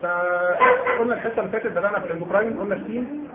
فقلنا الحصه اللي فاتت بدانا في الاندوكراين قلنا السين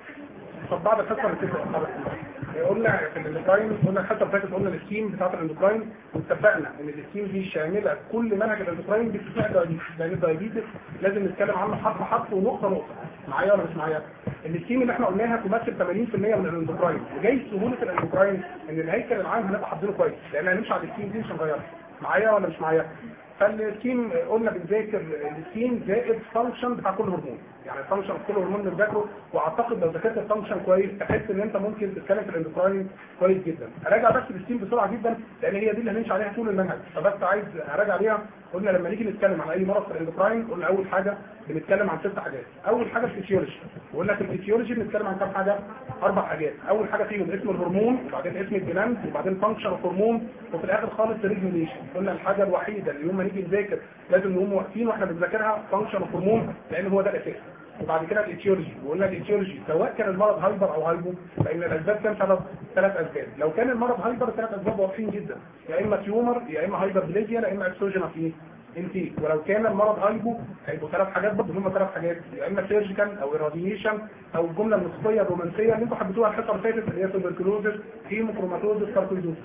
طب بعد الحصه اللي فاتت قلنا في الاندوكراين قلنا الحصه اللي فاتت قلنا السكيم بتاعت الاندوكراين واتفقنا ان السكيم دي شامله كل منهج الاندوكراين باستثناء الدايابيتس لان الدايابيتس لازم نتكلم عنه حرف حرف ونقطه نقطه معايا ولا مش معايا؟ السكيم اللي احنا قلناها تمثل 80% من الاندوكراين وجاي سهوله الاندوكراين ان الهيكل العام هنبقى حافظينه كويس لان هنمشي على السكيم دي مش هنغيرها معايا ولا مش معايا؟ فالسكيم قلنا بنذاكر السكيم زائد فانكشن بتاع كل هرمون يعني الفانكشن في كل هرمون بنذاكره واعتقد لو ذاكرت الفانكشن كويس تحس ان انت ممكن تتكلم في الاندوكراين كويس جدا اراجع بس السكيم بسرعه جدا لان هي دي اللي هنمشي عليها طول المنهج فبس عايز اراجع عليها قلنا لما نيجي نتكلم عن اي مرض في الاندوكراين قلنا اول حاجه بنتكلم عن ست حاجات اول حاجه الفسيولوجي وقلنا في الفسيولوجي بنتكلم عن كام حاجه اربع حاجات اول حاجه فيهم اسم الهرمون وبعدين اسم الجلاند وبعدين فانكشن الهرمون وفي الاخر خالص ريجوليشن قلنا الحاجه الوحيده اللي يوم ما نيجي نذاكر لازم نقوم واقفين واحنا بنذاكرها فانكشن الهرمون لان هو ده الاساس وبعد كده الاتيولوجي وقلنا الاتيولوجي سواء كان المرض هايبر او هايبو فان الاسباب كام سبب ثلاث اسباب لو كان المرض هايبر ثلاث اسباب واضحين جدا يا اما تيومر يا اما هايبر بليزيا يا اما اكسوجينا في انتي ولو كان المرض هايبو هيبقوا ثلاث حاجات برضه هم ثلاث حاجات يا اما سيرجيكال او راديشن او الجمله النصفيه الرومانسيه اللي انتوا حبيتوها الحصه اللي فاتت اللي هي تبركلوزس هيموكروماتوزس ساركويدوز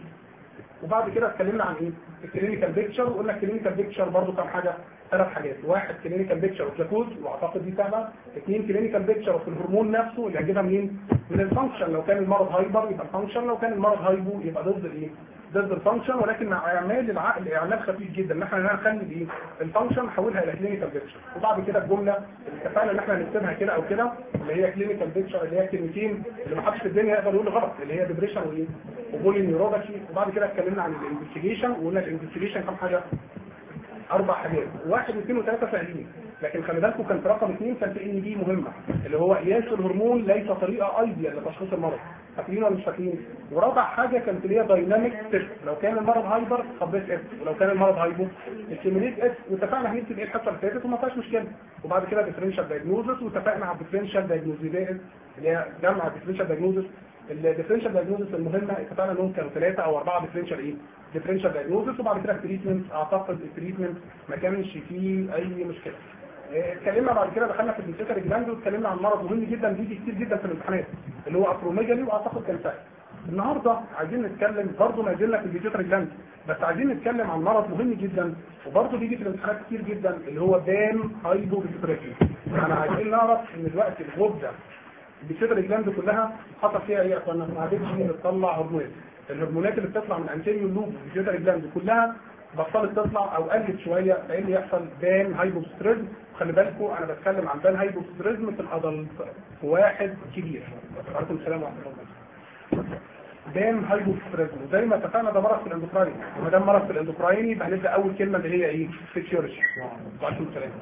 وبعد كده اتكلمنا عن ايه الكلينيكال بيكتشر وقلنا الكلينيكال بيكتشر برضه كام حاجه ثلاث حاجات واحد كلينيكال بيكتشر اوف جلوكوز واعتقد دي سهله اثنين كلينيكال بيكتشر في الهرمون نفسه اللي هجيبها منين من الفانكشن لو كان المرض هايبر يبقى الفانكشن لو كان المرض هايبو يبقى ضد الايه ضد الفانكشن ولكن مع اعمال العقل اعمال خفيف جدا ان احنا نخلي الايه الفانكشن نحولها الى كلينيكال بيكتشر وبعد كده الجمله اللي اتفقنا ان احنا هنكتبها كده او كده اللي هي كلينيكال بيكتشر اللي هي كلمتين اللي ما حدش في الدنيا يقدر يقول غلط اللي هي ديبريشن وايه وبولي نيوروباثي وبعد كده اتكلمنا عن الانفستيجيشن وقلنا الانفستيجيشن كام حاجه اربع حاجات واحد واثنين وثلاثه سهلين لكن خلي بالكم كان في رقم اثنين كان في ان دي مهمه اللي هو قياس الهرمون ليس طريقه ايديال لتشخيص المرض فاكرين ولا مش فاكرين ورابع حاجه كانت اللي هي دايناميك تيست لو كان المرض هايبر خبيت اس ولو كان المرض هايبو استيميليت اس واتفقنا هنكتب ايه الحصه اللي فاتت وما فيهاش مشكله وبعد كده ديفرنشال دايجنوزس واتفقنا على الديفرنشال دايجنوزيز اللي هي جمع الديفرنشال دايجنوزس الديفرنشال دايجنوزس المهمه اتفقنا انهم كانوا ثلاثه او اربعه ديفرنشال ايه ديفرنشال دايجنوزس وبعد كده التريتمنت اعتقد التريتمنت ما كانش فيه اي مشكله اتكلمنا بعد كده دخلنا في البيتيتري جلاند واتكلمنا عن مرض مهم جدا بيجي كتير جدا في الامتحانات اللي هو اكروميجالي واعتقد كان سهل النهارده عايزين نتكلم برضه ما زلنا في البيتيتري جلاند بس عايزين نتكلم عن مرض مهم جدا وبرضه بيجي في الامتحانات كتير جدا اللي هو دام هايبو بيتيتري يعني عايزين نعرف ان دلوقتي الغده البيتيتري جلاند كلها حصل فيها ايه يا اخوانا ما عادتش بتطلع هرمونات الهرمونات اللي بتطلع من انتيريو لوب البيتيتري جلاند كلها بطلت تطلع او قلت شويه فايه اللي يحصل بان هايبوستريزم خلي بالكم انا بتكلم عن بان هايبوستريزم في الادلت في واحد كبير وعليكم السلام ورحمه الله بان هايبوستريزم زي ما اتفقنا ده مرض في الاندوكراين وما دام مرض في الاندوكراين يبقى هنبدا اول كلمه اللي هي ايه فيسيولوجي وعليكم السلام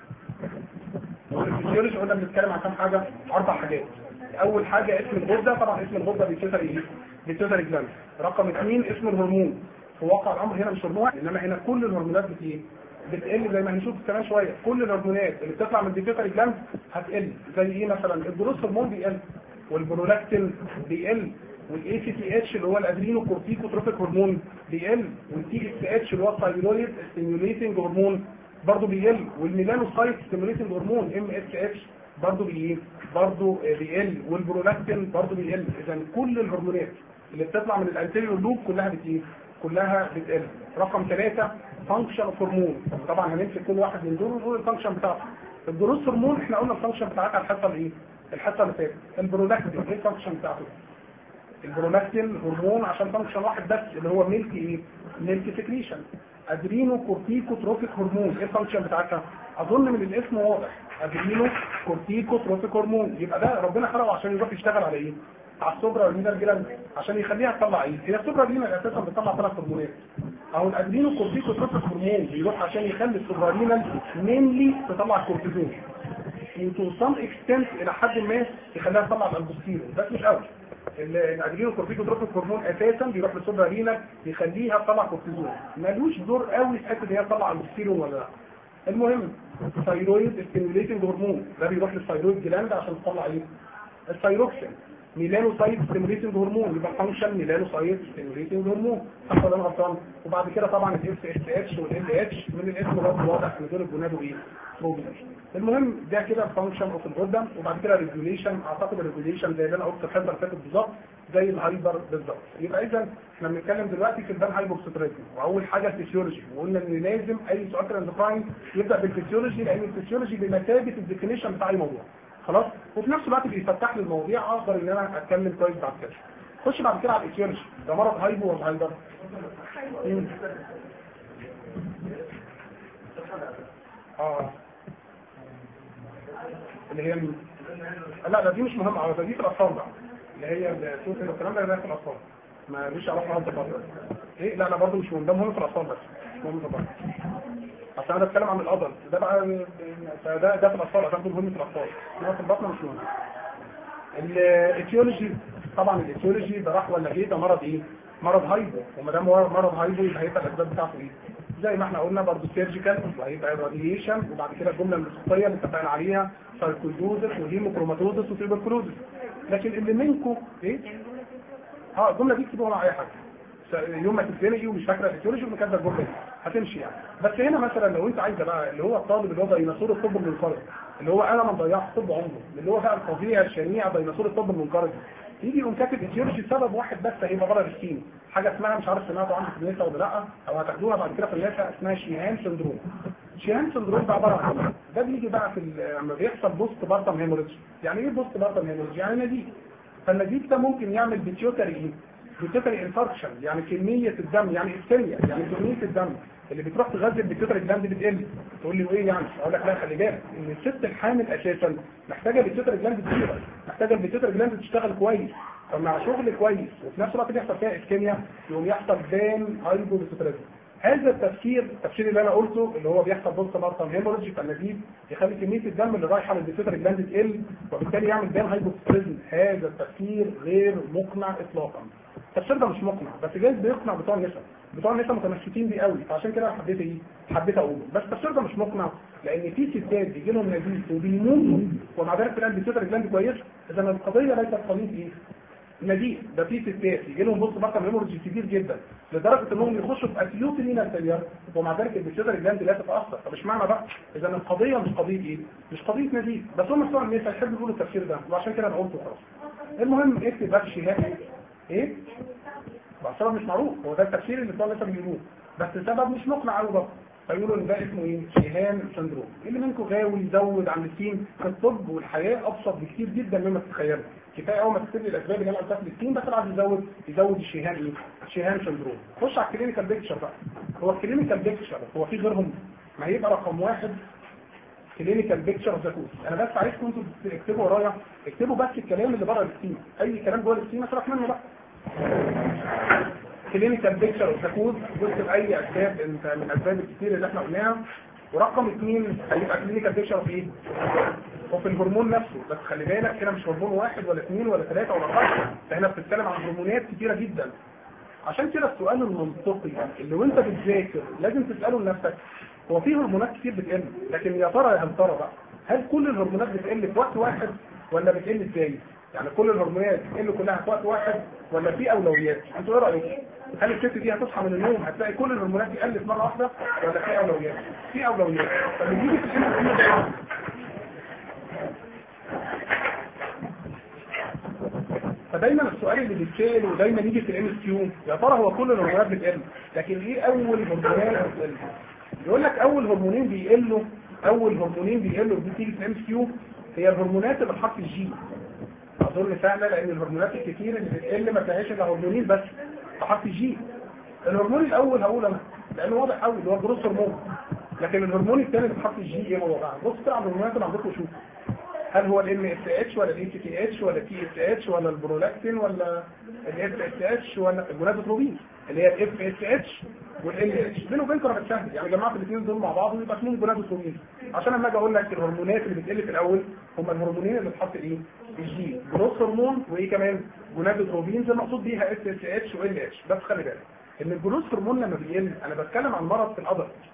الفيسيولوجي قلنا بنتكلم عن كام حاجه اربع حاجات اول حاجه اسم الغده طبعا اسم الغده بيتسر ايه بيتسر جلاند رقم اثنين اسم الهرمون في واقع الامر هنا مش هرمون انما هنا كل الهرمونات بت بتقل زي ما هنشوف كمان شويه كل الهرمونات اللي بتطلع من البيتيوتري جلاند هتقل زي ايه مثلا الجروس هرمون بيقل والبرولاكتين بيقل والاي سي تي اتش اللي هو الادرينو كورتيكوتروفيك هرمون بيقل والتي اس اتش اللي هو الثايرويد ستيميوليتنج هرمون برضه بيقل والميلانوسايت ستيميوليتنج هرمون ام اس اتش برضه بيقل برضه بيقل والبرولاكتين برضه بيقل اذا كل الهرمونات اللي بتطلع من الانتيريور لوب كلها بتقل كلها بتقل رقم ثلاثة فانكشن اوف هرمون طبعا هنمسك كل واحد من دول ونقول الفانكشن بتاعته الجروس هرمون احنا قلنا الفانكشن بتاعتها الحصه الايه الحصه اللي فاتت البرولاكتين ايه الفانكشن بتاعته البرولاكتين هرمون عشان فانكشن واحد بس اللي هو ميلك ايه ميلك سكريشن ادرينو كورتيكو تروفيك هرمون ايه الفانكشن بتاعتها اظن من الاسم واضح ادرينو كورتيكو تروفيك هرمون يبقى ده ربنا خلقه عشان يروح يشتغل على ايه على السوبرا والمينال جلاند عشان يخليها تطلع ايه هي السوبرا دي اساسا بتطلع ثلاث هرمونات او الادرينو كورتيكو تروفيك هرمون بيروح عشان يخلي السوبرانينال مينلي تطلع كورتيزون وتو سم اكستنت الى حد ما يخليها تطلع الالبوستيرون بس مش قوي الادرينو كورتيكو تروفيك هرمون اساسا بيروح للسوبرانينال يخليها تطلع كورتيزون ملوش دور قوي في حته ان هي تطلع البوستيرون ولا لا المهم ثايرويد ستيميوليتنج هرمون ده بيروح للثايرويد جلاند عشان تطلع ايه الثايروكسين ميلانوسايت ستيموليتنج هرمون يبقى فانكشن ميلانوسايت ستيموليتنج هرمون صح ولا انا غلطان وبعد كده طبعا الاف اس اتش والال اتش من الاسم برضه واضح ان دول الجونادو ايه بروبلم المهم ده كده فانكشن اوف الغده وبعد كده ريجوليشن اعتقد الريجوليشن زي اللي انا قلت في الحصه اللي فاتت بالظبط زي الهايبر بالظبط يبقى اذا احنا بنتكلم دلوقتي في البان هايبوكسيتريزم واول حاجه الفسيولوجي وقلنا ان لازم اي سؤال ترانزفاين يبدا بالفسيولوجي لان الفسيولوجي بمثابه الديفينيشن بتاع اي موضوع خلاص وفي نفس الوقت بيفتح لي المواضيع اقدر ان انا اتكلم كويس بعد كده خش بعد كده على الايتيولوجي ده مرض هايبو ولا هايبر مم. اه اللي هي مين؟ لا لا دي مش مهمه على دي في الاطفال بقى اللي هي الصوت والكلام ده ده في الاطفال ما ليش علاقه بالفتره ايه لا لا برضه مش مهم ده مهم في الاطفال بس مش مهم في البطن اصل انا بتكلم عن الادلت ده بقى ده ده في الاطفال عشان ده مهم في الاطفال انما في البطن مش مهم الايتيولوجي طبعا الايتيولوجي ده راح ولا جه ده مرض ايه مرض هايبو وما دام مرض هايبو يبقى هيبقى الاسباب بتاعته ايه زي ما احنا قلنا برضه سيرجيكال وهيبقى راديشن وبعد كده الجمله الاساسيه اللي اتفقنا عليها سايكوزوزس وهيموكروماتوزس وتيبركلوزس لكن اللي منكم ايه اه الجمله دي اكتبوها مع اي حاجه يوم ما تتزنقي ومش فاكره الايتيولوجي وكاتبه الجمله دي هتمشي يعني بس هنا مثلا لو انت عايزه بقى اللي هو الطالب اللي هو ديناصور الطب المنقرض اللي هو انا ما ضيعت طب عمره اللي هو بقى الفظيع الشنيع ديناصور الطب المنقرض يجي يقوم كاتب ايتيولوجي سبب واحد بس هيبقى بره السكين حاجه اسمها مش عارف سمعتوا عنها في النساء ولا لا او هتاخدوها بعد كده في النساء اسمها شيهان سندروم شيهان سندروم ده عباره عن ده بيجي بقى في لما بيحصل بوست بارتم هيموريدج يعني ايه بوست بارتم هيموريدج يعني نزيف فالنزيف ده ممكن يعمل بيتيوتري ايه بيتيوتري انفاركشن يعني كميه الدم يعني اسكيميا يعني كميه الدم اللي بتروح تغذي البيتيوتري جلاند بتقل تقول لي وايه يعني اقول لك لا خلي بالك ان الست الحامل اساسا محتاجه البيتيوتري جلاند تشتغل محتاجه البيتيوتري جلاند تشتغل كويس فمع شغل كويس وفي نفس الوقت بيحصل فيها اسكيميا يقوم يحصل بان هايبوبيتيوتريزم هذا التفسير التفسير اللي انا قلته اللي هو بيحصل بوست مارتم هيموريدج فالنزيف يخلي كميه الدم اللي رايحه للبيتيوتري جلاند تقل وبالتالي يعمل بان هايبوبيتيوتريزم هذا التفسير غير مقنع اطلاقا التفسير ده مش مقنع بس جايز بيقنع بتوع النساء بتوع النساء متمسكين بيه قوي فعشان كده حبيت ايه حبيت اقوله بس التفسير ده مش مقنع لان في ستات بيجي لهم نزيف وبيموتوا ومع ذلك تلاقي البيتيوتري جلاند كويس اذا القضيه ليست قضيه ايه نزيف ده في ستات يجي لهم بص بطل هيموريدج كتير جدا لدرجه انهم يخشوا في اكيوت لينا سيار ومع ذلك البيتيوتري جلاند لا تتاثر طب اشمعنى بقى اذا القضيه مش قضيه ايه مش قضيه نزيف بس هم بتوع النساء يحبوا يقولوا التفسير ده وعشان كده انا قلته خلاص المهم اكتب بقى الشهاده ايه السبب مش معروف هو ده التفسير اللي بتوع النساء بيقولوه بس السبب مش مقنع قوي برضه فيقولوا ان ده اسمه ايه؟ شيهان سندروم اللي منكم غاوي يزود عن السين في الطب والحياه ابسط بكتير جدا مما تتخيلوا كفايه اول ما تكتب لي الاسباب اللي انا قلتها في السين بس عايز يزود يزود الشيهان ايه؟ الشيهان سندروم خش على الكلينيكال بيكتشر بقى هو الكلينيكال بيكتشر هو في غيرهم ما هيبقى رقم واحد كلينيكال بيكتشر اوف ذا انا بس عايزكم انتوا تكتبوا ورايا اكتبوا بس الكلام اللي بره السين اي كلام جوه السين اشرح منه بقى كلينيكال بيكتشر اوف ذا كود جزء باي اسباب انت من الاسباب الكتير اللي احنا قلناها ورقم اثنين هيبقى كلينيكال بيكتشر اوف ايه؟ وفي الهرمون نفسه بس خلي بالك كده مش هرمون واحد ولا اثنين ولا ثلاثه ولا اربعه احنا بنتكلم عن هرمونات كتيره جدا عشان كده السؤال المنطقي اللي وانت بتذاكر لازم تساله لنفسك هو في هرمونات كتير بتقل لكن يا ترى يا هل ترى بقى هل كل الهرمونات بتقل في وقت واحد ولا بتقل ازاي؟ يعني كل الهرمونات بتقل كلها في وقت واحد ولا في اولويات؟ انتوا ايه رايكم؟ هل الست دي هتصحى من النوم هتلاقي كل الهرمونات دي قلت مره واحده ولا في اولويات؟ في اولويات فبنيجي في الام فدايما السؤال اللي بيتسال ودايما يجي في الام اس كيو يا ترى هو كل الهرمونات بتقل لكن ايه اول هرمونات بتقل؟ يقول لك اول هرمونين بيقلوا اول هرمونين بيقلوا دي تيجي في الام اس كيو هي الهرمونات اللي بحرف الجي اظن فعلا لان الهرمونات الكتير اللي بتقل ما فيهاش الا هرمونين بس بحرف الجي الهرمون الاول هقول انا لانه واضح قوي اللي هو الجروس هرمون لكن الهرمون الثاني اللي بحرف الجي ايه هو بقى بص كده على الهرمونات اللي عندكم شوف هل هو الام اس اتش ولا الاي تي اتش ولا تي اس اتش ولا البرولاكتين ولا الاف اس اتش ولا الجونادوتروبين اللي هي الاف اس اتش والال اتش بينه وبينكم انا بتسهل يعني جمعت الاثنين دول مع بعض ويبقى اسمهم جونادوتروبين عشان لما اجي اقول لك الهرمونات اللي بتقل في الاول هم الهرمونين اللي بتحط ايه؟ الجي جروث هرمون وايه كمان؟ جونادوتروبين زي مقصود بيها اس اس اتش وال اتش بس خلي بالك ان الجروث هرمون لما بيقل انا بتكلم عن مرض في الادلت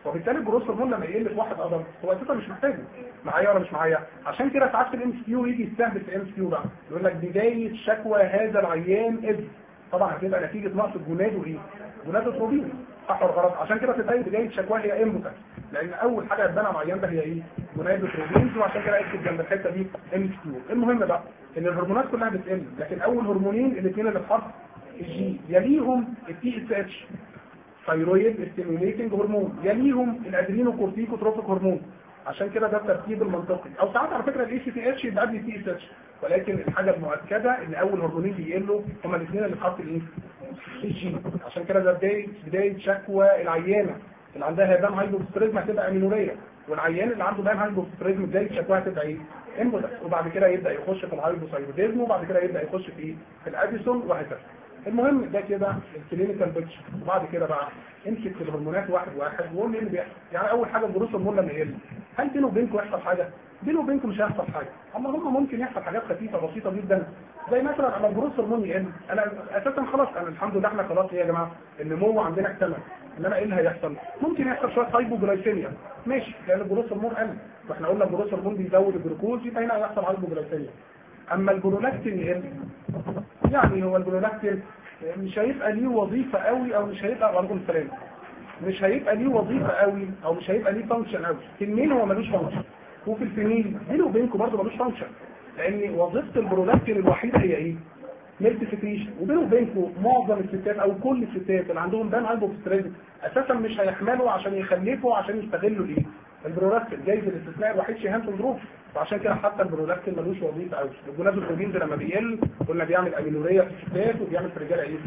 وبالتالي الجروس هرمون لما يقل في واحد ادلت هو اساسا مش محتاجه معايا ولا مش معايا عشان كده ساعات في الام اس كيو يجي يستهدف في الام اس كيو بقى يقول لك بدايه شكوى هذا العيان اذ طبعا هتبقى نتيجه نقص الجناد وايه؟ جناد البروتين صح ولا غلط عشان كده تلاقي بدايه شكوى هي امبوتنس لان اول حاجه هتبان على العيان ده هي ايه؟ جناد البروتين وعشان كده اكتب جنب الحته دي ام اس كيو المهم بقى ان الهرمونات كلها بتقل لكن اول هرمونين الاثنين اللي في حرف الجي يليهم التي اس اتش ثايرويد ستيميوليتنج هرمون يليهم الادرينو كورتيكوتروفيك هرمون عشان كده ده الترتيب المنطقي او ساعات على فكره الاي سي تي اتش يبقى قبل التي اس اتش ولكن الحاجه المؤكده ان اول هرمونين بيقلوا هما الاثنين اللي في خط الايه؟ الجي عشان كده ده بدايه بدايه شكوى العيانه اللي عندها هيبان هايبوستريزم هتبقى امينوريه والعيان اللي عنده بان هايبوستريزم بدايه شكوى هتبقى ايه؟ امبوتنس وبعد كده يبدا يخش في الهايبوثايروديزم وبعد كده يبدا يخش في ايه؟ في الاديسون وهكذا المهم ده كده الكلينيكال بيكتشر وبعد كده بقى امسك في الهرمونات واحد واحد وقول لي ايه اللي بيحصل يعني اول حاجه الجروس هرمون لما يقل هل بينه وبينكم يحصل حاجه؟ بينه وبينكم مش هيحصل حاجه اللهم ممكن يحصل حاجات خفيفه بسيطه جدا زي مثلا اما الجروس هرمون يقل انا اساسا خلاص انا الحمد لله احنا خلاص ايه يا جماعه النمو عندنا اكتمل انما ايه اللي هيحصل؟ ممكن يحصل شويه هايبوجلايسيميا ماشي لان الجروس هرمون قل واحنا قلنا الجروس هرمون بيزود الجلوكوز يبقى هنا هيحصل هايبوجلايسيميا اما البرولاكتين يقل يعني هو البرولاكتين مش هيبقى ليه وظيفة قوي او مش هيبقى وعليكم السلام مش هيبقى ليه وظيفة قوي او مش هيبقى ليه فانكشن قوي في الميل هو ملوش فانكشن وفي الفيميل بينه وبينكم برضه ملوش فانكشن لان وظيفة البرولاكتين الوحيدة هي ايه؟ ميلك سكريشن وبينه وبينكم معظم الستات او كل الستات اللي عندهم دان هايبوكستريزم اساسا مش هيحملوا عشان يخلفوا عشان يستغلوا الايه؟ البرولاكتين جايز الاستثناء الوحيد شيهان سندروم وعشان كده حتى البرولاكتين ملوش وظيفه قوي الجلاز البروتين ده لما بيقل قلنا بيعمل اميلوريا في الستات وبيعمل في الرجاله ايه؟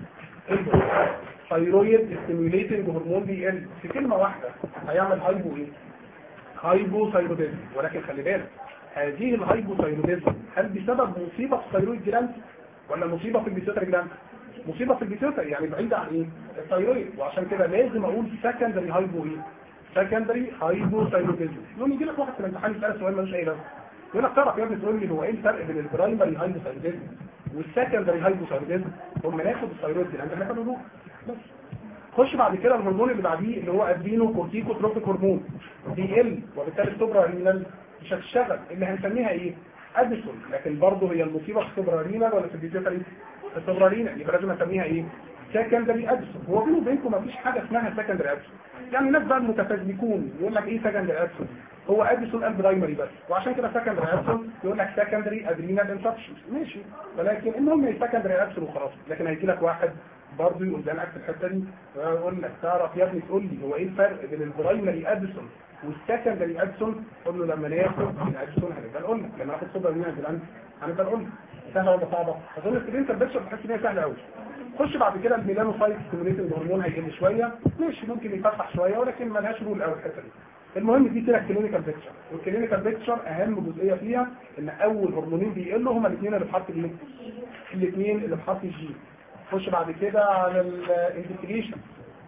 ثايرويد ستيميوليتنج هرمون بيقل في كلمه واحده هيعمل هايبو ايه؟ هايبو ثايروديزم ولكن خلي بالك هذه الهايبو ثايروديزم هل بسبب مصيبه في الثايرويد جلاند ولا مصيبه في البيتيوتري جلاند؟ مصيبه في البيتيوتري يعني بعيده عن ايه؟ الثايرويد وعشان كده لازم اقول سكندري هايبو ايه؟ سكندري هايبوثايروديزم يوم يجي لك واحد في الامتحان يسال سؤال ملوش اي لازمه يقول لك تعرف يا ابني تقول لي هو ايه الفرق بين البرايمري هايبوثايروديزم والسكندري هايبوثايروديزم هم ناخد الثايرويد اللي عندنا ناخد له بس خش بعد كده الهرمون اللي بعديه اللي هو ادرينو كورتيكوتروفيك هرمون بيقل وبالتالي السوبرا رينال مش هتشتغل اللي هنسميها ايه؟ اديسون لكن برضه هي المصيبه في السوبرا رينال ولا في البيتيوتري؟ في السوبرا رينال يبقى لازم اسميها ايه؟ سكندري اديسون هو بينه وبينكم مفيش حاجه اسمها سكندري اديسون يعني الناس بقى المتفزلكون يقول لك ايه سكندري اديسون هو اديسون قال برايمري بس وعشان كده سكندري اديسون يقول لك سكندري ادرينال انفكشن ماشي ولكن المهم هي سكندري اديسون وخلاص لكن هيجي لك واحد برضه يقول ده في الحته دي ويقول لك تعرف يا ابني تقول لي هو ايه الفرق بين البرايمري اديسون والسكندري اديسون قول له لما ناخد الاديسون هنبقى نقول لك لما ناخد سوبر مين هنبقى نقول لك سهله ولا صعبه؟ اظن السكرين بيكتشر تحس ان هي سهله قوي خش بعد كده الميلانوسايت ستيموليتنج هرمون هيقل شويه ماشي ممكن يفتح شويه ولكن ملهاش رول قوي الحته دي المهم دي كده الكلينيكال بيكتشر والكلينيكال بيكتشر اهم جزئيه فيها ان اول هرمونين بيقلوا هما الاثنين اللي بحرف الايه؟ الاثنين اللي بحرف الجي خش بعد كده على الانفستيجيشن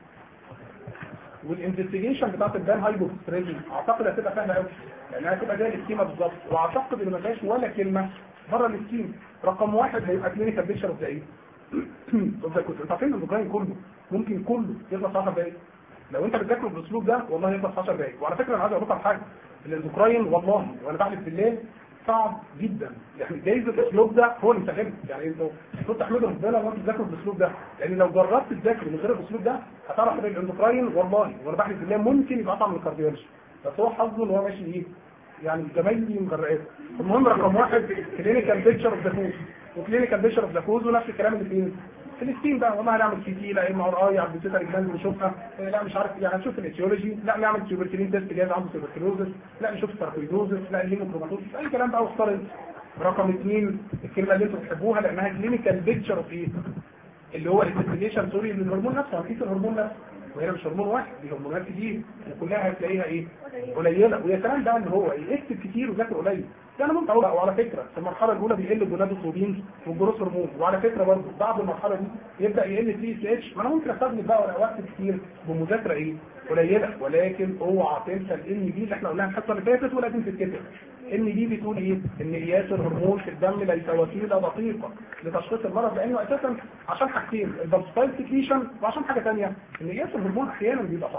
والانفستيجيشن بتاعت البان هايبوستريزم اعتقد هتبقى سهله قوي لانها هتبقى زي السكيما بالظبط واعتقد ان ما فيهاش ولا كلمه بره السكيم رقم واحد هيبقى كلينيكال بيكتشر اوف ذا ايه؟ اوف ذا كنت انت عارفين البروجرام كله ممكن كله يخلص 10 دقايق لو انت بتذاكره بالاسلوب ده والله يخلص 10 دقايق وعلى فكره انا عايز اقول لكم حاجه الاندوكراين والله وانا بحلف بالليل صعب جدا يعني جايز الاسلوب ده هو اللي مسهله يعني انتوا المفروض تحمدوا ربنا وانتوا بتذاكروا بالاسلوب ده لان لو جربت تذاكر من غير الاسلوب ده هتعرف ان الاندوكراين والله وانا بحلف بالله ممكن يبقى اصعب من الكارديولوجي بس هو حظه ان هو ماشي ايه يعني زمايلي مغرقات المهم رقم واحد كلينيكال بيكتشر اوف ذا كوز وكلينيكال بيكتشر اوف ذا كوز ونفس الكلام اللي فين فلسطين بقى والله هنعمل سي تي لا ام ار اي على البيتيتر جلاند نشوفها لا مش عارف يعني نشوف الايتيولوجي لا نعمل تيوبركلين تيست جايز عنده تيوبركلوزس لا نشوف ساركويدوزس لا الهيموكروماتوزس اي كلام بقى واختار انت رقم اثنين الكلمه اللي انتوا بتحبوها لانها كلينيكال بيكتشر اوف ايه اللي هو الانفستيجيشن سوري للهرمون نفسه هنقيس الهرمون نفسه وهنا مش هرمون واحد دي هرمونات كتير وكلها هتلاقيها ايه قليله ويا سلام بقى ان هو ايه اكتب كتير وذاكر قليل ده انا ممكن اقول وعلى فكره في المرحله الاولى بيقل الجونادوتروبين والجروس هرمون وعلى فكره برضه بعد المرحله دي يبدا يقل التي اس اتش ما انا ممكن استخدم بقى ولا وقت كتير بمذاكره ايه قليله ولكن اوعى تنسى الان دي اللي احنا قلناها الحصه اللي فاتت ولازم تتكتب ان دي بتقول ايه ان قياس الهرمون في الدم ليس وسيله دقيقه لتشخيص المرض لانه اساسا عشان حاجتين البلسفايل سكريشن وعشان حاجه ثانيه ان قياس الهرمون احيانا بيبقى صح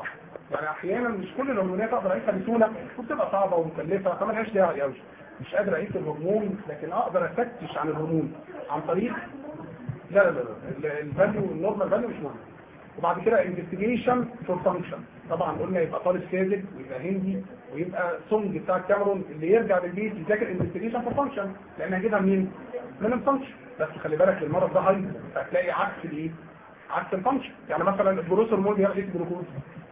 يعني احيانا مش كل الهرمونات اقدر اقيسها بسهوله وبتبقى صعبه ومكلفه فمالهاش داعي قوي مش قادر اقيس الهرمون لكن اقدر افتش عن الهرمون عن طريق لا لا لا لا الفاليو النورمال فاليو مش مهم وبعد كده انفستيجيشن فور فانكشن طبعا قلنا يبقى طالب كاذب ويبقى هندي ويبقى سونج بتاع الكاميرون اللي يرجع للبيت يذاكر انفستيجيشن فور فانكشن لان هجيبها منين؟ من الفانكشن بس خلي بالك المرض ده هايبر هتلاقي عكس الايه؟ عكس الفانكشن يعني مثلا الجلوس هرمون بيعمل ايه في الجلوكوز؟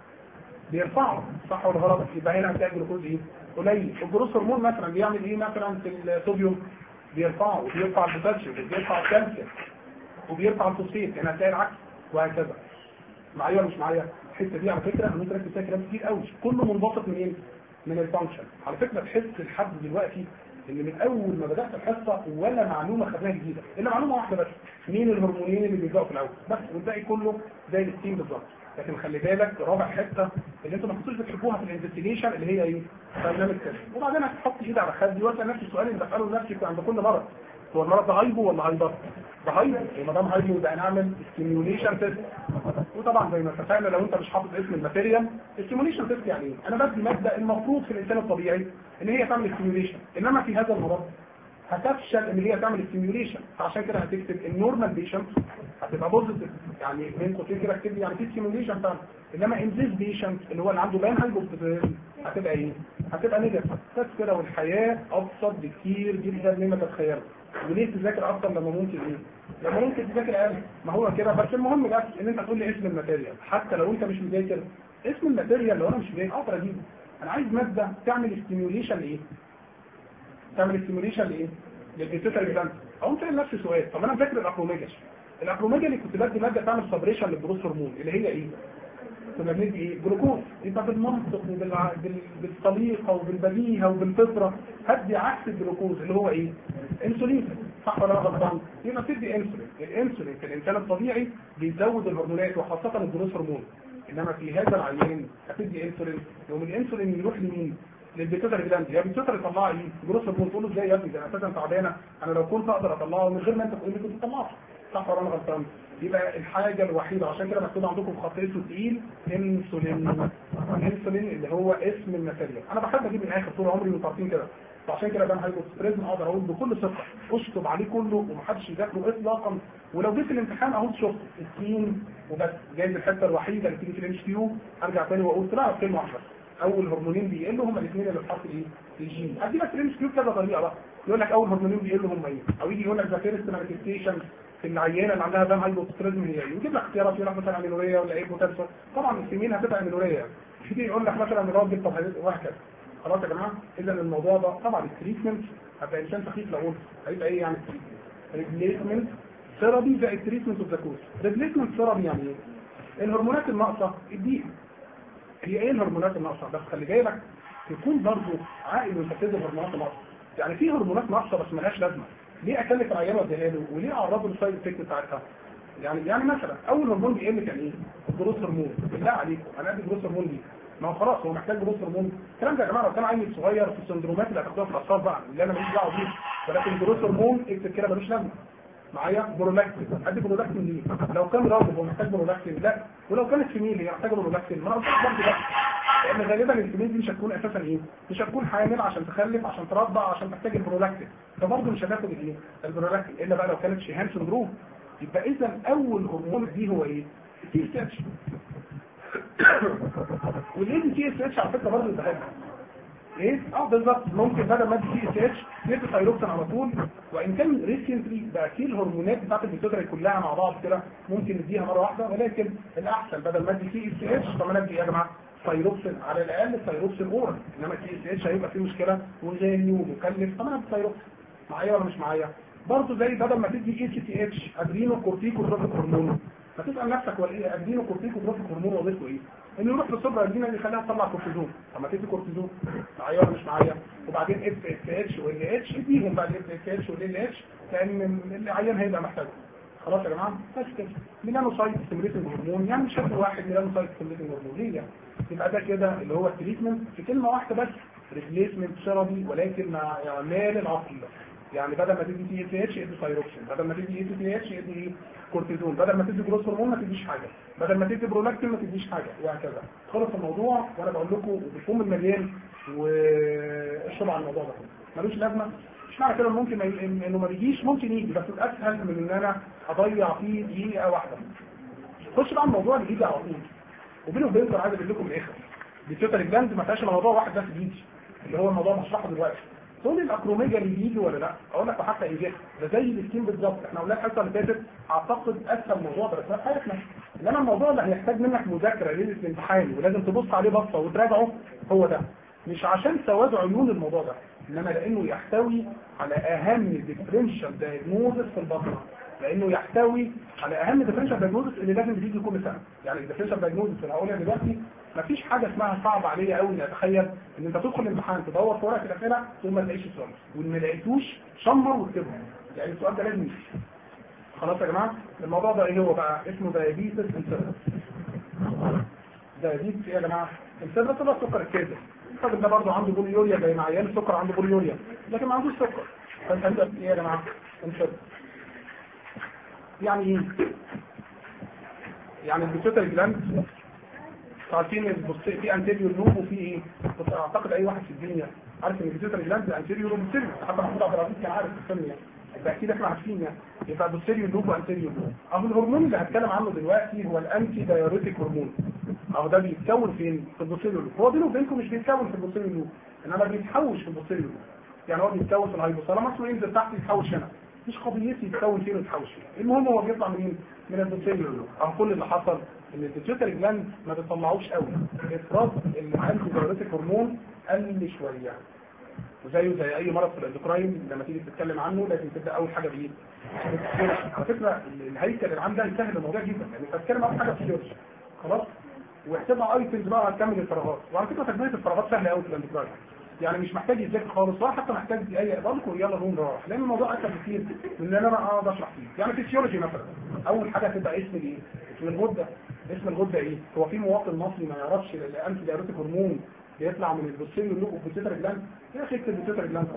بيرفعه صح ولا غلط؟ يبقى هنا هتلاقي الجلوكوز ايه؟ قليل الجلوس هرمون مثلا بيعمل ايه مثلا في الصوديوم؟ بيرفعه وبيرفع البوتاسيوم وبيرفع الكالسيوم وبيرفع الفوسفيت هنا هتلاقي العكس وهكذا معايا ولا مش معايا الحته دي على فكره انا ممكن اركز فيها كلام كتير قوي كله منبسط منين من الفانكشن على فكره تحس لحد دلوقتي ان من اول ما بدات الحصه ولا معلومه خدناها جديده الا معلومه واحده بس مين الهرمونين اللي بيبداوا في الاول بس والباقي كله زي الستيم بالظبط لكن خلي بالك رابع حته اللي انتوا ما كنتوش بتحبوها في الانفستيجيشن اللي هي ايه؟ برنامج كده وبعدين هتحط ايد على خدي واسال نفسي السؤال اللي بساله لنفسي عند كل مرض هو المرض ده هايبو ولا هايبر؟ ده هايبو وما دام هايبو يبقى نعمل ستيميوليشن تيست وطبعا زي ما اتفقنا لو انت مش حاطط اسم الماتيريال ستيميوليشن تيست يعني ايه؟ انا بدي ماده المفروض في الانسان الطبيعي ان هي تعمل ستيميوليشن انما في هذا المرض هتفشل ان هي تعمل ستيميوليشن فعشان كده هتكتب النورمال بيشنت هتبقى بوزيتيف يعني بين قوسين كده اكتب لي يعني في ستيميوليشن فعلا انما ان ذيس بيشنت اللي هو اللي عنده بان هايبوكسيزم هتبقى ايه؟ هتبقى نيجاتيف بس كده والحياه ابسط بكتير جدا مما تتخيل وليه تذاكر اكتر لما ممكن ايه؟ لما ممكن تذاكر اقل ما هو كده بس المهم بس ان انت تقول لي اسم الماتيريال حتى لو انت مش مذاكر اسم الماتيريال لو انا مش مذاكر اقدر اجيبه انا عايز ماده تعمل ستيميوليشن لايه؟ تعمل ستيميوليشن لايه؟ للبيتوتال جلاند او انت نفس السؤال طب انا فاكر الاكروميجاش الاكروميجا اللي كنت بدي ماده تعمل سبريشن للجروث هرمون اللي هي ايه؟ كنا بندي ايه؟ جلوكوز يبقى بالمنطق وبالع... بال... بالطليقه وبالبديهه وبالفطره هدي عكس الجلوكوز اللي هو ايه؟ انسولين صح ولا غلطان؟ يبقى بتدي انسولين، الانسولين في الانسان الطبيعي بيزود الهرمونات وخاصه الجروث هرمون انما في هذا العيان هتدي انسولين يوم الانسولين يروح لمين؟ للبيتوتر جلاند يا بيتوتر يطلع ايه؟ جروث هرمون تقول له ازاي يا ابني ده انا اساسا تعبانه انا لو كنت اقدر اطلعه من غير ما انت تقول لي كنت طلعته صح ولا انا غلطان؟ يبقى الحاجه الوحيده عشان كده مكتوب عندكم في خط اسود تقيل انسولين الانسولين اللي هو اسم الماتيريال انا بحب اجيب من الاخر طول عمري وانتوا عارفين كده فعشان كده بقى هايبوستريزم اقدر اقول بكل ثقه اشطب عليه كله ومحدش يذاكره اطلاقا ولو جيت الامتحان اهو شفت السين وبس جايز الحته الوحيده اللي تيجي في الاتش كيو ارجع تاني واقول طلع كلمه واحده اول هرمونين بيقلوا هم الاثنين اللي بتحط ايه في الجين ادي بس الاتش كيو كذا طريقه بقى يقول لك اول هرمونين بيقلوا هم ايه او يجي يقول لك ذا فيرست مانيفستيشن في العيانه اللي عندها دم هايبوستريزم هي ايه ويجيب لك اختيارات يقول لك مثلا اميلوريا ولا ايه بوتنسل طبعا السمين هتبقى اميلوريا يجي يقول لك مثلا راجل طب وهكذا خلاص يا جماعه اذا الموضوع ده طبعا التريتمنت هبقى انسان سخيف لو قلت هيبقى ايه يعني ريبليسمنت ثيرابي زائد تريتمنت اوف ذا كوز ريبليسمنت ثيرابي يعني ايه؟ الهرمونات الناقصه اديها هي ايه الهرمونات الناقصه بس خلي بالك تكون برضه عاقل وانت بتدي الهرمونات الناقصه يعني في هرمونات ناقصه بس ملهاش لازمه ليه اكلف العيان واديها له وليه اعرضه للسايد افكت بتاعتها يعني يعني مثلا اول هرمون بيقل كان ايه الجروث هرمون بالله عليكم انا ادي جروث هرمون ليه ما هو خلاص هو محتاج جروث هرمون الكلام ده يا جماعه لو كان عيل صغير في السندرومات اللي هتاخدوها في الاطفال بقى اللي انا ماليش دعوه بيه ولكن جروث هرمون اكتب كده ملوش لازمه معايا برولاكتين ادي برولاكتين ليه لو كان راجل هو محتاج برولاكتين لا ولو كانت فيميل هي محتاجه برولاكتين ما انا قلت لك برضه لا لان غالبا الفيميل دي مش هتكون اساسا ايه مش هتكون حامل عشان تخلف عشان ترضع عشان تحتاج البرولاكتين فبرضه مش هتاخد الايه البرولاكتين الا بقى لو كانت شيهان سندروم يبقى اذا اول هرمون دي هو ايه تي اس اتش والاي تي اس اتش على فكره برضه بتهاجم ايه اه بالظبط ممكن بدل ما ادي تي اس اتش ندي ثايروكسين على طول وان كان ريسنتلي بقى في الهرمونات بتاعت البيتوتري كلها مع بعض كده ممكن نديها مره واحده ولكن الاحسن بدل ما ادي تي اس اتش طب انا ادي يا جماعه ثايروكسين على الاقل ثايروكسين اورال انما تي اس اتش هيبقى فيه مشكله وغالي ومكلف طب انا ادي ثايروكسين معايا ولا مش معايا برضه زي بدل ما تدي اي سي تي اتش ادرينو كورتيكوتروفيك هرمون فتسال نفسك هو ايه ادرينو كورتيكوتروفيك هرمون وظيفته ايه؟ انه يروح للصبر ادرينا اللي يخليها تطلع كورتيزون طب ما تدي كورتيزون معايا ولا مش معايا وبعدين اف اف اتش وال اتش اديهم بقى الاف اف اتش والال اتش لان العيان هيبقى محتاجه خلاص يا جماعه بس كده ميلانوسايت ستيميليتنج هرمون يعني مش هاخد واحد ميلانوسايت ستيميليتنج هرمون ليه يعني؟ يبقى ده كده اللي هو التريتمنت في كلمه واحده بس ريبليسمنت ثيرابي ولكن مع اعمال العقل يعني بدل ما تدي تي تي اتش ادي ثايروكسين بدل ما تدي اي تي تي اتش ادي ايه كورتيزون بدل ما تدي جروس هرمون ما تديش حاجه بدل ما تدي برولاكتين ما تديش حاجه وهكذا خلص الموضوع وانا بقول لكم بالفم المليان واشرب على الموضوع ده ملوش لازمه مش معنى كده ممكن ما ي- إن- انه ما بيجيش ممكن يجي بس الاسهل من ان انا اضيع فيه دقيقه واحده خش بقى على الموضوع اللي بيجي على طول وبيني وبينكم عايز اقول لكم الاخر البيتيوتري جلاند ما فيهاش إلا موضوع واحد بس بيجي اللي هو الموضوع هشرحه دلوقتي تقول لي الاكروميجا اللي بيجي ولا لا اقول لك وحتى يجي ده زي السكين بالظبط احنا قلنا الحصه اللي فاتت اعتقد اسهل موضوع درسناه في حياتنا انما الموضوع اللي هيحتاج منك مذاكره ليله الامتحان ولازم تبص عليه بصه وتراجعه هو ده مش عشان سواد عيون الموضوع ده انما لانه يحتوي على اهم ديفرنشال دايجنوزس في البطنه لانه يحتوي على اهم ديفرنشال دايجنوزس اللي لازم بتيجي كل سنه يعني الديفرنشال دايجنوزس اللي هقولها دلوقتي مفيش حاجه اسمها صعب عليا قوي اني اتخيل ان انت تدخل الامتحان تدور في ورقه الاسئله ثم ما تلاقيش السؤال وان ما لقيتوش شمر واكتبه يعني السؤال ده لازم يجي خلاص يا جماعه الموضوع ده ايه هو بقى اسمه دايابيتس انسيرس دايابيتس ايه يا جماعه انسيرس ده السكر الكاذب الراجل ده برضه عنده بوليوريا زي ما عيان السكر عنده بوليوريا لكن ما عندوش سكر فانت هتبقى ايه يا جماعه انسيرس يعني ايه يعني البيتوتري جلاند عارفين البص- في انتيريور لوب وفي ايه بس اعتقد اي واحد في الدنيا عارف ان البيتوتري جلاند انتيريور وبوستيريور حتى محمود عبد العزيز كان عارف في الفيلم يعني يبقى اكيد احنا عارفين يعني يبقى بوستيريور لوب وانتيريور لوب اهو الهرمون اللي هتكلم عنه دلوقتي هو الانتي دايوريتيك هرمون اهو ده بيتكون فين في البوستيريور لوب هو بينه وبينكم مش بيتكون في البوستيريور لوب انما بيتحوش في البوستيريور لوب يعني هو بيتكون في الهايبوثالاموس وينزل تحت يتحوش هنا مش قضيتي يتكون فين ويتحوش فين المهم هو بيطلع منين من البوستيريور لوب اهو كل اللي حصل ان البيتيوتري جلاند ما بتطلعوش قوي افراز الانتي دايوريتيك هرمون قل شويه وزيه زي اي مرض في الاندوكراين لما تيجي تتكلم عنه لازم تبدا اول حاجه بايه؟ على فكره الهيكل العام ده يسهل الموضوع جدا يعني بتتكلم اول حاجه فيسيولوجي خلاص واحسبها ايتمز بقى هتكمل الفراغات وعلى فكره تكمله الفراغات سهله قوي في الاندوكراين يعني مش محتاج يذاكر خالص ولا حتى محتاج اي بقول لكم يلا نقوم نروح لان الموضوع اسهل بكتير من ان انا اقعد اشرح فيه يعني فيسيولوجي مثلا اول حاجه تبقى اسم الايه؟ اسم الغده اسم الغده ايه؟ هو في مواطن مصري ما يعرفش الانتي دايوريتيك هرمون بيطلع من البوستيريور لوب والبيتيتر جلاند يا اخي اكتب البيتيتر جلاند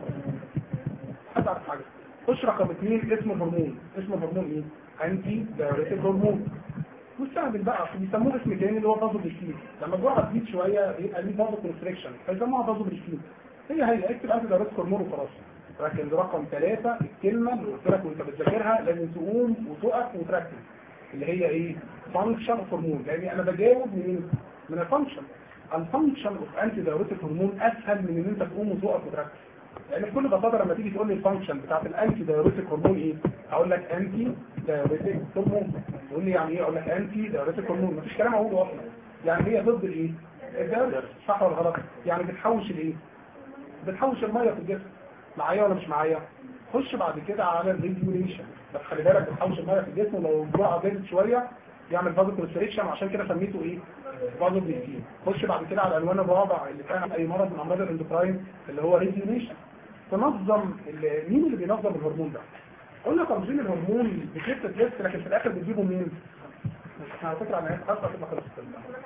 حد عارف حاجه خش رقم اثنين اسم الهرمون اسم الهرمون ايه؟ انتي دايوريتيك هرمون مستعمل بقى بيسموه اسم تاني اللي هو فازو بريستين لما الجرعه تزيد شويه يبقى ليه فازو كونستريكشن فيسموها فازو بريستين هي هي اكتب انتي دايوريتيك هرمون وخلاص لكن رقم ثلاثة الكلمة اللي قلت لك وانت بتذاكرها لازم تقوم وتقف وتركز اللي هي ايه؟ فانكشن هرمون لان انا بجاوب من من الفانكشن الفانكشن اوف انتي دايوريتيك هرمون اسهل من ان انت تقوم وتقف وتركز لان بكل بساطه لما تيجي تقول لي الفانكشن بتاعت الانتي دايوريتيك هرمون ايه اقول لك انتي دايوريتيك هرمون تقول لي يعني ايه اقول لك انتي دايوريتيك هرمون مفيش كلام اقوله اصلا يعني هي ضد الايه الدايوريتيك صح ولا غلط يعني بتحوش الايه بتحوش الميه في الجسم معايا ولا مش معايا خش بعد كده على الريجوليشن بس خلي بالك بتحوش الميه في الجسم ولو الجرعه زادت شويه يعمل فازو كونستريكشن عشان كده سميته ايه فازو بريستين خش بعد كده على العنوان الرابع اللي كان اي مرض من امراض الاندوكراين اللي هو ريجوليشن تنظم ال- مين اللي بينظم الهرمون ده قلنا تنظيم الهرمون بكتة تيست لكن في الاخر بتجيبه مين احنا على فكره انا خلاص ما خلصت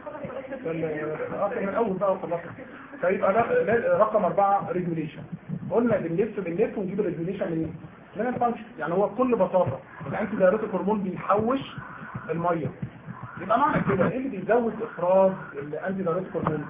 من الاول بقى وخلصت فيبقى ده ده رقم أربعة ريجوليشن قلنا بنلف بنلف ونجيب الريجوليشن منين من الفانكشن يعني هو بكل بساطه الانتي دايوريتيك هرمون بيحوش الميه يبقى معنى كده ايه اللي بيزود افراز الانتي دايوريتيك هرمون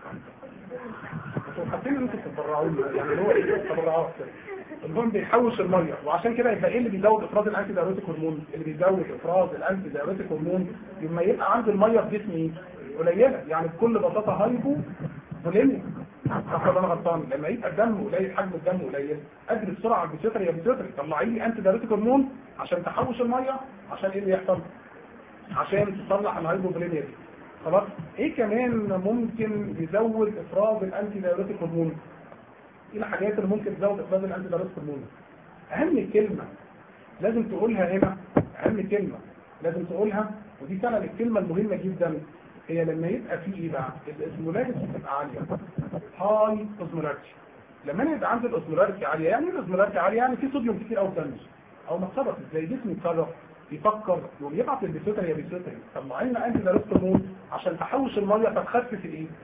انتوا حاسين ان انتوا بتتبرعوا لي، يعني اللي هو ايه تبرعات كده المهم بيحوش الميه وعشان كده يبقى ايه اللي بيزود افراز الانتي دايوريتك هرمون اللي بيزود افراز الانتي دايوريتك هرمون لما يبقى عند الميه في جسمي قليله يعني بكل بساطه هايبو فوليميك صح ولا انا غلطان لما يبقى الدم قليل حجم الدم قليل اجري بسرعه على البيتيوتري يا بيتيوتري طلعي لي انتي دايوريتك هرمون عشان تحوش الميه عشان ايه اللي يحصل عشان تصلح الهايبوفوليميا دي خلاص ايه كمان ممكن يزود افراز الانتي دايوريتك هرمون ايه الحاجات اللي ممكن تزود افراز الانتي دايوريتك هرمون اهم كلمه لازم تقولها هنا اهم كلمه لازم تقولها ودي فعلا الكلمه المهمه جدا هي لما يبقى في ايه بقى الاسمولاريتي بتبقى عاليه هاي اوزمولاريتي لما انا يبقى عندي الاوزمولاريتي عاليه يعني ايه الاوزمولاريتي عاليه يعني في صوديوم كتير قوي في الدم او ما اتصرف ازاي جسمي يتصرف يفكر يقوم يبعت للبيتوتري يا بيتوتري طلع لنا انتي دايوريتك هرمون عشان تحوش الميه فتخفف الايه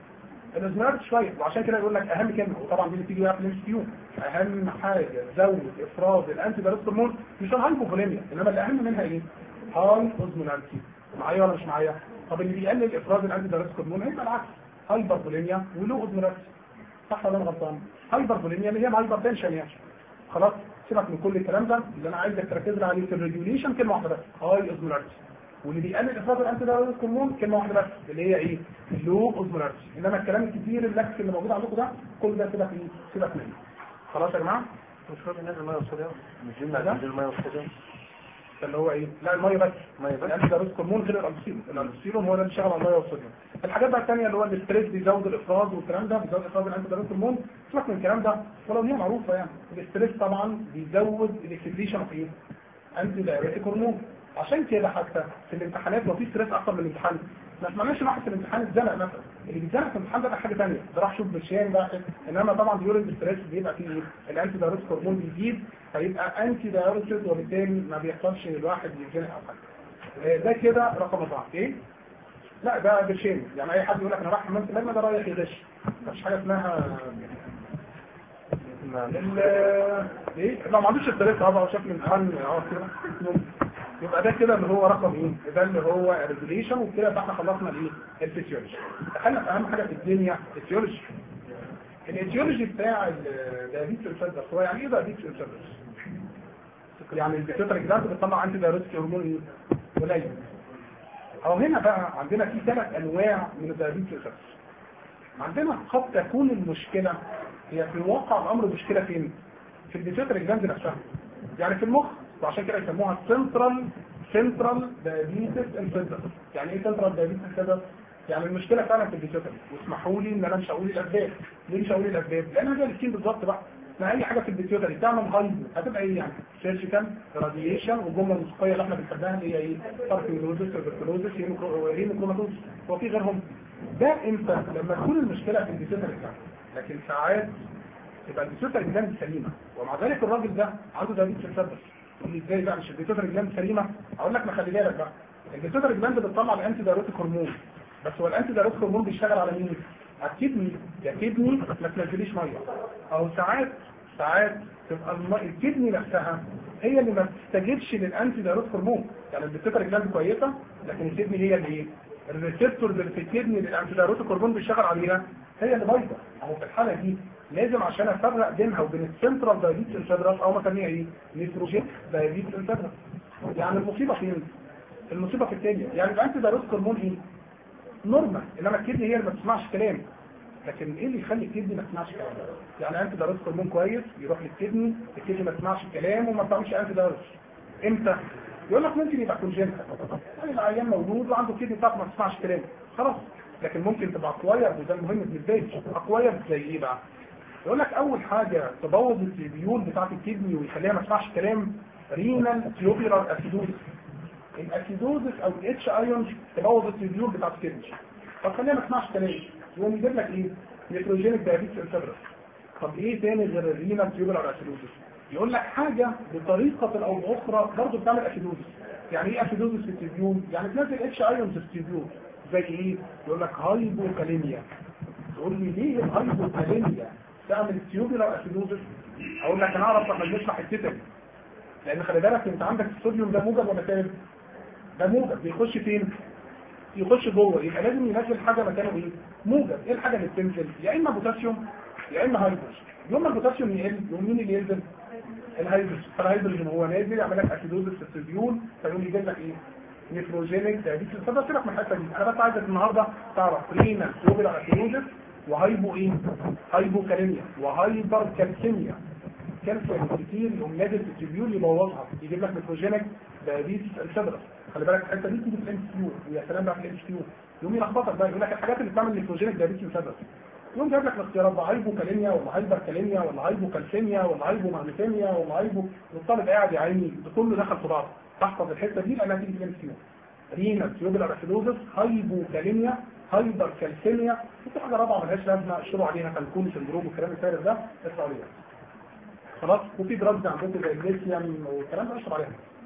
الازمراريتي شويه وعشان كده يقول لك اهم كلمه وطبعا دي اللي بتيجي بقى في الام كيو اهم حاجه زود افراز الانتي دايركت هرمون مش الهايبوفوليميا انما الاهم منها ايه؟ هاي اوزمولاريتي معايا ولا مش معايا؟ طب اللي بيقلل افراز الانتي دايركت هرمون هيبقى العكس هايبرفوليميا ولو اوزمولاريتي صح ولا انا غلطان؟ هايبرفوليميا اللي هي الهايبر تنشن يعني خلاص سيبك من كل الكلام ده اللي انا عايزك تركز عليه في الريجوليشن كلمه واحده بس هاي اوزمولاريتي واللي بيقلل افراز الانتي دايركت هرمون كلمه واحده بس اللي هي ايه؟ لو اوزمولاريتي انما الكلام الكتير اللكس اللي موجود عندكم ده كل ده سيبك ايه؟ سيبك منه خلاص يا جماعه؟ مش فاضي نازل ميه والصوديوم مش ده؟ جبنا نازل ميه والصوديوم ده اللي هو ايه؟ لا الميه بس ميه بس الانتي دايركت هرمون غير الالبسيلوم الالبسيلوم هو اللي بيشتغل على الميه والصوديوم الحاجات بقى الثانيه اللي هو الاستريس بيزود الافراز والكلام ده بيزود افراز الانتي دايركت هرمون سيبك من الكلام ده ولو هي معروفه يعني الاستريس طبعا بيزود الاكسكريشن في ايه؟ انتي دايركت هرمون عشان كده حتى في الامتحانات لو في ستريس اكتر من الامتحان ما اسمعناش واحد في الامتحان اتزنق مثلا اللي بيتزنق في الامتحان ده بقى حاجه ثانيه ده راح شوف برشام بقى انما طبعا بيقول الاستريس بيبقى فيه ايه؟ الانتي دايركت هرمون بيزيد فيبقى انتي دايركت وبالتالي ما بيحصلش ان الواحد يتزنق او حاجه آه، ده كده رقم اربعه ايه؟ لا ده برشام يعني اي حد يقول لك انا رايح حمام سلامه ده رايح يغش مفيش حاجه اسمها ال ايه لو ما عندوش ستريس اه بقى شاف الامتحان اه كده يبقى ده كده اللي هو رقم ايه ده اللي هو ريجوليشن وكده بقى احنا خلصنا الايه الفسيولوجي دخلنا في اهم حاجه في الدنيا الفسيولوجي الفسيولوجي بتاع الدايابيتس الفيزر هو يعني ايه دايابيتس الفيزر يعني البيتوتريك ده بتطلع انتي دايريتك هرمون ايه قليل او هنا بقى عندنا في ثلاث انواع من الدايابيتس الفيزر عندنا قد تكون المشكله هي في الواقع الامر مشكله فين في البيتوتريك جلاند نفسها يعني في المخ وعشان كده يسموها سنترال سنترال دايابيتس انفيدر يعني ايه سنترال دايابيتس انفيدر يعني المشكله فعلا في البيتوتري واسمحوا لي ان انا مش هقول الاسباب ليه مش هقول الاسباب لان انا السكين بالظبط بقى ما اي حاجه في البيتوتري تعمل هايبو هتبقى ايه يعني سيرجيكال راديشن والجمله الموسيقيه اللي احنا بنحبها اللي هي ايه باركينوزس تبركلوزس هيموكروماتوز هو في غيرهم ده امتى لما تكون المشكله في البيتوتري بتاعتك لكن ساعات يبقى البيتوتري جلاند سليمه ومع ذلك الراجل ده عنده دايابيتس انفيدر تقول لي ازاي بقى مش البيتوتري جلاند سليمه اقول لك ما خلي بالك بقى البيتوتري جلاند بتطلع الانتي دايروتيك هرمون بس هو الانتي دايروتيك هرمون بيشتغل على مين على الكدني يا كدني ما تنزليش ميه او ساعات ساعات تبقى الم... الكدني نفسها هي اللي ما بتستجيبش للانتي دايروتيك هرمون يعني البيتوتري جلاند كويسه لكن الكدني هي اللي ايه الريسبتورز اللي في الكدني للانتي دايروتيك هرمون بيشتغل عليها هي اللي بايظه اهو في الحاله دي لازم عشان افرق بينها وبين السنترال دايابيتس انفيدرال او مسميها ايه نيتروجين دايابيتس انفيدرال يعني المصيبه فين المصيبه في الكليه يعني الانتي دايروتيك هرمون ايه نورمال انما الكدني هي اللي ما بتسمعش كلام لكن ايه اللي يخلي الكدني ما تسمعش كلام يعني انتي دايروتيك هرمون كويس يروح للكدني الكدني ما تسمعش الكلام وما بتعملش انتي دايروتيك امتى يقول لك ممكن يبقى كونجنتال يعني العيان مولود وعنده الكدني بتاعته ما تسمعش كلام خلاص لكن ممكن تبقى اكواير وده المهم بالنسبه لي اكواير زي ايه بقى يقول لك اول حاجه تبوظ التيبيول بتاعت الكدني ويخليها ما تسمعش كلام رينال تيوبيرال اسيدوزس الاسيدوزس او الاتش ايون تبوظ التيبيول بتاعت الكدني فتخليها ما تسمعش كلام يقوم يجيب لك ايه نيتروجينيك دايابيتس انتبرس طب ايه تاني غير الرينال تيوبيرال اسيدوزس يقول لك حاجه بطريقه او باخرى برضه بتعمل اسيدوزس يعني ايه اسيدوزس في التيبيول يعني تنزل اتش ايون في التيبيول زي ايه يقول لك هايبوكاليميا تقول لي ليه الهايبوكاليميا تعمل تيوبيلار اسيدوزس اقول لك انا اعرف لما نشرح التتر لان خلي بالك انت عندك الصوديوم ده موجب ولا سالب ده موجب بيخش فين يخش جوه يبقى لازم ينزل حاجه مكانه ايه موجب ايه الحاجه اللي بتنزل يا اما بوتاسيوم يا اما هيدروجين يوم ما البوتاسيوم يقل يوم مين اللي ينزل الهيدروجين فالهيدروجين هو نازل يعمل لك اسيدوزس في السيليول فيقوم يجيب لك ايه نيتروجينيك دايابيتس فده سيبك من الحته دي انا بس عايزك النهارده تعرف رينا تيوبيلار اسيدوزس وهايبو ايه هايبو كاليميا وهايبر كالسيميا كالسيوم كتير يقوم نازل في التيبيول يبوظها يجيب لك نيتروجينيك دايابيتس الصدر خلي بالك الحته دي تيجي في الام كيو ويا سلام بقى في الام كيو يقوم يلخبطك بقى يقول لك الحاجات اللي بتعمل نيتروجينيك دايابيتس الصدر يقوم جايب لك الاختيارات بقى هايبو كاليميا ولا هايبر كاليميا ولا هايبو كالسيميا ولا هايبو ماغنيسيميا ولا هايبو والطالب قاعد يا عيني ده كله دخل في بعض تحفظ الحته دي لانها تيجي في الام كيو رينال تيوبيلار اسيدوزس هايبو كاليميا هايبر كالسيميا وفي حاجه رابعه ملهاش لازمه اشتروا عليها كالكون سندروم والكلام الفارغ ده اسمعوا عليها خلاص وفي دراجز عندكم زي الليثيوم والكلام ده اشرب عليها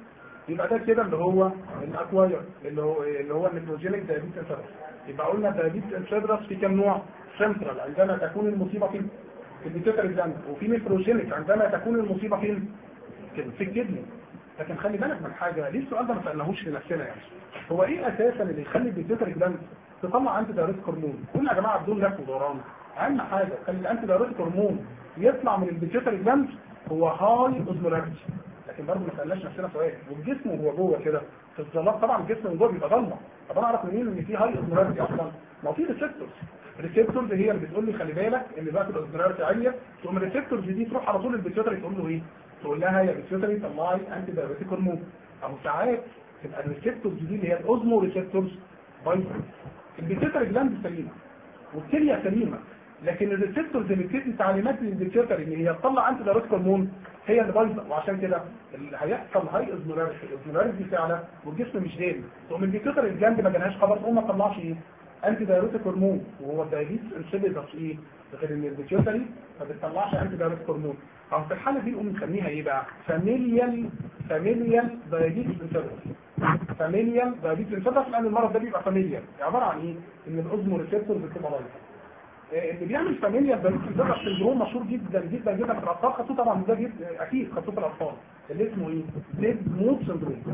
يبقى ده كده اللي هو الاكواير اللي هو اللي هو النيتروجينيك دايابيتس انسيدرس يبقى قلنا دايابيتس انسيدرس في كام نوع سنترال عندما تكون المصيبه في في البيتيوتري جلاند وفي نيتروجينيك عندما تكون المصيبه فين في الكدني لكن خلي بالك من حاجه ليه السؤال ده ما سالناهوش لنفسنا يعني هو ايه اساسا اللي يخلي البيتيوتري جلاند تطلع انتي دايوريتيك هرمون قلنا يا جماعه بدون لف ودوران اهم حاجه خلي الانتي دايوريتيك هرمون يطلع من البيتيوتري جلاند هو هاي اوزمولاريتي لكن برضه ما سالناش نفسنا سؤال والجسم وهو جوه كده في الظلام طبعا الجسم من جوه بيبقى ضلمه طب انا اعرف منين ان في هاي اوزمولاريتي اصلا ما هو في ريسبتورز الريسبتورز هي اللي بتقول لي خلي بالك ان دلوقتي الاوزمولاريتي عاليه تقوم الريسبتورز دي تروح على طول البيتيوتري تقول له ايه تقول لها يا بيتيوتري طلعي انتي دايوريتيك هرمون او ساعات تبقى الريسبتورز دي اللي هي الاوزمو ريسبتورز بايظه البيتيوتري جلاند سليمه والكليه سليمه لكن الريسبتورز اللي بتدي تعليمات للبيتيوتري ان هي تطلع انتي دايوريتيك هرمون هي اللي بايظه وعشان كده اللي هيحصل هاي اوزمولاريتي الاوزمولاريتي دي فعلا والجسم مش دايم تقوم البيتيوتري الجلاند ما جالهاش خبر تقوم ما تطلعش ايه انتي دايوريتيك هرمون وهو الدايابيتس انسيبيدس ايه غير ان البيتيوتري ما بتطلعش انتي دايوريتيك هرمون او في الحاله دي نقوم نسميها ايه بقى فاميليال فاميليال دايابيتس انسيبيدس فاميليال دايابيتس انسيبيدس لان المرض ده بيبقى فاميليال عباره عن ايه ان الاوزمو ريسبتورز بتبقى بايظه اللي بيعمل فاميليا ده سندروم مشهور جدا جدا جدا في الاطفال خدوه طبعا ده جدا اكيد خدوه في الاطفال اللي اسمه ايه؟ ديد مود سندروم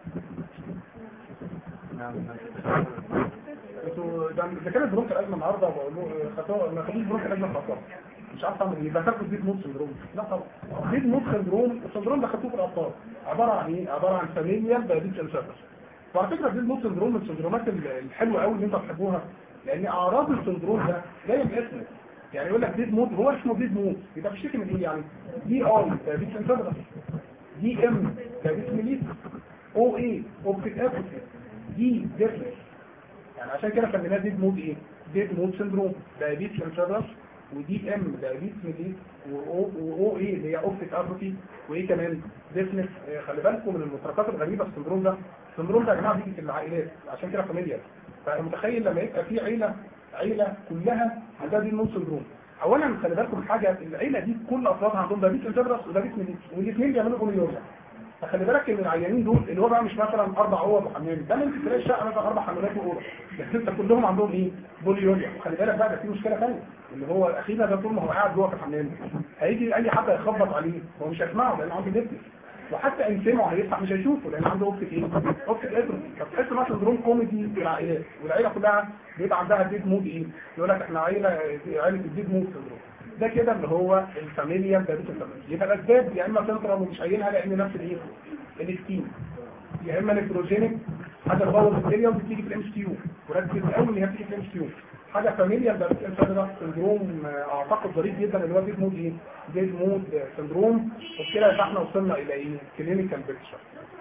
انتوا ده ده كانت برونك الازمه النهارده بقول له خدوه ما خدوش برونك الازمه في الاطفال مش عارف اعمل ايه بتاخد ديد مود سندروم لا طبعا ديد مود سندروم السندروم ده خدوه في الاطفال عباره عن ايه؟ عباره عن فاميليا دايابيتس انسيرتس وعلى فكره ديد مود سندروم من السندرومات الحلوه قوي اللي انتوا بتحبوها لان اعراض السندروم ده جايه باسمه يعني يقول لك ديد مود هو اسمه ديد مود يبقى بيشتكي من ايه يعني دي اي دايابيتس انسيرتس دي ام دايابيتس ميليت او اي اوبتيك ابوتي دي ديفلس يعني عشان كده سميناه ديد مود ايه ديد مود سندروم دايابيتس انسيرتس ودي ام دايابيتس ميليت واو اي اللي هي اوبتيك ابوتي وايه كمان ديفنس خلي بالكم من المتركات الغريبه في السندروم ده السندروم ده يا جماعه بيجي في العائلات عشان كده فاميليا فمتخيل لما يبقى في عيله عيله كلها عندها دي نون سندروم اولا خلي بالكم حاجه العيله دي كل افرادها عندهم دايابيتس انتبرس ودايابيتس ميليت والاثنين بيعملوا بوليوريا فخلي بالك ان العيانين دول اللي هو بقى مش مثلا اربع اوض وحمام ده ممكن تلاقي الشقه مثلا اربع حمامات واوضه بس انت كلهم عندهم ايه بوليوريا وخلي بالك بقى ده في مشكله ثانيه اللي هو اخينا ده طول ما هو قاعد جوه في الحمام هيجي اي حد يخبط عليه هو مش هيسمعه لان عنده نفس وحتى ان سمعه هيفتح مش هيشوفه لان عنده اوبتيك ايه اوبتيك اتروفي فتحس مثلا سندروم كوميدي في العائلات والعيله كلها بيبقى عندها ديد مود ايه يقول لك احنا عيله عيله الديد مود سندروم ده كده اللي هو الفاميليا دايبيتس يبقى الاسباب يا اما سنترال ومش قايلها لان نفس الايه السكين يا اما نيتروجينيك حاجه تبوظ الدنيا وبتيجي في الام اس كيو وركز قوي ان هي بتيجي في الام اس كيو حاجه فاميليا دايبيتس سندروم اعتقد ظريف جدا اللي هو ديد مود ايه ديد مود سندروم وبكده يبقى احنا وصلنا الى ايه كلينيكال بيكتشر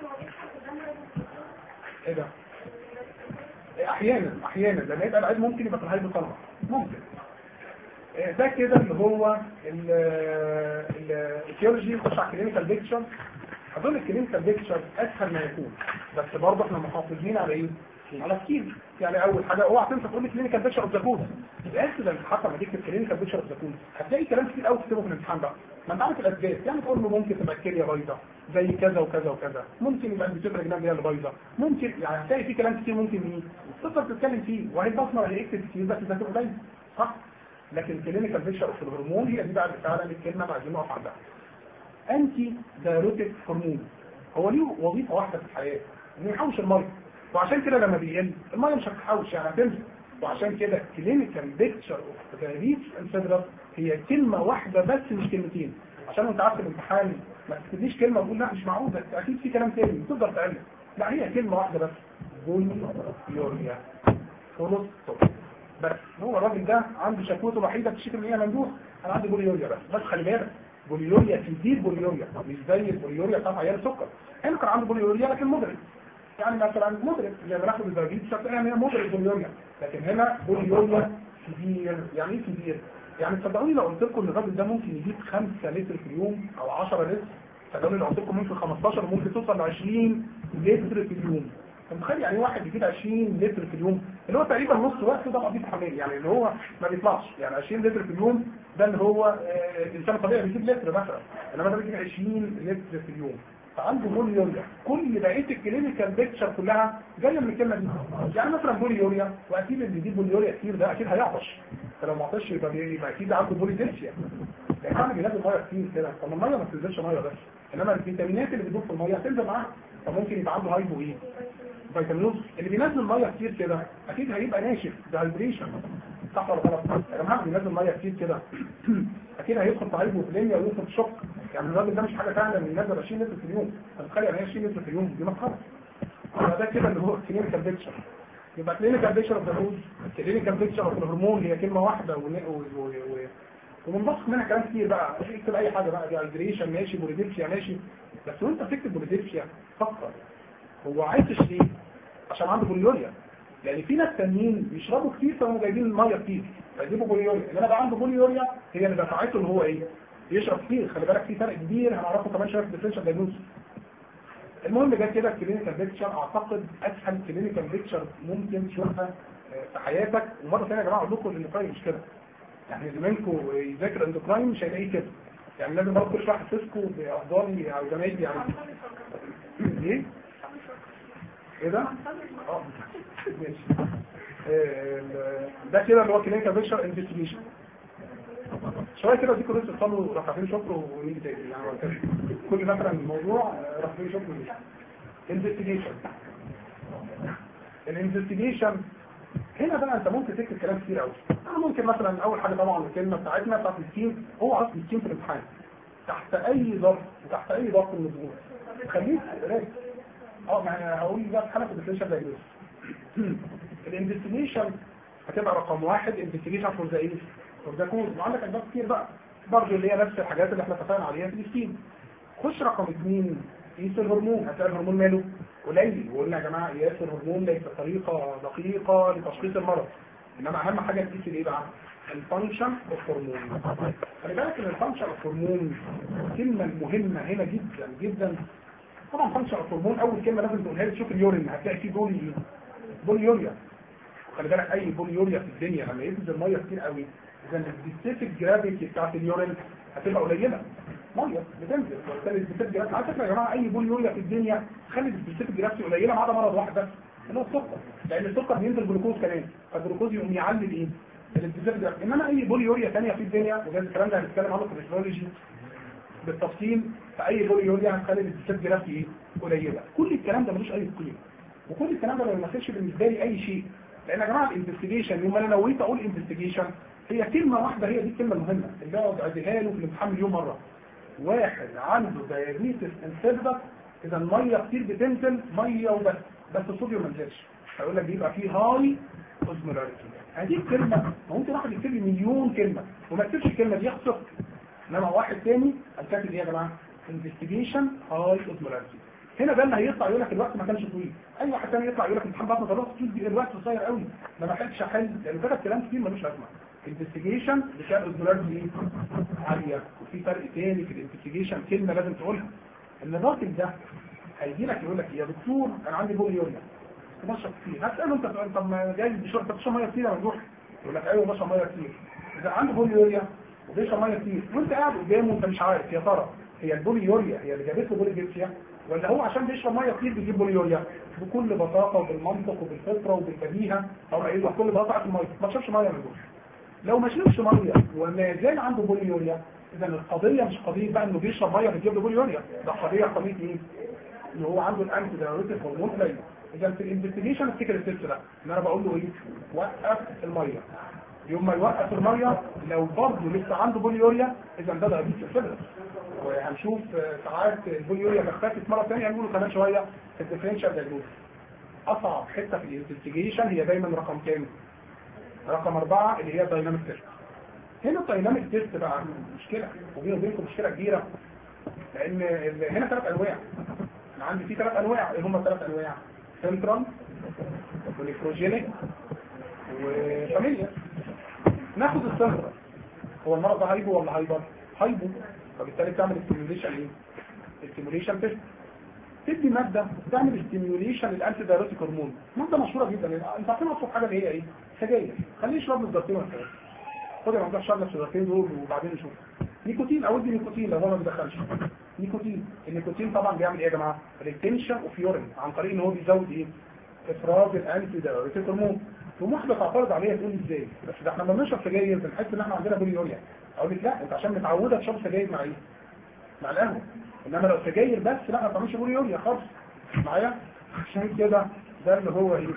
ايه ده احيانا احيانا لما يبقى العيد ممكن يبقى في الهايبو طلبه ممكن ده كده اللي هو الكيولوجي نخش على الكلينيكال بيكتشر اظن الكلينيكال بيكتشر اسهل ما يكون بس برضه احنا محافظين على ايه؟ على سكيل يعني اول حاجه اوعى تنسى تقول لي كلينيكال بيكتشر اوف ذا كود الاكسيدنت حتى لما تكتب كلينيكال بيكتشر اوف ذا كود هتلاقي كلام كتير قوي تكتبه في الامتحان بقى ما انت عارف الاسباب يعني تقول له ممكن تبقى الكليه بايظه زي كذا وكذا وكذا ممكن يبقى البيتوتر جناب هي اللي بايظه ممكن يعني هتلاقي في كلام كتير ممكن ايه تقدر تتكلم فيه وهي بصمه هيكتب كتير بس ده تبقى قليل صح لكن كلينيكال بيكتشر اوف الهرمون هي دي بقى فعلا الكلمه اللي عايزين نقف عندها انتي دايروتيك هرمون هو ليه وظيفه واحده في الحياه انه يحوش الميه وعشان كده لما بيقل الميه مش هتتحوش يعني هتنزل وعشان كده كلينيكال بيكتشر اوف دايابيتس انسيدرس هي كلمه واحده بس مش كلمتين عشان انت عارف الامتحان ما تكتبليش كلمه وتقول لا مش معقول ده اكيد في كلام تاني تقدر تقلل لا هي كلمه واحده بس بوليوريا خلص بس هو الراجل ده عنده شكوته الوحيده بتشتكي ان هي ممدوح انا عندي بوليوريا بس بس خلي بالك بوليوريا تزيد بوليوريا مش زي البوليوريا بتاع عيال السكر هنا كان عنده بوليوريا لكن مدرك يعني مثلا مدرك زي ما ناخد الدرجات شكل يعني مدرك بوليوريا لكن هنا بوليوريا كبير يعني ايه كبير؟ يعني تصدقوني لو قلت لكم ان الراجل ده ممكن يجيب 5 لتر في اليوم او 10 لتر صدقوني لو قلت لكم ممكن 15 ممكن توصل ل 20 لتر في اليوم متخيل يعني واحد يجيب 20 لتر في اليوم اللي هو تقريبا نص وقته ده قضيه حمام يعني اللي هو ما بيطلعش يعني 20 لتر في اليوم ده اللي هو آه الانسان الطبيعي بيجيب لتر مثلا انما ده بيجيب 20 لتر في اليوم فعنده بوليوريا كل بقيه الكلينيكال بيكتشر كلها جايه من الكلمه دي يعني مثلا بوليوريا واكيد اللي بيجيب بوليوريا كتير ده اكيد هيعطش فلو ما عطش يبقى يبقى اكيد عنده بوليديسيا يعني احنا بننزل ميه كتير كده طب ما الميه ما بتنزلش ميه بس انما الفيتامينات اللي بتدوب في الميه هتنزل معاها فممكن يبقى عنده هايبو ايه فيتامينوز اللي بينزل ميه كتير كده اكيد هيبقى ناشف دهايدريشن صح ولا غلط يا جماعه اللي بينزل ميه كتير كده اكيد هيدخل في هايبوفليميا ويدخل في شوك يعني الراجل ده مش حاجه سهله ان ينزل 20 لتر في اليوم تخيل يعني 20 لتر في اليوم دي مسخره يبقى ده كده اللي هو كلينيكال بيكتشر يبقى كلينيكال بيكتشر اوف ذا كلينيكال بيكتشر اوف الهرمون هي كلمه واحده و... و... و... و... ومنبثق منها كلام كتير بقى اكتب اي حاجه بقى ديهايدريشن ماشي بوليديبسيا ماشي بس وانت بتكتب بوليديبسيا فكر هو عايز ليه؟ عشان عنده بوليوريا يعني في ناس تانيين بيشربوا كتير فهم جايبين الميه كتير فيجيبوا بوليوريا انما بقى عنده بوليوريا هي اللي دفعته اللي هو ايه؟ يشرب كتير خلي بالك في فرق كبير هنعرفه كمان شويه في الديفرنشال دايجنوستس المهم جت كده الكلينيكال بيكتشر اعتقد اسهل كلينيكال بيكتشر ممكن تشوفها في حياتك ومره ثانيه يا جماعه اقول لكم الاندوكراين مش كده يعني زمانكم يذاكر اندوكراين مش هيلاقيه كده يعني لازم برضه كل شويه احسسكم باحضاني او زمايلي يعني ايه؟ ايه ده؟ اه ماشي ده كده اللي هو كلينيكال بيكتشر انفستيجيشن شويه كده ديكوا لسه تصلوا ركعتين شكر ونيجي تاني يعني كل مثلا الموضوع ركعتين شكر ونيجي انفستيجيشن الانفستيجيشن هنا بقى انت ممكن تكتب كلام كتير قوي انا ممكن مثلا اول حاجه طبعا الكلمه بتاعتنا بتاعت التيم هو اصل التيم في الامتحان تحت اي ظرف وتحت اي ضغط من الظروف خليك رايق اه ما انا هقول بقى في حاله الديفرنشال دايجنوز الانفستيجيشن هتبقى رقم واحد انفستيجيشن فور ذا ايه فور ذا كوز وعندك اسباب كتير بقى برضه اللي هي نفس الحاجات اللي احنا اتفقنا عليها في السكين خش رقم اثنين قيس الهرمون هتلاقي الهرمون ماله قليل وقلنا يا جماعه قياس الهرمون ليس طريقه دقيقه لتشخيص المرض انما اهم حاجه تقيس الايه بقى الفانكشن اوف هرمون خلي بالك ان الفانكشن اوف هرمون الكلمه المهمه هنا جدا جدا طبعا فانكشن اوف هرمون اول كلمه لازم تقولها لي تشوف اليورين هتلاقي فيه بولي بوليوريا خلي بالك اي بوليوريا في الدنيا لما ينزل ميه كتير قوي اذا السبيسيفيك جرافيتي بتاعت اليورين هتبقى قليله ميه بتنزل وبالتالي السبيسيفيك جرافيتي على فكره يا جماعه اي بوليوريا في الدنيا خلي السبيسيفيك جرافيتي قليله ما عدا مرض واحد بس اللي هو السكر لان السكر بينزل جلوكوز كمان فالجلوكوز يقوم يعلي الايه؟ السبيسيفيك جرافيتي انما اي بوليوريا ثانيه في الدنيا وده الكلام ده هنتكلم عنه في الفيزيولوجي بالتفصيل في اي بوليوريا هتخلي السبيسيفيك جرافيتي ايه؟ قليله كل الكلام ده ملوش اي قيمه وكل الكلام ده ما بيمثلش بالنسبه لي اي شيء لان يا جماعه الانفستيجيشن يوم انا نويت اقول انفستيجيشن هي كلمه واحده هي دي الكلمه المهمه اللي اقعد اعديها له في الامتحان مليون مره واحد عنده دايابيتس انسيبتك اذا الميه كتير بتنزل ميه وبس بس الصوديوم ما نزلش هيقول لك بيبقى فيه هاي اوزمولاريتي هذه الكلمه ممكن واحد يكتب لي مليون كلمه وما يكتبش الكلمه دي يخسر انما واحد تاني الكاتب ايه يا جماعه انفستيجيشن هاي اوزمولاريتي هنا ده اللي هيطلع يقول لك الوقت ما كانش طويل اي واحد تاني يطلع يقول لك الامتحان بعد ما خلاص الوقت قصير قوي ما لحقتش احل لانه كتب كلام كتير ملوش لازمه الانفستيجيشن بتاع الدولار دي عاليه وفي فرق تاني في الانفستيجيشن كلمه لازم تقولها ان الراجل ده هيجي لك يقول لك يا دكتور انا عندي بوليوريا بشرب كتير هتساله انت سؤال طب ما جاي بشرب بتشرب ميه كتير يا ممدوح يقول لك ايوه بشرب ميه كتير اذا عنده بوليوريا وبيشرب ميه كتير وانت قاعد قدامه وانت مش عارف يا ترى هي البوليوريا هي اللي جابت له بوليجيبسيا ولا هو عشان بيشرب ميه كتير بيجيب بوليوريا بكل بساطه وبالمنطق وبالفطره وبالبديهه او قايل له بكل بساطه في الميه ما تشربش ميه من دول لو ما شربش ميه وما زال عنده بوليوريا اذا القضيه مش قضيه بقى انه بيشرب ميه بتجيب له بوليوريا ده قضيه قضيه ايه؟ ان هو عنده الانتي دايوريتيك هرمون قليل اذا في الانفستيجيشن افتكر السلسله ان انا بقول له ايه؟ وقف الميه يوم ما يوقف الميه لو برضه لسه عنده بوليوريا اذا ده دايابيتس الفيبرس وهنشوف ساعات البوليوريا ما اختفت مره ثانيه هنقوله كمان شويه في الديفرنشال دايجنوز اصعب حته في الانفستيجيشن هي دايما رقم كام؟ رقم أربعة اللي هي دايناميك تيست هنا الدايناميك تيست بقى مشكلة وبيني وبينكم مشكلة كبيرة لأن هنا ثلاث أنواع أنا عندي في ثلاث أنواع إيه هم الثلاث أنواع؟ سنترال ونيفروجينيك وفاميليا ناخد السنترال هو المرض ده هايبو ولا هايبر؟ هايبو فبالتالي بتعمل ستيميوليشن ايه؟ ستيميوليشن تيست تدي ماده تعمل ستيميوليشن للانتي دايروتيك هرمون ماده مشهوره جدا انت عارفين اصلا حاجه اللي هي ايه؟ سجاير خليه يشرب الزرتين والحاجات خد يا ممدوح شرب الزرتين دول وبعدين نشوف نيكوتين او ادي نيكوتين لو هو ما بيدخلش نيكوتين النيكوتين طبعا بيعمل ايه يا جماعه ريتنشن اوف يورين عن طريق ان هو بيزود ايه افراز الانتي دايوريتيك هرمون تقوم واحده تعترض عليها تقول ازاي بس ده احنا لما بنشرب سجاير بنحس ان احنا عندنا بوليوريا اقول لك لا انت عشان متعوده تشرب سجاير مع ايه مع القهوه انما لو سجاير بس لا ما تعملش بوليوريا خالص معايا عشان كده ده اللي هو ايه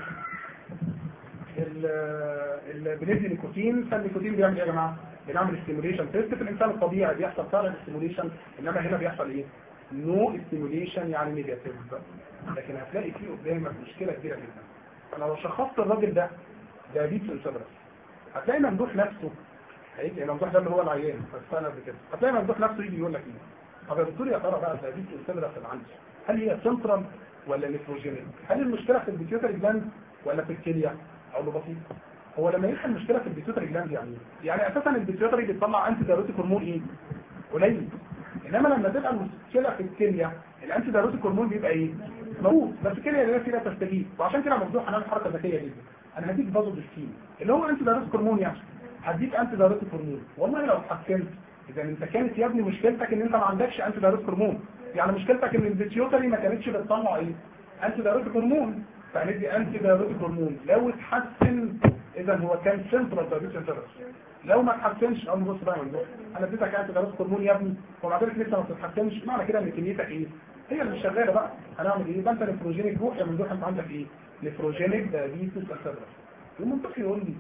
ال بندي نيكوتين فالنيكوتين بيعمل ايه يا جماعه بنعمل ستيموليشن تيست في الانسان الطبيعي بيحصل فعلا ستيموليشن انما هنا بيحصل ايه نو ستيموليشن يعني نيجاتيف لكن هتلاقي فيه قدامك مشكله كبيره جدا انا لو شخصت الراجل ده دايابيتس انسبرس هتلاقي ممدوح نفسه هيجي ممدوح ده اللي هو العيان بس انا قبل كده هتلاقي ممدوح نفسه يجي يقول لك ايه طب يا دكتور يا ترى بقى الدايابيتس انسبرس اللي عندي هل هي سنترال ولا نيفروجينيك هل المشكله في البيتيوتري جلاند ولا في الكليه اقول له بسيط هو لما يبقى المشكله في البيتيوتري جلاند يعني ايه؟ يعني اساسا البيتيوتري بيطلع انتي دايروتيك هرمون ايه قليل انما لما تبقى المشكله في الكليه الانتي دايروتيك هرمون بيبقى ايه موجود بس الكليه اللي فيها تستجيب وعشان كده ممدوح هنعمل حركه ذكيه جدا انا هديك فازو بالسين اللي هو انتي دايروتيك هرمون يعني هديك انتي دايروتيك هرمون والله لو اتحسنت اذا انت كانت يا ابني مشكلتك ان انت ما عندكش انتي دايروتيك هرمون يعني مشكلتك ان البيتيوتري ما كانتش بتطلع ايه انتي دايروتيك هرمون فهندي انتي دايروتيك هرمون لو اتحسن اذا هو كان سنترال دايابيتس انترس لو ما اتحسنش اقول له بص بقى يا ممدوح انا اديتك انتي دايروتيك هرمون يا ابني ومع ذلك لسه ما بتتحسنش معنى كده ان كميتك ايه هي اللي مش شغاله بقى هنعمل ايه يبقى انت نفروجينيك روح يا ممدوح انت عندك ايه نفروجينيك دايابيتس انترس المنطقي يقول لي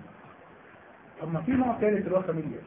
طب ما في نوع ثالث اللي هو فاميليا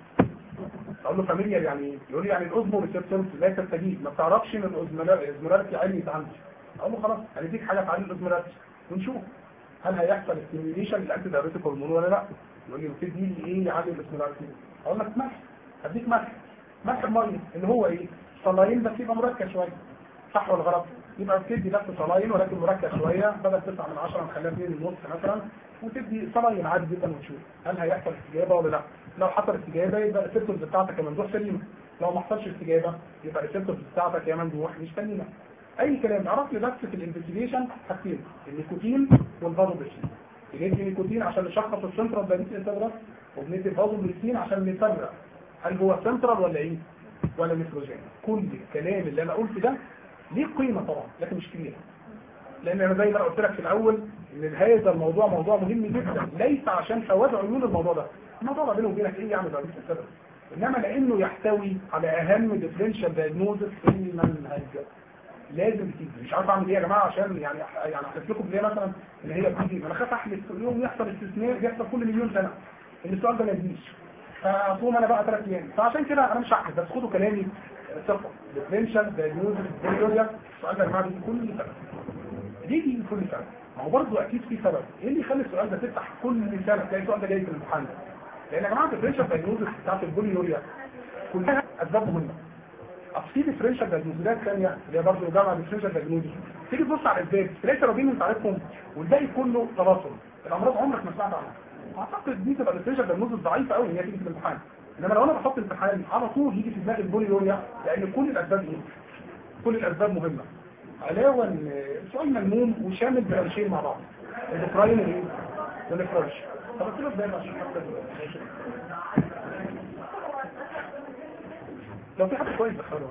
اقول له فاميليا يعني ايه يقول لي يعني الاوزمو ريسبتورز لا تستجيب ما بتعرفش ان الاوزمولاريتي عليت عندي اقول له خلاص هنديك حاجه تعلي الاوزمولاريتي ونشوف هل هيحصل ستيميوليشن للانتي دايوريتيك هرمون ولا لا يقول لي وتدي لي ايه يعلي الاوزمولاريتي اقول لك ملح هديك ملح ملح الميه اللي هو ايه صلاين بس يبقى مركز شويه صح ولا غلط يبقى بتدي بس صلاين ولكن مركز شويه بدل 9 من 10 نخليها 2 ونص مثلا وتدي صلاين عادي جدا ونشوف هل هيحصل استجابه ولا لا لو حصل استجابه يبقى الريسبتورز بتاعتك يا ممدوح سليمه لو ما حصلش استجابه يبقى الريسبتورز بتاعتك يا ممدوح مش سليمه اي كلام اعرف لي بس في الانفستيجيشن حاجتين النيكوتين والفازوبريسين بندي نيكوتين عشان نشخص السنترال دايبيتس انتجرال وبندي فازوبريسين عشان نفرق هل هو سنترال ولا ايه ولا نيتروجين كل الكلام اللي انا قلته ده ليه قيمه طبعا لكن مش كبيره لان انا زي ما انا قلت لك في الاول ان هذا الموضوع موضوع مهم جدا ليس عشان سواد عيون الموضوع ده الموضوع ما بينه وبينك ايه يعني دايبيتس انتجرال انما لانه يحتوي على اهم ديفرنشال دايجنوزس في المنهج لازم تيجي مش عارف اعمل ايه يا جماعه عشان يعني يعني احلف لكم ليه مثلا ان هي بتيجي انا خايف احلف كل يوم يحصل استثناء بيحصل كل مليون سنه ان السؤال ده ما يجيش فاصوم انا بقى ثلاث ايام فعشان كده انا مش هحلف بس خدوا كلامي ثقه ديفرنشال دايجنوزس بوليوريا السؤال ده يا جماعه بيجي كل سنه بيجي كل سنه ما هو برضه اكيد في سبب ايه اللي يخلي السؤال ده تفتح كل سنه تلاقي السؤال ده جاي في الامتحان لان يا جماعه الديفرنشال دايجنوزس بتاعت البوليوريا كلها اسباب مهمه اصل في ديفرنشال دايجنوزات ثانيه اللي هي برضه جامعه ديفرنشال دايجنوزس تيجي تبص على الاسباب تلاقي سببين انت عارفهم والباقي كله تواصل الامراض عمرك ما سمعت عنها اعتقد دي تبقى ديفرنشال دايجنوزس ضعيفه قوي ان هي تيجي في الامتحان انما لو انا بحط امتحان على طول يجي في دماغي البوليوريا لان كل الاسباب ايه؟ كل الاسباب مهمه علاوه ان سؤال ملموم وشامل برانشين مع بعض الاوكراين ايه؟ والافراج طب قلت له ازاي عشان حتى لو في حد كويس دخله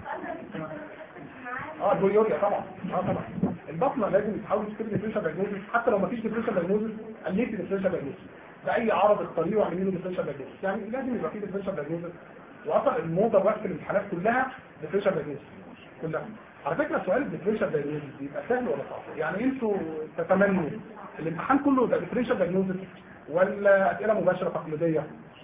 اه البوليوريا طبعا اه طبعا البطنه لازم تحاول تكتب ديفرنشال دايجنوزس حتى لو ما فيش ديفرنشال دايجنوزس قللت ديفرنشال دايجنوزس باي عرض الطريق واعمل له ديفرنشال دايجنوزس يعني لازم يبقى في ديفرنشال دايجنوزس واصلا الموضه وقت الامتحانات كلها ديفرنشال دايجنوزس كلها على فكره سؤال الديفرنشال دايجنوزس بيبقى سهل ولا صعب يعني انتوا تتمنوا الامتحان كله يبقى ديفرنشال دايجنوزس ولا اسئله مباشره تقليديه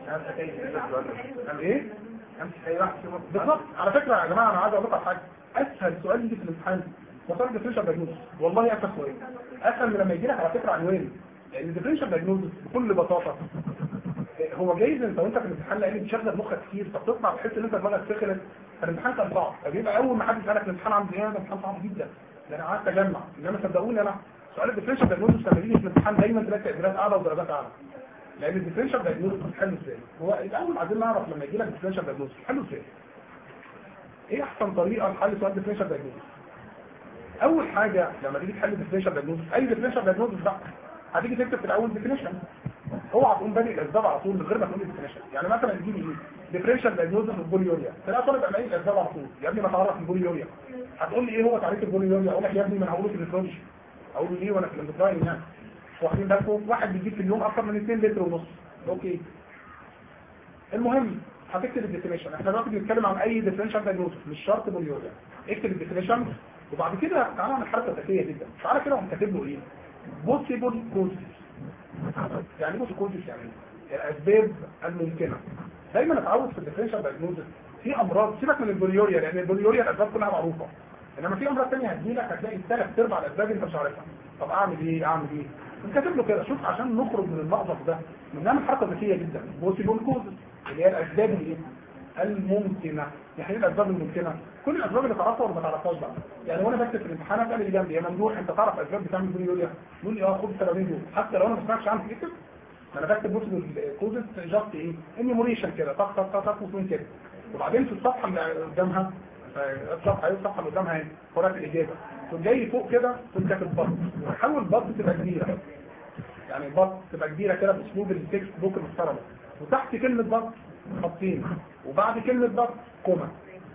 ايه بالظبط على فكره يا جماعه انا عايز اقول لكم على حاجه اسهل سؤال يجي في الامتحان مسار الديفرنشال دايجنوزس والله اسهل سؤال اسهل من لما يجي لك على فكره عنوان لان الديفرنشال دايجنوزس بكل بساطه هو جايز انت وانت في الامتحان لان بتشغل مخك كتير فبتطلع بتحس ان انت دماغك سخنت فالامتحان كان صعب فبيبقى اول ما حد يسالك الامتحان عامل ايه ده امتحان صعب جدا ده انا قعدت اجمع انما صدقوني انا سؤال الديفرنشال دايجنوزس لما يجي في الامتحان دايما تلاقي تقديرات اعلى ودرجات اعلى لان الديفرنشال دايجنوزس بتحله ازاي هو الاول عايزين نعرف لما يجي لك ديفرنشال دايجنوزس بتحله ازاي ايه احسن طريقه لحل سؤال ديفرنشال دايجنوزس اول حاجه لما تيجي تحل ديفرنشال دايجنوزس اي ديفرنشال دايجنوزس بقى هتيجي تكتب في الاول ديفينيشن اوعى تقوم بادئ الاسباب على طول من غير ما تقول ديفينيشن يعني مثلا تجيب ايه ديفرنشال دايجنوزس البوليوريا تلاقي طالب الاقي الاسباب على طول يا ابني ما تعرف البوليوريا هتقول لي ايه هو تعريف البوليوريا اقول لك يا ابني ما انا هقوله في النيفرولوجي اقول له ليه وانا في الاندوكراين يعني واخدين بالكم واحد بيجيب في اليوم اكتر من 2 لتر ونص اوكي المهم هتكتب الديفينيشن احنا دلوقتي بنتكلم عن اي ديفرنشال دايجنوستس مش شرط بوليوريا اكتب الديفينيشن وبعد كده تعالى نعمل حركه ذكيه جدا تعالى كده وقوم كاتب له ايه بوسيبل كوزز يعني بوسيبل كوزز يعني إيه؟ الاسباب الممكنه دايما اتعود في الديفرنشال دايجنوستس في امراض سيبك من البوليوريا لان البوليوريا الاسباب كلها معروفه انما في امراض ثانيه هتجيلك هتلاقي ثلاث ارباع الاسباب انت مش عارفها طب اعمل ايه اعمل ايه كاتب له كده شوف عشان نخرج من المأزق ده بنعمل حركه ذكيه جدا بوسيبل كوزز اللي هي الاسباب الايه الممكنه يعني ايه الاسباب الممكنه كل الاسباب اللي تعرفها ولا ما تعرفهاش بقى يعني وانا بكتب في الامتحان اسال اللي جنبي يا ممدوح انت تعرف اسباب بتعمل بوليوريا يقول لي اه خد السببين دول حتى لو انا ما سمعتش عنهم اكتب ما انا بكتب بوسيبل كوزز جاست ايه انيموريشن كده طق طق طق طق وتقول كده وبعدين في الصفحه اللي قدامها آه، الصفحه ايه الصفحه اللي قدامها ايه قراءه الاجابه تقوم جاي فوق كده تقوم كاتب بط وحاول بط تبقى كبيره يعني بط تبقى كبيره كده باسلوب التكست بوك المحترمه وتحت كلمه بط خطين وبعد كلمه بط كوما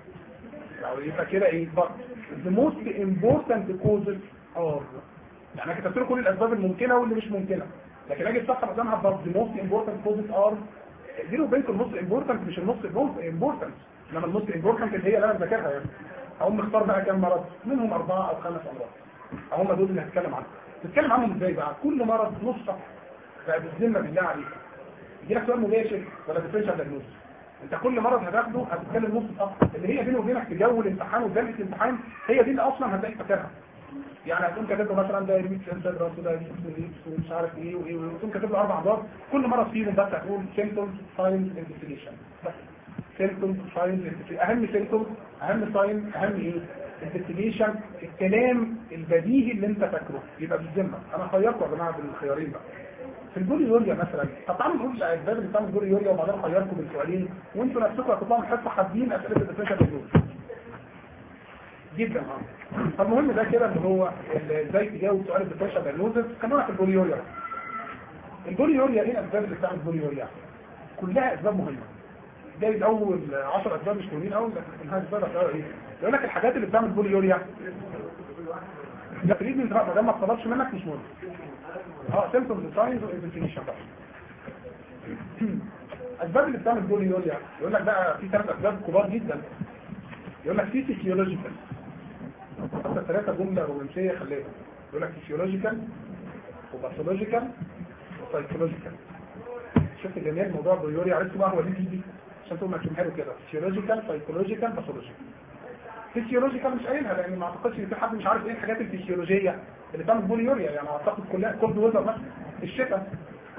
يعني يبقى كده ايه بط the most important causes are يعني انا كتبت له كل الاسباب الممكنه واللي مش ممكنه لكن اجي الصفحه قدامها بط the most important causes are بيني وبينكم النص امبورتنت مش النص امبورتنت انما النص امبورتنت اللي هي اللي انا بذاكرها يعني اقوم مختار بقى كام مرض منهم اربعه او خمس امراض هم دول اللي هتكلم عنهم تتكلم عنهم ازاي بقى كل مرض نص صفحه بقى بالذمه بالله عليك يجي لك سؤال مباشر ولا ديفرنشال دايجنوز انت كل مرض هتاخده هتتكلم نص صفحه اللي هي بيني وبينك في جو الامتحان وجلسه الامتحان هي دي اللي اصلا هتلاقي فاكرها يعني هتقوم كاتب له مثلا دايريت سنتر راس دايريت ومش عارف ايه وايه وتقوم كاتب له اربع امراض كل مرض فيهم بس هتقول سيمبتومز ساينز انفستيجيشن بس سيمبتومز ساينز اهم سيمبتومز اهم ساين اهم ايه انفستيجيشن الكلام البديهي اللي انت فاكره يبقى بالذمه انا خيركم يا جماعه بالخيارين بقى في البوليوريا مثلا طب تعالوا نقول الاسباب اللي بتعمل بوليوريا وبعدين اخيركم بالسؤالين وانتوا نفسكم هتطلعوا من الحصه حابين اسئله الديفرنشال دايجنوز جدا اه فالمهم ده كده اللي هو ازاي تجاوب سؤال الديفرنشال دايجنوز خلونا في البوليوريا البوليوريا ايه الاسباب اللي بتعمل بوليوريا كلها اسباب مهمه جايز اول 10 اسباب مش مهمين قوي لكن هذه اسباب هتلاقيها ايه يقول لك الحاجات اللي بتعمل بوليوريا ده تريتمنت ما دام ما اتطلبش منك مش مهم اه سيمبتومز ساينز وانفستيجيشن بقى اسباب اللي بتعمل بوليوريا يقول لك بقى في ثلاث اسباب كبار جدا يقول لك في فيسيولوجيكال حتى ثلاثه جمله رومانسيه خليها يقول لك فيسيولوجيكال وباثولوجيكال وسايكولوجيكال شفت جميع موضوع البوليوريا عرفتوا بقى هو ليه بيجي عشان تقوم مكتوب حلو كده فيسيولوجيكال سايكولوجيكال باثولوجيكال فيسيولوجيكال مش قايلها لان ما اعتقدش ان في حد مش عارف ايه الحاجات الفسيولوجيه اللي بتعمل بوليوريا يعني اعتقد كلها كولد ويزر مثلا الشتاء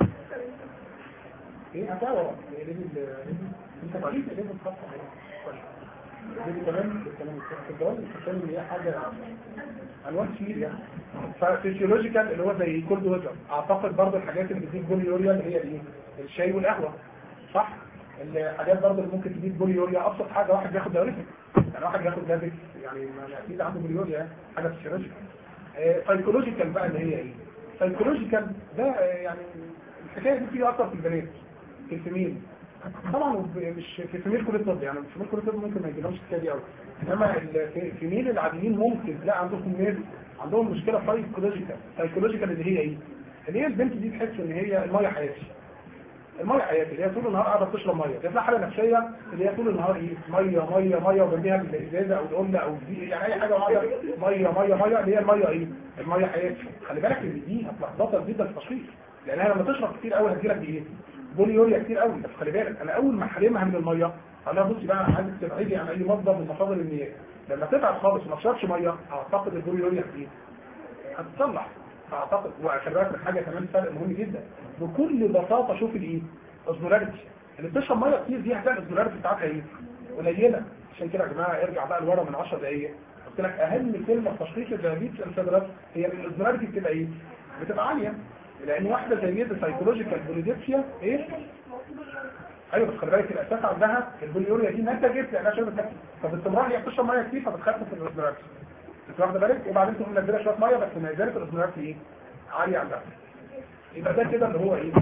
ايه هتعرف ايه ليه انت تعرف ليه بتخطط دي كمان الكلام الدول بتتكلم ان هي حاجه الوان كتير يعني ففيسيولوجيكال اللي هو زي كولد ويزر اعتقد برضه الحاجات اللي بتجيب بوليوريا اللي هي ايه الشاي والقهوه صح الحاجات برضه اللي ممكن تجيب بوليوريا ابسط حاجه واحد بياخد دايريتك يعني واحد بياخد لابك يعني ما اكيد عنده بوليوريا يعني حاجه فيسيولوجيكال سايكولوجيكال بقى اللي هي ايه سايكولوجيكال ده آه، يعني الحكايه دي فيها اكتر في البنات في الفيميل طبعا وب- مش في الفيميل كل الطب يعني الفيميل كل الطب ممكن ما يجيلهمش الحكايه دي قوي انما الفيميل العاديين ممكن لا عندهم ميل عندهم مشكله سايكولوجيكال سايكولوجيكال اللي هي ايه اللي هي البنت دي تحس ان هي الميه حياتي الميه حياتي اللي هي طول النهار قاعده بتشرب ميه دي حاله نفسيه اللي هي طول النهار ايه ميه ميه ميه وجنبيها الازازه او القله او دي يعني اي حاجه قاعده ميه ميه ميه اللي هي الميه ايه الميه حياتي خلي بالك ان دي هتلخبطك جدا في التشخيص لانها لما تشرب كتير قوي هتجيلك بايه بوليوريا كتير قوي بس خلي بالك انا اول ما احرمها من الميه اقول لها بصي بقى انا عايزك تبعدي عن اي مصدر من مصادر المياه لما تتعب خالص وما تشربش ميه اعتقد البوليوريا كتير هتتصلح اعتقد وخلي بالك من حاجه كمان فرق مهم جدا بكل بساطه شوف الايه اوزمولاريتي اللي بتشرب ميه كتير دي هتلاقي الاوزمولاريتي بتاعتها ايه قليله عشان كده يا جماعه ارجع بقى لورا من 10 دقائق قلت لك اهم كلمه في تشخيص الديابيتس انسدرات هي ان الاوزمولاريتي بتبقى ايه بتبقى عاليه لان واحده زي دي سايكولوجيكال بوليديبسيا ايه ايوه بس خلي بالك الاساس عندها البوليوريا دي نتجت لانها شربت كتير فباستمرار هي بتشرب ميه كتير فبتخفف الاوزمولاريتي انت واخده بالك وبعدين تقوم منزله شويه ميه بس ما زالت الاوزمولاريتي ايه عاليه عندها يبقى ده كده اللي هو ايه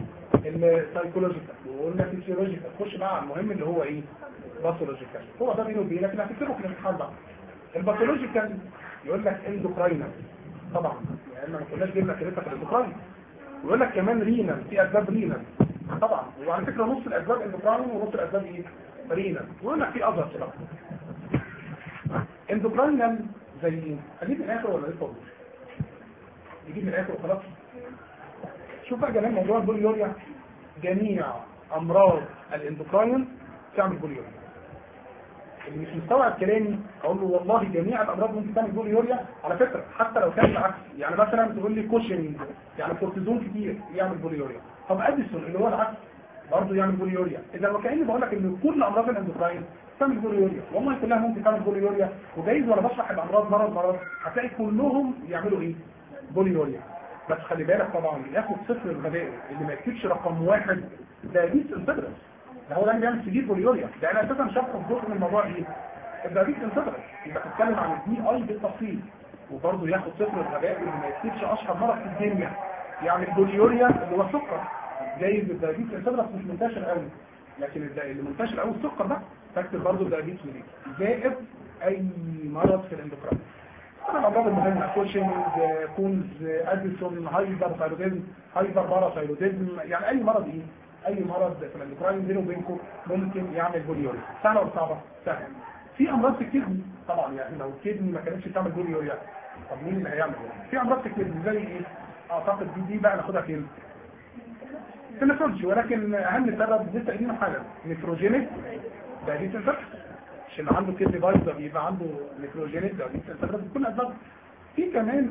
السايكولوجيكال وقلنا فيسيولوجيكال خش بقى على المهم اللي هو ايه باثولوجيكال هو ده بينه وبينك اللي هتكتبه في الامتحان بقى الباثولوجيكال يقول لك اندوكراينال طبعا يعني ما كناش جبنا كلمه في الاندوكراين ويقول لك كمان رينال في اسباب رينال طبعا وعلى فكره نص الاسباب اندوكراين ونص الاسباب ايه رينال ويقول لك في اذرز بقى اندوكراينال زي ايه اجيب من الاخر ولا لسه أقول؟ يجيب من الاخر وخلاص شوف بقى جمال موضوع البوليوريا جميع امراض الاندوكراين تعمل بوليوريا اللي مش مستوعب كلامي اقول له والله جميع الامراض ممكن تعمل بوليوريا على فكره حتى لو كان العكس يعني مثلا تقول لي كوشن يعني كورتيزون كتير يعمل بوليوريا طب اديسون اللي هو العكس برضه يعمل بوليوريا اذا لو كاني بقول لك ان كل امراض الاندوكراين تعمل بوليوريا والله كلها ممكن تعمل بوليوريا وجايز وانا بشرح الامراض مرض مرض هتلاقي كلهم يعملوا ايه بوليوريا بس خلي بالك طبعا اللي ياخد صفر الغباء اللي ما يكتبش رقم واحد ده ديس انتجرس ده هو ده اللي بيعمل سجير بوليوريا ده انا اساسا شرح جزء من الموضوع ايه الدايبيتس انتجرس يبقى بتتكلم عن الدي اي بالتفصيل وبرضه ياخد صفر الغباء اللي ما يكتبش اشهر مرض في الدنيا يعني البوليوريا اللي هو السكر جايز الدايبيتس انتجرس مش منتشر قوي لكن الد- اللي منتشر قوي السكر ده فاكتب برضه الدايبيتس دي زائد اي مرض في الاندوكراين طبعا الامراض المهمه كوشنج كونز اديسون هايبر ثايروديزم هايبر باراثايروديزم يعني اي مرض ايه اي مرض في الاندوكراين بينه وبينكم ممكن يعمل بوليوريا سهله ولا صعبه سهله في امراض في الكدني طبعا يعني لو الكدني ما كانتش تعمل بوليوريا طب مين اللي هيعمل بوليوريا في امراض في الكدني زي ايه اعتقد دي دي بقى ناخدها فين في النفرولوجي ولكن اهم سبب لسه قايلينه حالا نيتروجينيك دايبيتس انفكشن عشان عنده كدني بايظه بيبقى عنده نيتروجينيك دايبيتس انفكشن بكل اسباب في كمان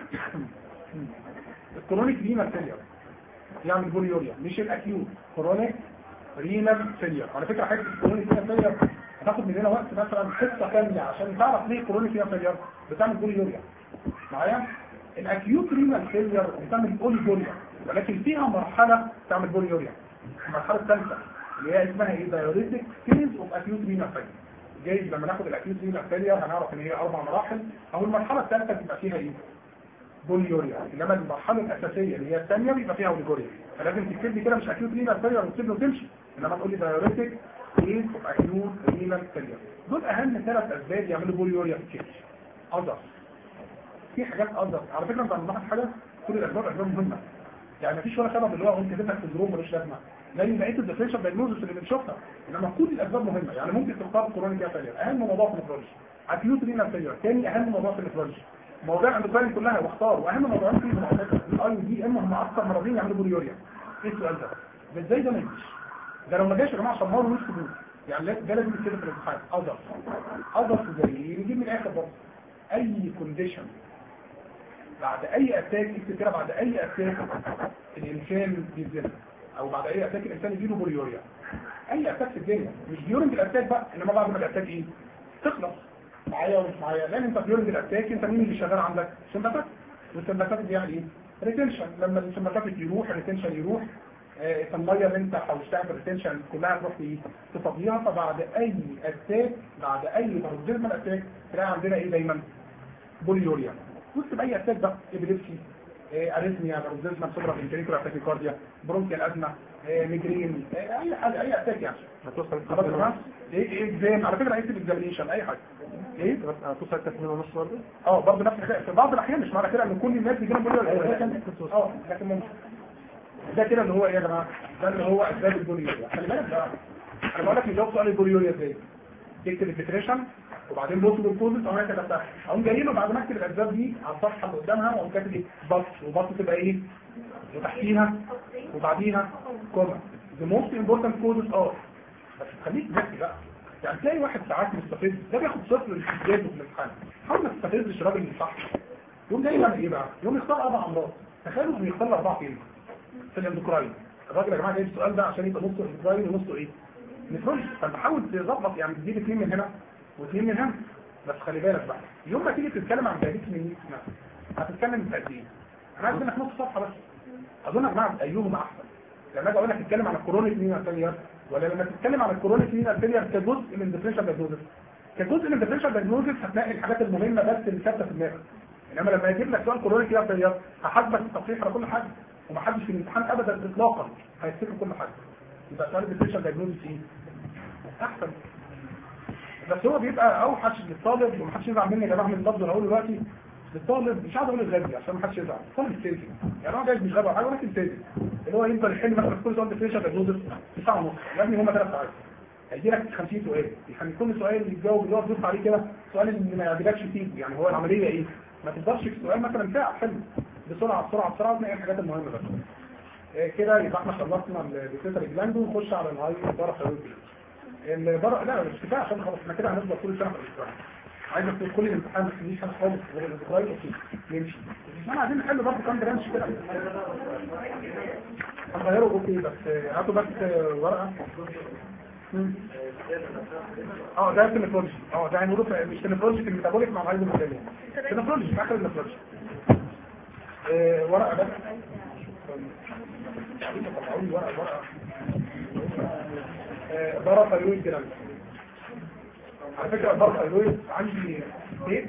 الكرونيك رينال فيلير يعمل بوليوريا مش الاكيوت كرونيك رينال فيلير على فكره حته الكرونيك رينال فيلير هتاخد مننا وقت مثلا حصه كامله عشان تعرف ليه كرونيك رينال فيلير بتعمل بوليوريا معايا الاكيوت رينال فيلير بتعمل بوليوريا ولكن فيها مرحله تعمل بوليوريا المرحله الثالثه اللي هي اسمها ايه دايوريتك فيز اوف اكيوت رينال فيلير جايز لما ناخد الاكيوت رينال فيلير هنعرف ان هي اربع مراحل او المرحله الثالثه بيبقى فيها ايه بوليوريا انما المرحله الاساسيه اللي هي الثانيه بيبقى فيها اوليجوريا فلازم تكتب لي كده مش اكيوت رينال فيلير وتسيب له تمشي انما تقول لي دايوريتك فيز اوف اكيوت رينال فيلير دول اهم ثلاث اسباب يعملوا بوليوريا في الكيس اذر في حاجات اذر على فكره انت عندك حاجه كل الاسباب اسباب مهمه يعني مفيش ولا سبب اللي هو قلت كاتب لك سندروم ملوش لازمه لان بقيه الديفرنشال دايجنوزس اللي بنشوفها انما كل الاسباب مهمه يعني ممكن تختار كورونيك فيلير اهم موضوع في النفرولوجي اكيوت رينال فيلير ثاني اهم موضوع في النفرولوجي مواضيع الاندوكراين كلها واختار واهم موضوعين فيهم على فكره الاي ودي ام هم اكثر مرضين يعملوا بوليوريا ايه السؤال ده؟ ده ازاي ده ما يجيش؟ ده لو ما جاش يا جماعه شمروا وش فلوس يعني لا- ده لازم يتكتب في الامتحان اذر اذر زي ايه؟ نجيب من الاخر برضه اي كونديشن بعد اي اتاك اكتب كده بعد اي اتاك الانسان بيتزن او بعد اي اتاك الانسان يجيله بوليوريا اي اتاك في الدنيا مش ديورنج الاتاك بقى انما بعد ما الاتاك ايه تخلص معايا ومش معايا لان انت ديورنج الاتاك انت مين اللي شغال عندك سمباتيك والسمباتيك بيعمل ايه ريتنشن لما السمباتيك يروح الريتنشن يروح آه، الميه اللي انت حوشتها في الريتنشن كلها تروح ايه تفضيها فبعد اي اتاك بعد اي بروزيزمال اتاك تلاقي عندنا ايه دايما بوليوريا واكتب اي اتاك بقى ابيليبسي اريثميا بروزيزمال سوبرا فينتريكولا تاكيكارديا برونكيال ازمه آه، ميجرين آه، اي حاجه اي اتاك يعني هتوصل خلاص يا جماعه ايه ايه اكزام على فكره هيكتب اكزامينيشن اي حاجه ايه هتوصل تسمين ونص برضه اه برضه نفس الحكايه في بعض الاحيان مش معنى كده ان كل الناس بيجي لهم بوليوريا لكن اه لكن ممكن ده كده اللي هو ايه يا جماعه ده اللي هو اسباب البوليوريا خلي بالك بقى انا بقول لك نجاوب سؤال البوليوريا ازاي تكتب الديفريشن وبعدين بص بالكوزس او هكذا بتاع اقوم جاي له بعد ما اكتب الاسباب دي على الصفحه اللي قدامها واقوم كاتب ايه بط وبط تبقى ايه وتحتيها وبعديها كوما the most important causes are بس خليك ذكي بقى يعني تلاقي واحد ساعات مستفز ده بياخد صفر للحجاج في الامتحان حاول ما تستفزش الراجل اللي صح يوم جاي يعمل ايه بقى؟ يوم يختار اربع امراض تخيلوا انه يختار اربعه فين؟ في الاندوكراين الراجل يا جماعه جايب السؤال ده عشان يبقى نصه اندوكراين ونصه ايه؟ نفرش فانت حاول تظبط يعني تجيب اثنين من هنا واثنين من هنا بس خلي بالك بقى يوم ما تيجي تتكلم عن دايبيتس من مثلا هتتكلم في قد ايه؟ انا عايز منك نص صفحه بس اظن يا جماعه ايهم احسن لما اجي اقول لك تتكلم عن الكورونيك مين فيلير ولا لما تتكلم عن الكورونيك مين فيلير كجزء من الديفرنشال دايجنوزس كجزء من الديفرنشال دايجنوزس هتلاقي الحاجات المهمه بس اللي ثابته في دماغك انما لما يجيب لك سؤال كورونيك مين فيلير هحاسبك التصحيح على كل حاجه ومحدش في الامتحان ابدا اطلاقا هيفتكر كل حاجه يبقى سؤال الديفرنشال دايجنوزس ايه؟ احسن بس هو بيبقى اوحش للطالب ومحدش يزعل مني يا جماعه من اللفظ اللي هقوله دلوقتي للطالب مش عايز اقول الغبي عشان محدش يزعل الطالب السيزي يعني هو جاي مش غبي ولا حاجه ولكن سيزي اللي هو يفضل يحل مثلا في كل سؤال ديفرنشال دايجنوزس في ساعه ونص يا ابني هم ثلاث ساعات هيجي لك 50 سؤال يعني كل سؤال يتجاوب يقعد يبص عليه كده سؤال اللي ما يعجبكش فيه يعني هو العمليه ايه؟ ما تقدرش في سؤال مثلا ساعه حلو بسرعه بسرعه بسرعه وتلاقي الحاجات المهمه بس إيه كده يبقى احنا خلصنا البيتيتر جلاند ونخش على الهاي بره البره لا مش كفايه عشان خلاص احنا كده هنفضل كل سنه في الاسبوع عايز اكتب كل الامتحان بس مفيش حاجه خالص غير الاسبوعي اوكي نمشي احنا عايزين نحل برضه كام برانش كده هنغيره اوكي بس هاتوا بس ورقه مم. اه ده النفرولوجي اه ده هنقوله في- مش النفرولوجي في الميتابوليك مع العيد المثالي النفرولوجي في اخر النفرولوجي آه، ورقه بس طلعوا لي ورقه ورقه آه، بارا ثايرويد جلاند على فكره بارا ثايرويد عندي ايه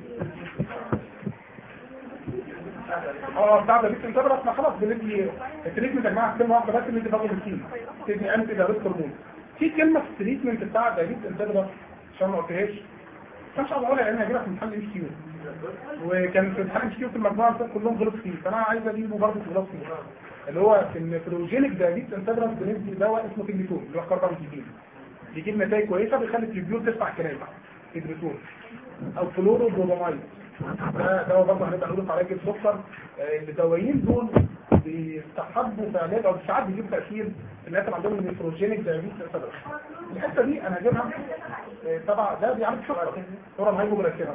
اه بتاع ده بيت انت بس ما خلاص بندي التريتمنت يا جماعه كلمه واحده بس اللي انت باخد الكيمو تدي انتي دايركت هرمون في كلمه في التريتمنت بتاع دايبيت انت عشان ما قلتهاش كان صعب اقولها لان هجيبها في امتحان الام كيو وكان في امتحان الام كيو في المجموعه بتاعت كلهم غلط فيه فانا عايز اجيبه برضه في غلط فيه اللي هو في النفروجينيك دايبيت انتجرانس بندي دواء اسمه كيميتون اللي هو كاربامتيدين بيجيب نتائج كويسه بيخلي التريبيول تسمع كلام كيدريتون او فلورو بروبامايد ده دواء برضه هنبقى نقول في علاج السكر آه، الدوايين دول بيستحبوا في علاج او ساعات بيجيب تاثير في الناس اللي عندهم النفروجينيك دايبيت انتجرانس الحته دي انا هجيبها آه، طبعا ده بيعمل سكر صوره هايبوجلايكيميا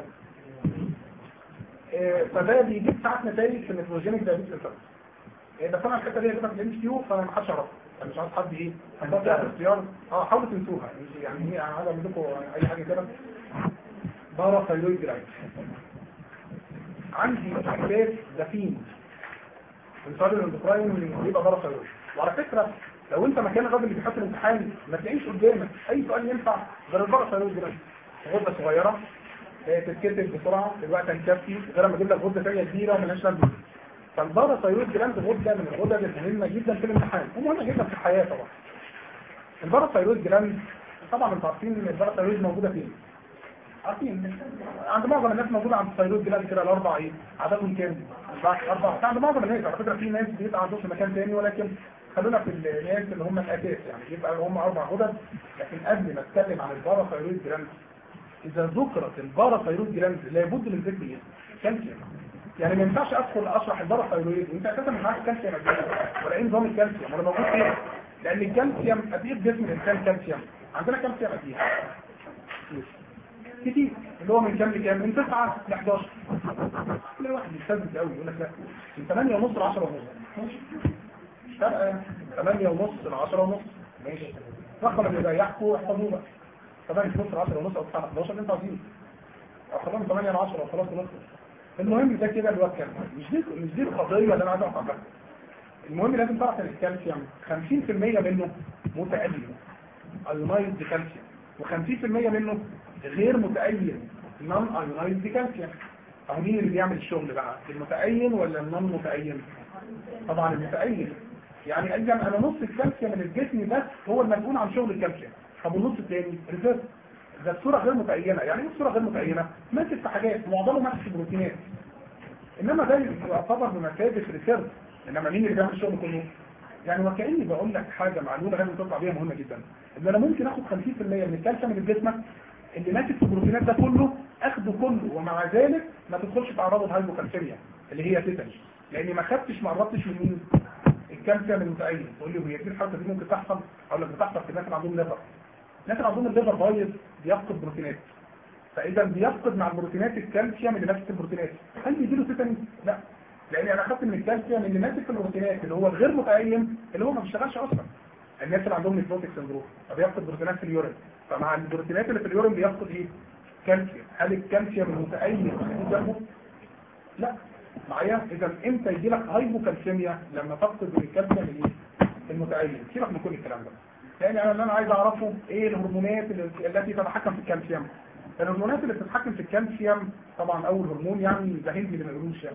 فده بيجيب ساعات نتائج في النيتروجينيك دايبيتس انترنس بس انا الحته دي هتبقى في الام كيو فما حدش يعرفها انا مش عايز حد ايه حطها في الاختيار اه حاولوا تنسوها مش يعني هي انا عايز اعمل لكم اي حاجه كده بارا ثايرويد جلاند عندي اساس دفين انصار الاندوكراين بيبقى بارا ثايرويد وعلى فكره لو انت مكان الراجل اللي بيحط الامتحان ما تلاقيش قدامك اي سؤال ينفع غير البارا ثايرويد جلاند غده صغيره آه، تتكتب بسرعه الوقت هيكفي غير ما اجيب لك غده ثانيه كبيره ومالهاش لازمه فالبارا ثايرويد جلاند غده من الغدد المهمه جدا في الامتحان ومهمه جدا في الحياه طبعا البارا ثايرويد جلاند طبعا انتوا عارفين ان البارا ثايرويد موجوده فين عارفين عند معظم الناس موجوده عند الثايرويد جلاند كده الاربع ايه عددهم كام اربعه عند معظم الناس على فكره في ناس بيبقى عندهم في مكان تاني ولكن خلونا في الناس اللي هم الاساس يعني يبقى هم اربع غدد لكن قبل ما اتكلم عن البارا ثايرويد جلاند اذا ذكرت البارا ثايرويد جلاند لابد من ذكر ايه؟ كالسيوم يعني ما ينفعش ادخل اشرح البارا ثايرويد وانت اساسا مش عارف كالسيوم قد ايه ولا ايه نظام الكالسيوم ولا موجود فين لان الكالسيوم قد ايه في جسم الانسان كالسيوم عندنا كالسيوم قد ايه؟ كتير اللي هو من كام لكام؟ من 9 ل 11 كل واحد بيستثبت قوي يقول لك لا من 8 ونص ل 10 ونص ماشي مش فارقه 8 ونص ل 10 ونص ماشي رقم اللي يريحكم احفظوه بقى 8 ونص ل 10 ونص او 9 ل 11 اللي انتوا عايزينه او خلاص 8 ل 10 او خلاص ونص المهم ده كده اللي هو الكلام مش دي مش دي القضيه اللي انا عايز اقف عنها المهم لازم تعرف ان الكالسيوم 50% منه متألم ايونايزد كالسيوم و50% منه غير متأين نون ايونايزد كالسيوم او مين اللي بيعمل الشغل بقى المتأين ولا النون متأين طبعا المتأين يعني اذا انا نص الكالسيوم اللي في جسمي بس هو المسؤول عن شغل الكالسيوم طب والنص الثاني ريزيرف ده الصوره غير متأينه يعني ايه الصوره غير متأينه ماسك في حاجات معظمه ماسك في بروتينات انما ده يعتبر بمثابه ريسيرش انما مين اللي بيعمل الشغل كله يعني وكاني بقول لك حاجه معلومه لازم تطلع بيها مهمه جدا ان انا ممكن اخد 50% من الكالسيوم اللي في جسمك اللي ماسك في البروتينات ده كله اخده كله ومع ذلك ما تدخلش في اعراض الهايبوكالسيميا اللي هي تيتاني لاني ما خدتش ما قربتش من مين الكالسيوم المتأين تقول لي هي دي الحركه دي ممكن تحصل اقول لك بتحصل في الناس اللي عندهم ليفر الناس اللي عندهم الليفر بايظ بيفقد بروتينات فاذا بيفقد مع البروتينات الكالسيوم اللي ماسك البروتينات هل بيجي له تيتاني لا لان انا اخدت من الكالسيوم اللي ماسك في البروتينات اللي هو الغير متأين اللي هو ما بيشتغلش اصلا الناس اللي عندهم نيفروتيك سندروم فبيفقد بروتينات في اليورين فمع البروتينات اللي في اليورين بيفقد ايه كالسيوم هل الكالسيوم المتأين جنبه لا معايا اذا امتى يجي لك هايبوكالسيميا لما تفقد من الكالسيوم الايه المتأين سيبك من كل الكلام ده لان انا اللي انا عايز اعرفه ايه الهرمونات اللي- التي تتحكم في الكالسيوم الهرمونات اللي بتتحكم في الكالسيوم طبعا اول هرمون يعني ده هندي اللي ما يقولوش يعني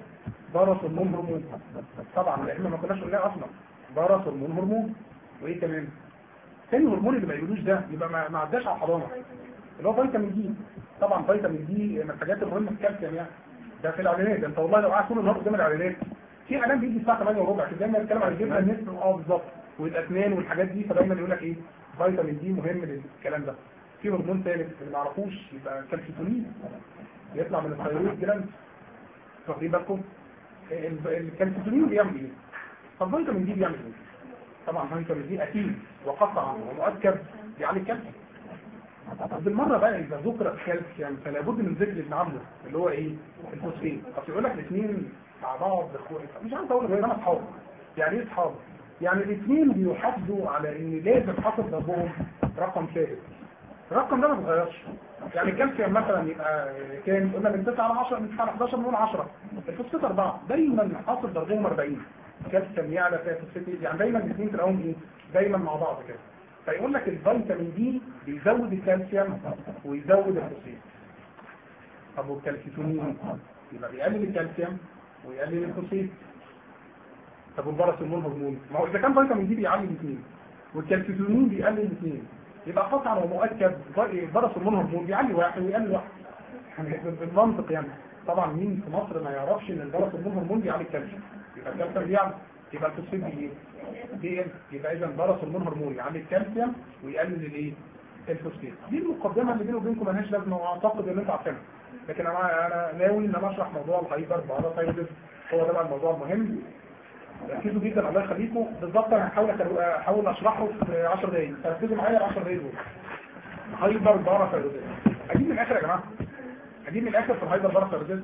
برص هرمون هرمون طبعا لان ما كناش قلناه اصلا برص هرمون هرمون وايه كمان تاني هرمون اللي ما يقولوش ده يبقى ما ما عداش على الحضانه اللي هو فيتامين دي طبعا فيتامين دي من الحاجات المهمه في الكالسيوم يعني ده في الاعلانات ده انت والله لو قاعد طول النهار قدام الاعلانات في اعلان بيجي الساعه 8 وربع كده دايما بيتكلم عن الجبنه النسب اه بالظبط والاسنان والحاجات دي فدايما يقول لك ايه فيتامين دي مهم للكلام ده في هرمون ثالث اللي ما يعرفوش يبقى كالسيتونين يطلع من الثيرويد جلاند واخدين بالكم ال- الكالسيتونين بيعمل ايه؟ طب فيتامين دي بيعمل ايه؟ طبعا فيتامين دي اكيد وقطعا ومؤكد بيعلي الكالسيوم بالمره بقى اذا ذكر الكالسيوم فلا بد من ذكر ابن عمه اللي هو ايه؟ الفوسفين اصل يقول لك الاثنين مع بعض اخوات مش عارف اقول غير انا اصحاب يعني ايه اصحاب؟ يعني الاثنين بيحافظوا على ان لازم حاصل ضربهم رقم ثابت الرقم ده ما بيتغيرش يعني الكالسيوم مثلا يبقى كام قلنا من 9 ل 10 من 9 ل 11 بنقول 10 الفوسفات 4 دايما حاصل ضربهم 40 كالسيوم يعلى فيها فوسفات يعني دايما الاثنين تلاقيهم ايه دايما مع بعض كده فيقول لك الفيتامين دي بيزود الكالسيوم ويزود الفوسفات طب والكالسيتونين يبقى بيقلل الكالسيوم ويقلل الفوسفات طب والبرص هرمون هرمون ما هو اذا كان فيتامين دي بيعلي الاثنين والكالسيتونين بيقلل الاثنين يبقى قطعا ومؤكد برص هرمون هرمون بيعلي واحد ويقلل واحد يعني بالمنطق يعني طبعا مين في مصر ما يعرفش ان البرص هرمون هرمون بيعلي الكالسيوم يبقى الكالسيوم بيعلي يبقى الفوسفات بي بي يبقى اذا برص هرمون هرمون يعلي الكالسيوم ويقلل الايه الفوسفات دي المقدمه اللي بيني وبينكم مالهاش لازمه واعتقد ان انتوا عارفينها لكن انا انا ناوي ان انا اشرح موضوع الهايبر بارا هو ده بقى الموضوع المهم ركزوا جدا الله يخليكم بالظبط انا هحاول أكل- احاول اشرحه في 10 دقايق فركزوا معايا ال 10 دقايق دول هايبر بارا ثايرويدزم اجيب من الاخر يا جماعه اجيب من الاخر في الهايبر بارا ثايرويدزم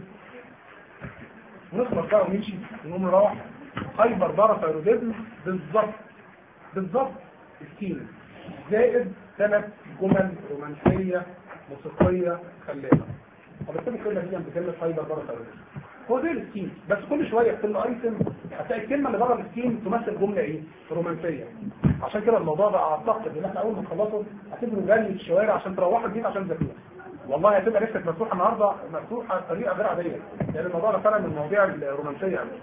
ونخلص بقى ونمشي ونقوم نروح هايبر بارا ثايرويدزم بالظبط بالظبط السين زائد ثلاث جمل رومانسيه موسيقيه خلابه طب اكتب الكلمه دي جنب كلمه هايبر بارا ثايرويدزم هو زي السكين بس كل شويه في كل ايتم هتلاقي الكلمه اللي بره السكين تمثل جمله ايه رومانسيه عشان كده الموضوع ده اعتقد ان احنا اول ما نخلصه هتبقوا جري في الشوارع عشان تروحوا البيت عشان تذاكروها والله هتبقى نفسك مفتوحه النهارده مفتوحه بطريقه غير عاديه لان الموضوع ده فعلا من المواضيع الرومانسيه قوي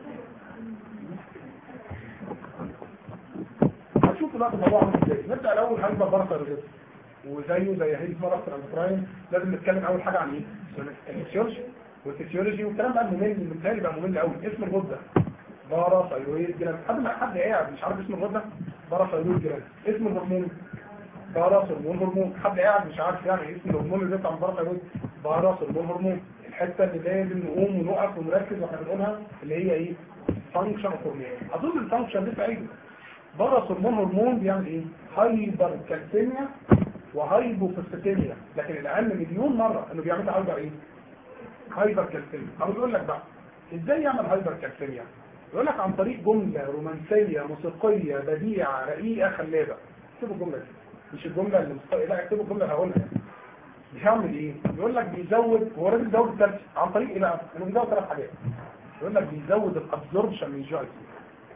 هتشوف دلوقتي الموضوع عامل ازاي نبدا الاول هايبر بارا ريزيست وزيه زي هيلز مرض الاندوكراين لازم نتكلم اول حاجه عن ايه؟ الفسيولوجي والفسيولوجي والكلام بقى الممل اللي بالتالي بقى ممل قوي اسم الغده بارا ثايرويد جلاند حد ما حد قاعد مش عارف اسم الغده بارا ثايرويد جلاند اسم الهرمون بارا هرمون هرمون حد قاعد مش عارف يعني اسم الهرمون اللي بيطلع من بارا ثايرويد بارا هرمون هرمون الحته اللي لازم نقوم ونقف ونركز واحنا بنقولها اللي هي ايه؟ فانكشن هرمون اظن الفانكشن لسه قايله بارا هرمون هرمون بيعمل ايه؟ هايبر كالسيميا وهايبوفوسفاتيميا لكن الاهم مليون مره انه بيعمل هايبر ايه؟ هايبر كالسيميا او بيقول لك بقى ازاي يعمل هايبر كالسيميا يقول لك عن طريق جمله رومانسيه موسيقيه بديعه رقيقه خلابه اكتبوا الجمله دي مش الجمله اللي مست... لا اكتبوا الجمله اللي هقولها بيعمل ايه يقول لك بيزود هو راجل بيزود الكالسيوم عن طريق ايه بقى انه بيزود ثلاث حاجات يقول لك بيزود الابزوربشن من الجي اي تي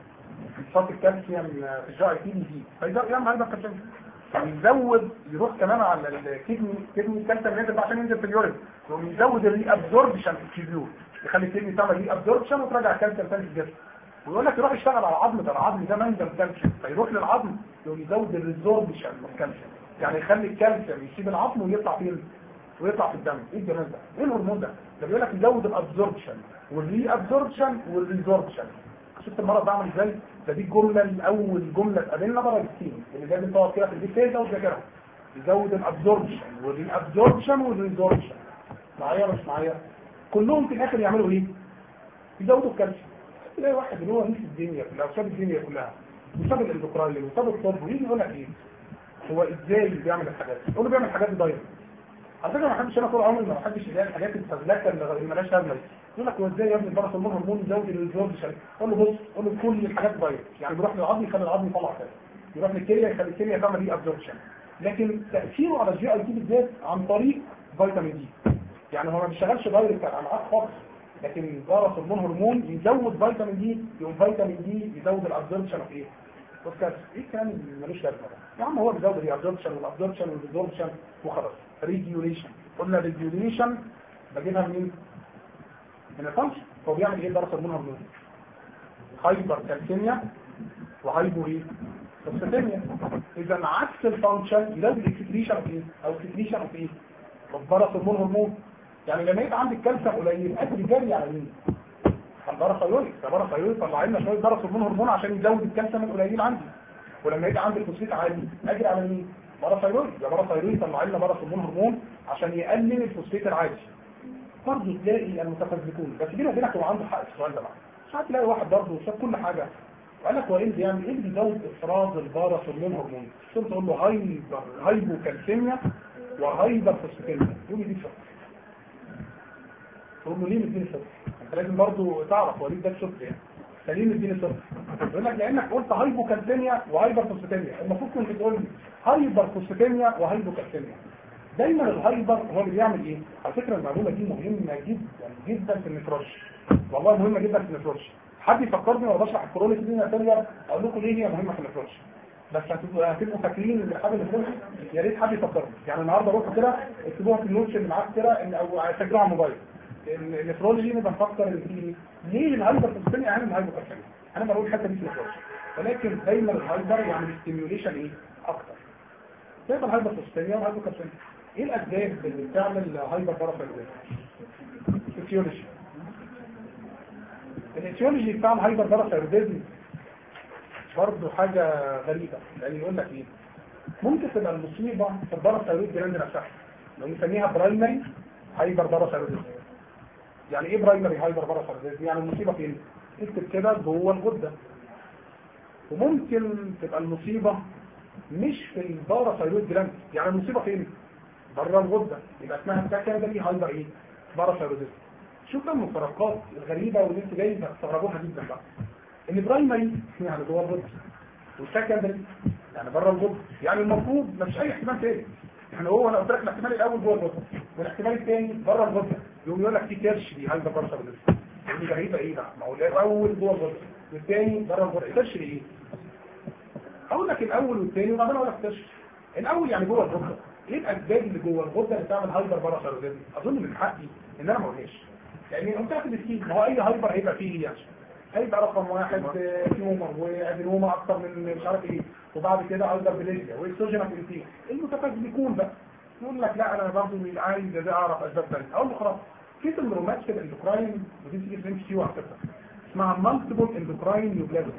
صوت الكالسيوم في الجي اي تي بيزيد فيعمل هايبر كالسيميا يزود يروح كمان على الكدني كدني الكالسيوم نازل بقى عشان ينزل في اليورين يقوم يزود الري ابزوربشن في الكيبيول يخلي الكدني تعمل ري ابزوربشن وترجع الكالسيوم تاني في الجسم ويقول لك يروح يشتغل على العظم ده العظم ده منجم كالسيوم فيروح للعظم يقوم يزود الريزوربشن من الكالسيوم يعني يخلي الكالسيوم يسيب العظم ويطلع فين ويطلع في الدم ايه الجمال ده ايه الهرمون ده ده بيقول لك يزود الابزوربشن والري ابزوربشن والريزوربشن شفت المرض ده عامل ازاي ده دي الجمله الاول جمله تقابلنا بره السين اللي لازم تقعد كده في البيت تهدى وتذاكرها يزود الابزوربشن والابزوربشن والريزوربشن معايا ولا مش معايا كلهم في الاخر يعملوا ايه يزودوا الكالسيوم تلاقي واحد اللي هو نفس الدنيا كلها وساب الدنيا كلها وساب الاندوكراين وساب الطب ويجي يقول لك ايه هو ازاي بيعمل الحاجات دي؟ يقول له بيعمل حاجات دايركت على فكره ما حدش انا طول عمري ما حدش يلاقي الحاجات الفزلكه اللي مالهاش لازمه دي يقول لك هو ازاي يا ابني البرص الهرمون يزود الريزورب قول له بص قول له كل الحاجات دايركت يعني بيروح للعظم يخلي العظم يطلع كده يروح للكليه يخلي الكليه تعمل ري ابزوربشن لكن تاثيره على الجي اي تي بالذات عن طريق فيتامين دي يعني هو ما بيشتغلش دايركت على الامعاء خالص لكن البرص الهرمون هرمون يزود فيتامين دي يقوم فيتامين دي يزود الابزوربشن في ايه؟ بص ايه الكلام اللي ملوش لازمه ده؟ يا عم هو بيزود الابزوربشن والابزوربشن والريزوربشن وخلاص ريجيوليشن قلنا ريجيوليشن بجيبها منين؟ من الفانكشن هو بيعمل ايه البارا هرمون هرمون هايبر كالسيميا وهايبو ايه فوسفاتيميا اذا عكس الفانكشن يزود الاكسكريشن اوف ايه او اكسكريشن اوف ايه البارا هرمون هرمون يعني لما يبقى عندك كالسيوم قليل اجري جري على مين البارا ثايرويد البارا ثايرويد طلع لنا شويه بارا هرمون هرمون عشان يزود الكالسيوم القليل عندي ولما يبقى عندي الفوسفات عالي اجري على مين بارا ثايرويد يا بارا ثايرويد طلع لنا بارا هرمون هرمون عشان يقلل الفوسفات العالي برضه تلاقي المتفزلكون بس بيني وبينك هو عنده حق في السؤال ده بقى ساعات تلاقي واحد برضه شاف كل حاجه وقال لك هو ايه اللي بيعمل ايه اللي بيزود افراز البارا هرمون هرمون ثم تقول له هايبر هايبو كالسيميا وهايبر فوسفاتيميا يقول لي دي صفر تقول له ليه مديني صفر انت لازم برضه تعرف هو ليه ده صفر يعني فليه مديني صفر يقول لك لانك قلت هايبو كالسيميا وهايبر فوسفاتيميا المفروض كنت تقول لي هايبر فوسفاتيميا وهايبو كالسيميا دايما الهايبر هو اللي بيعمل ايه على فكره المعلومه دي مهمه جدا جدا في النفراش والله مهمه جدا في النفراش حد يفكرني وانا بشرح الكرونيك دي تانية اقول لكم ليه هي مهمه في النفراش بس هتبقوا هتبقوا فاكرين ان حاجه النفراش يا ريت حد يفكرني يعني النهارده روحوا كده اكتبوها في النوتس اللي معاك كده ان او سجلوها على الموبايل النفرولوجي نبقى نفكر ان في ليه الهايبر في الثانيه اهم من الهايبر كالسيميا انا بقول الحته دي في النفراش ولكن دايما الهايبر يعني ستيميوليشن ايه اكتر كيف الهايبر في الثانيه والهايبر كالسيميا ايه الاسباب اللي بتعمل هايبر بارافيرويد فيسيولوجي الفسيولوجي بتاع الهايبر بارافيرويدزم برضه حاجه غريبه يعني يقول لك ايه ممكن تبقى المصيبه في البارافيرويد جلاند نفسها لو نسميها برايمري هايبر بارافيرويدزم يعني ايه برايمري هايبر بارافيرويدزم يعني المصيبه فين اكتب كده جوه الغده وممكن تبقى المصيبه مش في البارافيرويد جلاند يعني المصيبه فين بره الغده يبقى اسمها سكندري هايبر ايه بارافيرويدزم شوف بقى المفارقات الغريبه واللي انتوا جايين هتستغربوها جدا بقى ان برايمري يعني جوه الغده والسكندري يعني بره الغده يعني المفروض ما فيش اي احتمال تاني يعني هو انا قلت لك الاحتمال الاول جوه الغده والاحتمال الثاني بره الغده يقوم يقول لك في كرش دي هايبر بارافيرويدزم دي غريبه ايه بقى ما هو الاول جوه الغده والثاني بره الغده الكرش ايه اقول لك الاول والثاني وبعدين اقول لك كرش الاول يعني جوه الغده ايه الاسباب اللي جوه الغده اللي بتعمل هايبر بارافيرويدزم اظن من حقي ان انا ما اقولهاش يعني قلت لك السكين ما هو اي هايبر هيبقى فيه يعني هيبقى رقم واحد تيومر وادينوما اكتر من مش عارف ايه وبعد كده هايبر بليزيا واكسوجينال انتين المتفزلكون بقى يقول لك لا انا برضه عايز ده اعرف اسباب ثانيه اقول له خلاص في الروماتيك اندوكراين ودي تيجي في ام كيو على فكره اسمها مالتيبل اندوكراين نيوبلازم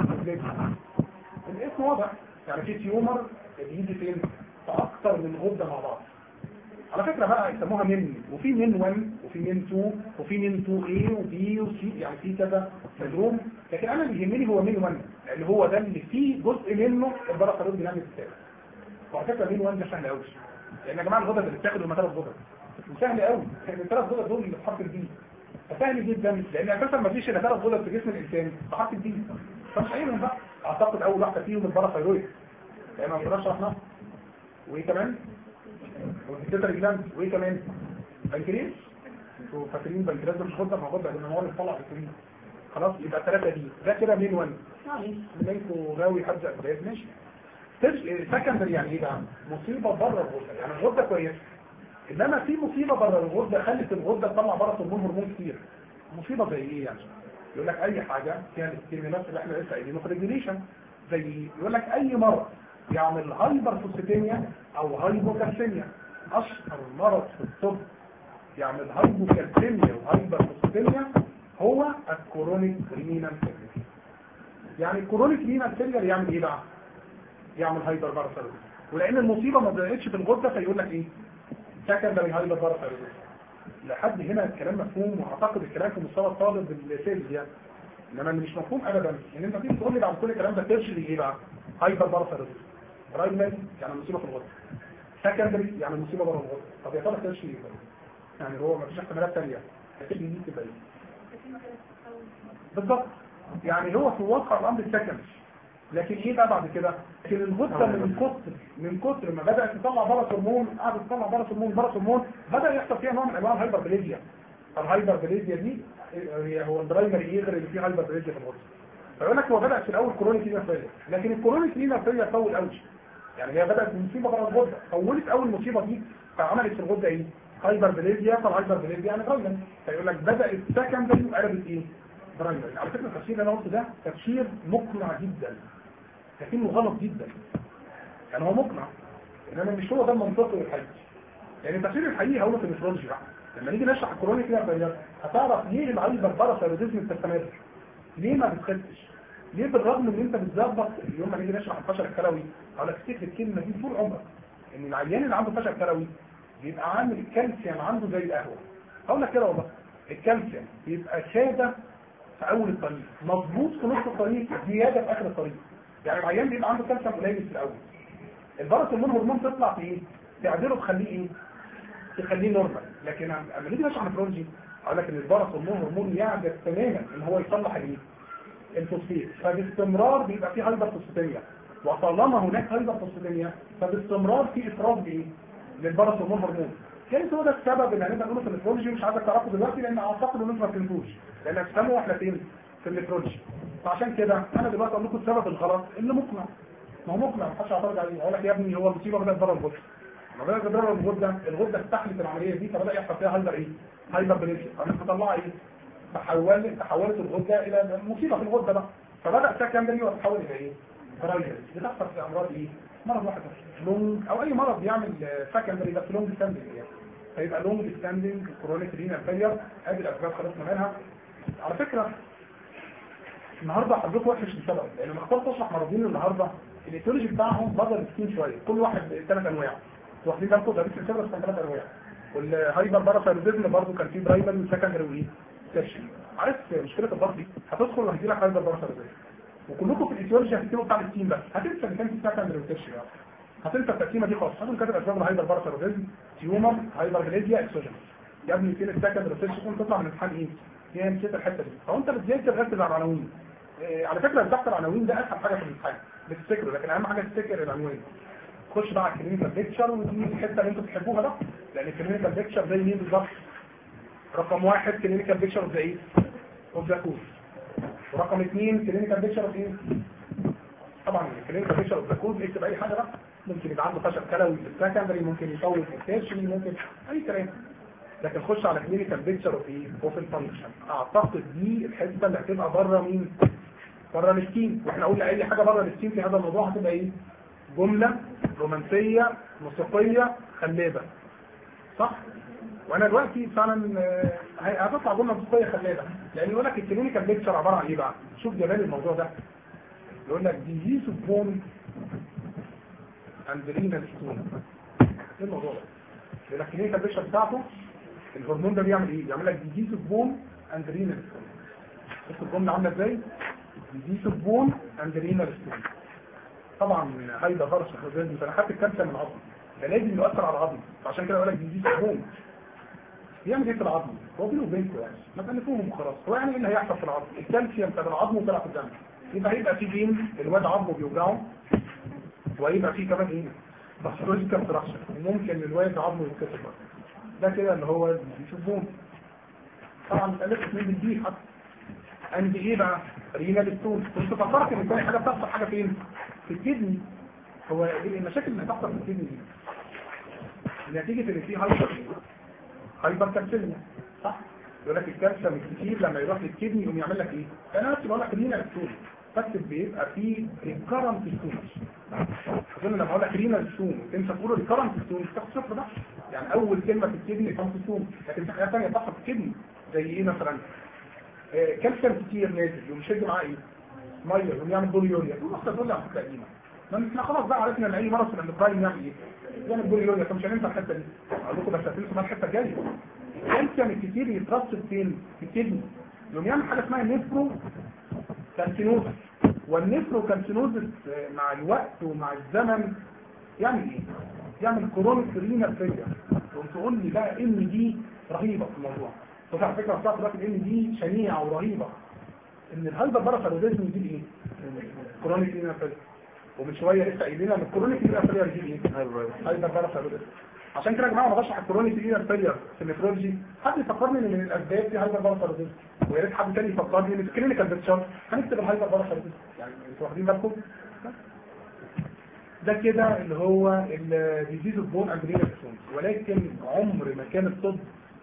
الاسم واضح يعني في تيومر بيجي فين في اكتر من غده مع بعض على فكرة بقى يسموها من وفي من 1 وفي من 2 وفي من 2 A وبي وسي يعني في كذا سندروم لكن انا اللي يهمني هو من 1 لان هو ده اللي فيه جزء منه البارافيرويد ديناميك بتاعه وعلى فكرة من 1 ده سهل قوي لان يا جماعه الغدد اللي بتاخد هم ثلاث غدد وسهل قوي لان الثلاث غدد دول اللي في حرف البي فسهل جدا لان اساسا ما فيش الا ثلاث غدد في جسم الانسان في حرف البي فمش قايلهم بقى اعتقد اول واحده فيهم البارافيرويد لان ما نقدرش شرحناها وايه كمان والبيتر جلاند وايه كمان بنكرياس انتوا فاكرين بنكرياس ده مش غده ما غده لان هو اللي طلع بنكرياس خلاص يبقى الثلاثه دي ده كده مين 1 يعني منكم غاوي حد اسباب ماشي سكندري يعني ايه بقى مصيبه بره الغده يعني الغده كويسه انما في مصيبه بره الغده خلت الغده تطلع بره هرمون هرمون كتير مصيبه زي ايه يعني يقول لك اي حاجه فيها الاستيميولات اللي احنا لسه قايلينه في ريجوليشن زي يقول لك اي مرض يعمل هايبر فوسفاتيميا او هايبوكالسيميا اشهر مرض في الطب يعمل هايبوكالسيميا وهايبر فوسفاتيميا هو الكورونيك رينال فيلير يعني الكورونيك رينال فيلير يعمل ايه بقى يعمل هايبر باراسيروز ولان المصيبه ما بداتش في الغده فيقول لك ايه سكندري هايبر باراسيروز لحد هنا الكلام مفهوم واعتقد الكلام في مستوى الطالب السيلز يعني انما اللي مش مفهوم ابدا ان انت تيجي تقول لي بعد كل الكلام ده ترشد ايه بقى هايبر باراسيروز برايمري يعني المصيبه في الغده سكندري يعني المصيبه بره الغده طب يا ترى ترشد ايه يعني هو ما فيش احتمالات ثانيه الترشد دي تبقى ايه بالظبط يعني هو في واقع الامر السكندري لكن ايه بقى بعد كده لكن الغده من كتر من كتر ما بدات تطلع بره هرمون قعدت تطلع بره هرمون بره هرمون بدا يحصل فيها نوع من انواع الهايبربليزيا الهايبربليزيا دي هي هو البرايمري ايه غير اللي فيه هايبربليزيا في الغده فيقول لك هو بدا في الاول كرونيك لينا فيلير لكن الكرونيك لينا فيلير طول قوي يعني هي بدات بمصيبه بره الغده طولت اول مصيبه دي فعملت في الغده ايه هايبر بليزيا فالهايبر بليزيا يعني برايمري فيقول لك بدات سكندري وقلبت ايه؟ برايمري على فكره التفسير اللي انا قلته ده تفسير مقنع جدا لكنه غلط جدا يعني هو مقنع انما مش هو ده المنطقي الحقيقي يعني التفسير الحقيقي هو في النفرولوجي بقى لما نيجي نشرح الكرونيك كده بيان هتعرف ليه العيب الباراسيروزيزم بتستمر ليه ما بتخفش ليه بالرغم ان انت بتظبط اليوم ما نيجي نشرح الفشل الكلوي اقول لك افتكر الكلمه دي طول عمرك ان العيان اللي عنده فشل كلوي بيبقى عامل الكالسيوم عنده زي القهوه هقول لك كده والله الكالسيوم بيبقى شاده في اول الطريق مظبوط في نص الطريق زياده في اخر الطريق يعني العيان بيبقى عنده كالسيوم قليل في الاول الباراسيمون هرمون تطلع في ايه؟ تعدله تخليه ايه؟ تخليه نورمال لكن لما نيجي نشرح نفرولوجي اقول لك ان الباراسيمون هرمون يعجز تماما ان هو يصلح الايه؟ الفوسفيت فباستمرار بيبقى في هايبر فوسفاتيميا وطالما هناك هايبر فوسفاتيميا فباستمرار في افراز بايه؟ للباراسيمون هرمون كان هو ده السبب اللي هنبقى نقوله في النفرولوجي مش عايزك تعرفه دلوقتي لان اعتقد ان انتوا ما فهمتوش لان هتفهموا احنا فين في النفرولوجي فعشان كده انا دلوقتي اقول لكم السبب الغلط اللي مقنع ما هو مقنع ما حدش يعترض عليه اقول لك يا ابني هو المصيبه بدات بره الغده لما بدات بره الغده الغده استحملت العمليه دي فبدا يحصل فيها هايبر ايه؟ هايبر بليشن فمش مطلعه ايه؟ تحول تحولت الغده الى مصيبه في الغده بقى فبدا سكندري وتتحول الى ايه؟ برايمري بتحصل في امراض ايه؟ مرض واحد بس لونج او اي مرض يعمل سكندري بس لونج ستاندنج يعني فيبقى لونج ستاندنج كرونيك رينال فيلير ادي الاسباب خلصنا منها على فكره النهارده حضرتك وحش لسبب لان لما اخترت اشرح مرضين النهارده الايتيولوجي بتاعهم بره السكين شويه كل واحد ثلاث انواع واخدين بالكم ده بيت السيرفس كان ثلاث انواع والهايبر باراسيروزيزم برضه كان فيه برايمري وسكندري وايه؟ تيرشري عارف مشكله الضغط دي هتدخل وهيجي لك هايبر باراسيروزيزم وكلكم في الايتيولوجي هتكتبوا بتاع السكين بس هتنسى اللي كان في سكندري وتيرشري هتنسى التقسيمه دي خالص هتقول كاتب اسباب الهايبر باراسيروزيزم تيومر هايبر بليزيا اكسوجين يا ابني فين السكندري والتيرشري كنت تطلع من الامتحان ايه؟ هي نسيت الحته دي فهو انت بتذاكر ركز على العناوين إيه على فكره البحث العناوين ده اسهل حاجه في الامتحان بتفتكره لكن اهم حاجه تفتكر العنوان خش بقى على الكلينيكال بيكتشر ودي الحته اللي انتوا بتحبوها بقى لان الكلينيكال بيكتشر زي مين بالظبط رقم واحد كلينيكال بيكتشر اوف ذا ايه؟ اوف ذا كود ورقم اثنين كلينيكال بيكتشر اوف ايه؟ طبعا الكلينيكال بيكتشر اوف ذا كود اكتب اي حاجه بقى ممكن يبقى عنده فشل كلوي في السكندري ممكن يطول في التيرشري ممكن اي كلام لكن خش على كلينيكال بيكتشر اوف ايه؟ اوف الفانكشن اعتقد دي الحته اللي هتبقى بره مين؟ بره السكين واحنا قلنا اي حاجه بره السكين في هذا الموضوع هتبقى ايه جمله رومانسيه موسيقيه خلابه صح وانا دلوقتي فعلا آه، هتطلع جمله موسيقيه خلابه لان يقول لك الكلينيكال بيكتشر عباره عن ايه بقى شوف جمال الموضوع ده يقول لك ديزيز اوف بون اند رينال ستون ايه الموضوع ده يقول لك الكلينيكال بيكتشر بتاعته الهرمون ده بيعمل ايه يعمل لك ديزيز اوف بون اند رينال ستون شوف الجمله عامله ازاي ديزيز اوف بون اند رينال ستون طبعا هيدا فرش خزان انا خدت الكالسيوم من العظم ده لازم يؤثر على العظم عشان كده اقول لك ديزيز اوف بون بيعمل ايه في العظم هو بينه وبينكم يعني ما تألفوهم وخلاص هو يعني ايه اللي هيحصل في العظم الكالسيوم بتاع العظم وطلع في الدم يبقى هيبقى في جين الواد عظمه بيوجعه وهيبقى في كمان ايه باثولوجيكال تراكشن ممكن الواد عظمه يتكسر ده كده اللي هو ديزيز اوف بون طبعا اتألفت من بالدي حتى عند ايه بقى رينال ستون كنت فكرت ان تاني حاجه بتحصل حاجه فين في الكدني هو المشاكل اللي هتحصل في الكدني دي نتيجه ان في هايبر هايبر كالسيميا صح يقول لك الكالسيوم الكتير لما يروح للكدني يقوم يعمل لك ايه انا نفسي بقول لك رينال ستون بكتب بيبقى في ريكارنت ستون اظن لما اقول لك رينال ستون انت تقول ريكارنت ستون تاخد صفر بقى يعني اول كلمه في الكدني كانت ستون لكن في حاجات ثانيه بتحصل في الكدني زي ايه مثلا كالسيوم كتير نازل يقوم يشد معاه ايه؟ ميه يقوم يعمل بوليوريا تقول اصل تقول لي على الحته القديمه ما احنا خلاص بقى عرفنا ان اي مرض في الاندوكراين يعمل ايه؟ يعمل بوليوريا فمش هننسى الحته دي اقول لكم بس هتنسوا بقى الحته الجايه الكالسيوم الكتير يترسب فين؟ في الكدني يقوم يعمل حاجه اسمها نيفرو كالسينوز والنيفرو كالسينوز مع الوقت ومع الزمن يعمل ايه؟ يعمل كورونيك رينال فيلير تقوم تقول لي بقى ان دي رهيبه في الموضوع بس على فكره بتاعت دلوقتي الام دي شنيعه ورهيبه ان الهايبر باراسيروزيزم يجيب ايه؟ كرونيك رينال فيلير ومن شويه لسه قايلين ان الكرونيك رينال فيلير يجيب ايه؟ هايبر باراسيروزيزم عشان كده يا جماعه انا بشرح الكرونيك رينال فيلير في النفرولوجي حد يفكرني ان من الاسباب دي هايبر باراسيروزيزم ويا ريت حد تاني يفكرني ان في الكلينيكال بيكتشر هنكتب الهايبر باراسيروزيزم يعني انتوا واخدين بالكم؟ ده كده اللي هو الديزيز اوف بون اند رينال ولكن عمر ما كان الطب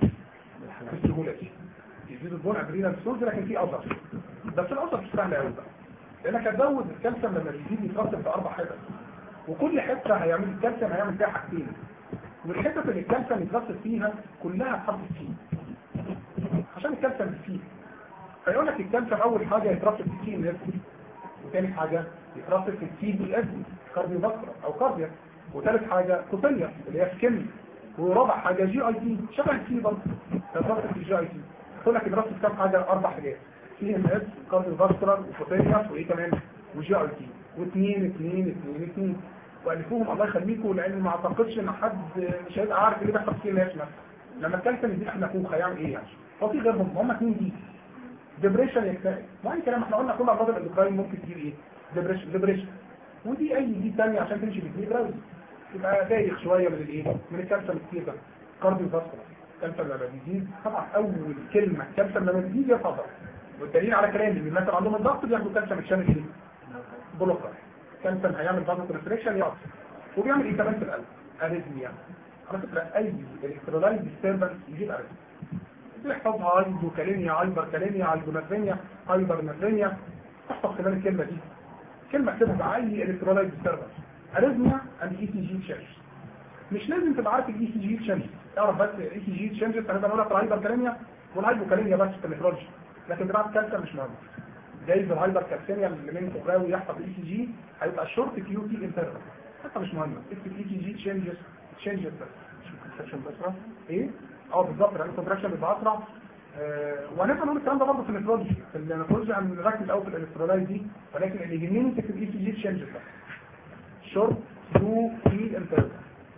بالسهوله دي ديزيز اوف بون اند رينال لكن في اثر بس الاثر مش سهل قوي بقى لانك هتزود الكالسيوم لما بيزيد يترسب في اربع حتت وكل حته هيعمل الكالسيوم هيعمل فيها حاجتين والحتت اللي الكالسيوم يترسب فيها كلها بحرف السين عشان الكالسيوم يسيب فيقول لك الكالسيوم اول حاجه يترسب في السين نفسه وثاني حاجه يترسب في السين بالاسم كارديو فاسكولار او كارديا وثالث حاجه كوتيليا اللي هي سكن ورابع حاجه جي اي تي شبه السي برضه يترسب في الجي اي تي يقول لك يترسب كام حاجه اربع حاجات سي ام اس كارديو فاسكولار وكوتيليا وايه كمان وجي اي تي واثنين اثنين اثنين اثنين والفوهم الله يخليكم لان ما اعتقدش ان حد مش هيبقى عارف اللي بيحصل في الناس مثلا لما الكالسيوم يزيد احنا نكون هيعمل ايه يعني هو في غيرهم هم اثنين دي ديبريشن يكتئب وعن كلام احنا قلنا كل امراض الاندوكراين ممكن تجيب ايه ديبريشن ديبريشن ودي اي دي ثانيه عشان تمشي باثنين براوز يبقى دايخ شويه من الايه من الكالسيوم كتير ده كارديو فاسكولار الكالسيوم لما بيزيد طبعا اول كلمه الكالسيوم لما بيزيد يفضل والدليل على كلامي ان الناس اللي عندهم الضغط بياخدوا كالسيوم عشان ايه بلوكر كالسيوم هيعمل فازو كونستريكشن يقف وبيعمل ايه كمان في القلب اريثميا على فكره اي الكترولايت ديستربنس يجيب اريثميا تحفظها هايدو كاليميا هايبر كاليميا هايبوناترينيا هايبر ناترينيا تحفظ كمان الكلمه دي كلمه اكتبها مع اي الكترولايت ديستربنس اريثميا اند اي سي جي تشينج مش لازم تبقى عارف الاي سي جي تشينج تعرف بس الاي سي جي تشينج انا بقول لك الهايبر كاليميا والهايبو كاليميا بس في النفرولوجي لكن تبقى الكالسيوم مش مهم جايز الهايبر كالسيميا اللي من فوقاوي يحصل الاي سي جي هيبقى شورت كيو تي انترفال حتى مش مهمه اكتب اي سي جي تشينجز تشينجز بس كونتراكشن بسرعة ايه اه بالظبط لان الكونتراكشن بيبقى اسرع آه وهنبقى نقول الكلام ده برضه في النفرولوجي في النفرولوجي هنركز قوي في الالكترولايت دي ولكن اللي يهمني تكتب اي سي جي تشينجز بس شورت كيو تي انترفال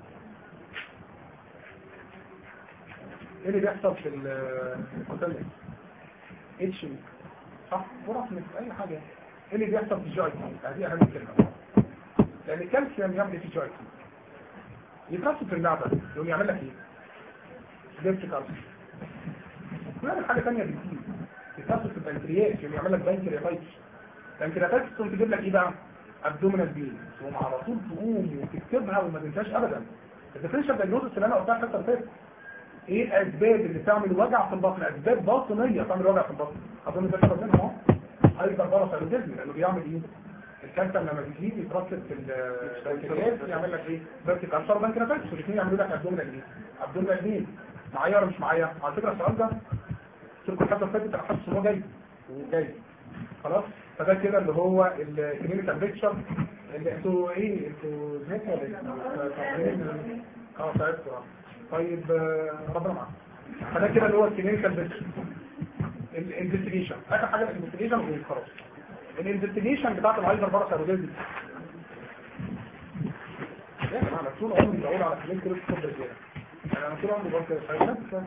ايه اللي بيحصل في الكونتراكشن اتش صح فرص من اي حاجه ايه اللي بيحصل في الجاي هذه اهم كلمه لان الكالسيوم يعمل ايه في الجاي يترسب في المعده يقوم يعمل لك ايه ديبت كالسيوم ويعمل حاجه ثانيه بكتير يترسب في البنكرياس يقوم يعمل لك بنكرياتايتس البنكرياتايتس تقوم تجيب لك ايه بقى ابدومينال بين تقوم على طول تقوم وتكتبها وما تنساش ابدا الديفرنشال دايجنوستس اللي انا قلتها الحته اللي فاتت ايه الاسباب اللي تعمل وجع في البطن اسباب باطنيه تعمل وجع في البطن اظن ده سبب منها اهو هايبر باراسايروتيزم لانه بيعمل ايه الكالسيوم لما بيزيد يترسب في البنكرياس يعمل لك ايه بنك كانسر وبنكرياتايتس والاثنين يعملوا لك ابدومينال ايه ابدومينال مين معايا ولا مش معايا على فكره السؤال ده سيبكم الحته اللي فاتت انا حاسس ان هو جاي وجاي خلاص فده كده اللي هو الكلينيكال بيكتشر اللي انتوا ايه انتوا زهقتوا ولا ايه؟ اه تعبتوا طيب ربنا معاك فده كده اللي هو الكلينيكال بيكتشر الانفستيجيشن اخر حاجه الانفستيجيشن وخلاص الانفستيجيشن بتاعت الهايبر باراسايروزيز يا جماعه انا طول عمري بقول على كلينيكال بيكتشر رجاله يعني انا طول عمري بقول كده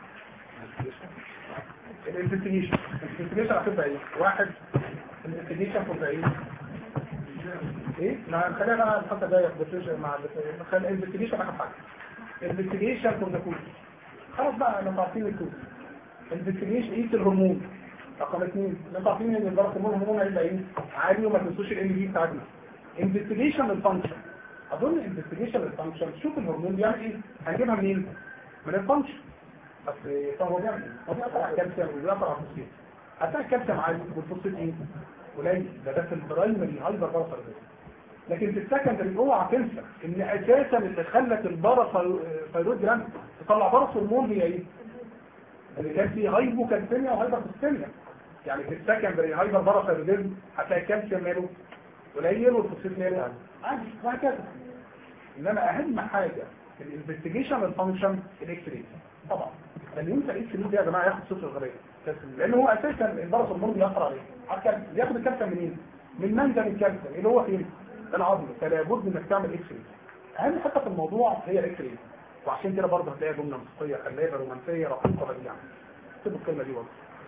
الانفستيجيشن الانفستيجيشن هتبقى ايه؟ واحد الانفستيجيشن هتبقى ايه؟ ايه؟ ما خلينا بقى الحته جايه مع خلينا الانفستيجيشن اخر حاجه الانفستيجيشن فور ذا كود خلاص بقى انا عارفين الكود الانفستيجيشن قيس الهرمون رقم اثنين انتوا عارفين ان الضغط الهرمون هيبقى ايه؟ عالي وما تنسوش الام بي بتاعتنا انفستيجيشن للفانكشن اظن انفستيجيشن للفانكشن شوف الهرمون بيعمل ايه؟ هنجيبها منين؟ من الفانكشن بس طب هو بيعمل ايه؟ هو بيأثر على الكالسيوم وبيأثر على الفوسفات هتلاقي الكالسيوم عالي والفوسفات ايه؟ قليل ده ده في البرايمري هايبر باراسايروتيزم لكن في السكندري اوعى تنسى ان اساسا اللي خلت الباراسايرويد جلاند تطلع باراس هرمون هي ايه؟ اللي كان فيه هايبو كالسيميا وهايبر كالسيميا يعني في السكندري هايبر باراسايرويدزم هتلاقي الكالسيوم ماله قليل والفوسفات ماله عادي وهكذا انما اهم حاجه في الانفستيجيشن الفانكشن الاكس راي طبعا اللي ينسى الاكس راي ده يا جماعه ياخد صفر غبيه لان هو اساسا الباراس هرمون بيأثر عليه على بياخد الكالسيوم منين؟ من منجم الكالسيوم اللي هو فين؟ العظم فلا بد انك تعمل اكس راي اهم حته في الموضوع هي الاكس راي وعشان كده برضه هتلاقي جمله موسيقيه خلابه رومانسيه رقيقه بديعه اكتبوا الكلمه دي برضه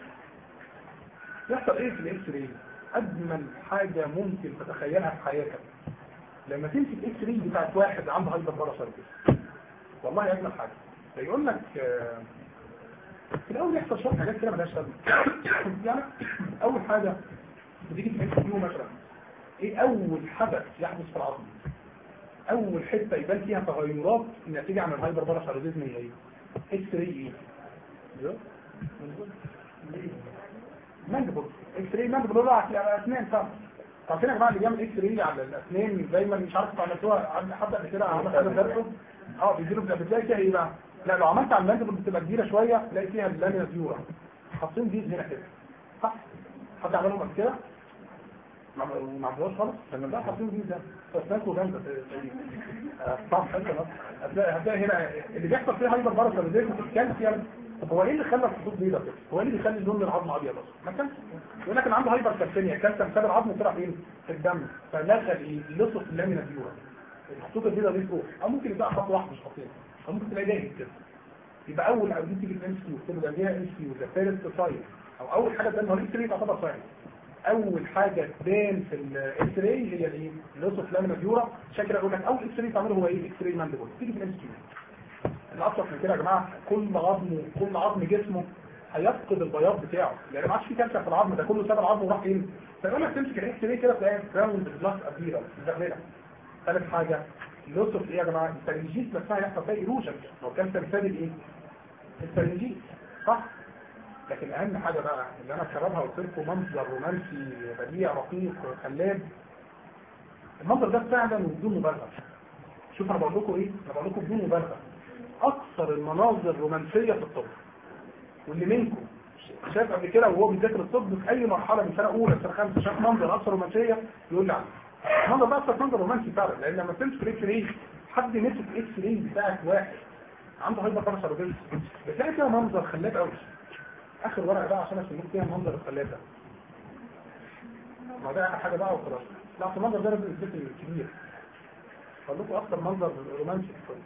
يحصل ايه في الاكس راي اجمل حاجه ممكن تتخيلها في حياتك لما تمسك اكس راي بتاعت واحد عنده هايبر باراسايتس والله اجمل حاجه يقول لك في الاول يحصل شويه حاجات كده مالهاش لازمه يعني اول حاجه بتيجي في اكس مثلا ايه اول حدث يحدث في العظم اول حته يبان فيها تغيرات ناتجه عن الهايبر باراثايرويدزم هي ايه؟ اكس راي ايه؟ ماندبل اكس راي ماندبل ده على الاسنان طبعا عارفين يا جماعه اللي بيعمل اكس راي على الاسنان دايما مش عارف عملتوها حد قبل كده عمل حاجه درسه اه بيديله بتلاقي فيها ايه بقى؟ لا لو عملت على الماندبل بتبقى كبيره شويه تلاقي فيها اللانيا زيورا حاطين دي هنا كده صح؟ حد عملهم قبل كده؟ ما ما عملوهاش خالص لما بقى حاطين دي ده فاسنانك وجامده صح هتلاقي هتلاقي هنا اللي بيحصل فيه هايبر باراثايرويدزم الكالسيوم هو ايه اللي خلى الخطوط بيضاء كده؟ هو ايه اللي بيخلي لون العظم ابيض اصلا؟ ما كانش يقول لك انا عنده هايبر كالسيميا الكالسيوم ساب العظم طلع فين؟ في الدم فدخل ايه؟ لصق اللامينا ديورا الخطوط البيضاء دي فوق او ممكن يبقى خط واحد مش خطين او ممكن تلاقي دايم كده يبقى اول او دي تيجي في الام كيو تبقى فيها ام كيو ذا فيرست ساين او اول حاجه تبان هو الاكس راي تعتبر ساين اول حاجه تبان في الاكس راي هي الايه؟ لصق لامينا ديورا شكل اقول لك اول اكس راي تعمله هو ايه؟ الاكس راي مانديبل تيجي في الام كيو الابسط من كده يا جماعه كل عظم كل عظم جسمه هيفقد البياض بتاعه يعني ما عادش في كالسيوم في العظم ده كله ساب العظم وراح فين فيقول لك تمسك الاكس راي كده تلاقي براون بلاس ابيرا مزغلله ثالث حاجه لوس اوف ايه يا جماعه الفرنجيت نفسها يحصل فيها ايروجن لو كان تمثال الايه الفرنجيت صح لكن اهم حاجه بقى اللي انا شربها قلت لكم منظر رومانسي بديع رقيق خلاب المنظر ده فعلا وبدون مبالغه شوف انا بقول لكم ايه انا بقول لكم بدون مبالغه اكثر المناظر الرومانسيه في الطب واللي منكم شاف قبل كده وهو بيذاكر الطب في اي مرحله من سنه اولى سنه خمسه شاف منظر اكثر رومانسيه يقول لي عنه المنظر ده اكثر منظر رومانسي فعلا لان لما تمسك الاكس راي حد مسك اكس راي بتاعك واحد عنده هايبر باراثايرويدز بتلاقي فيها منظر خلاب قوي اخر ورقه بقى عشان اسميك فيها منظر الخلاب ده ما ده اخر حاجه بقى وخلاص لا في المنظر ده لازم الست الكبير اقول لكم اكثر منظر رومانسي في الطب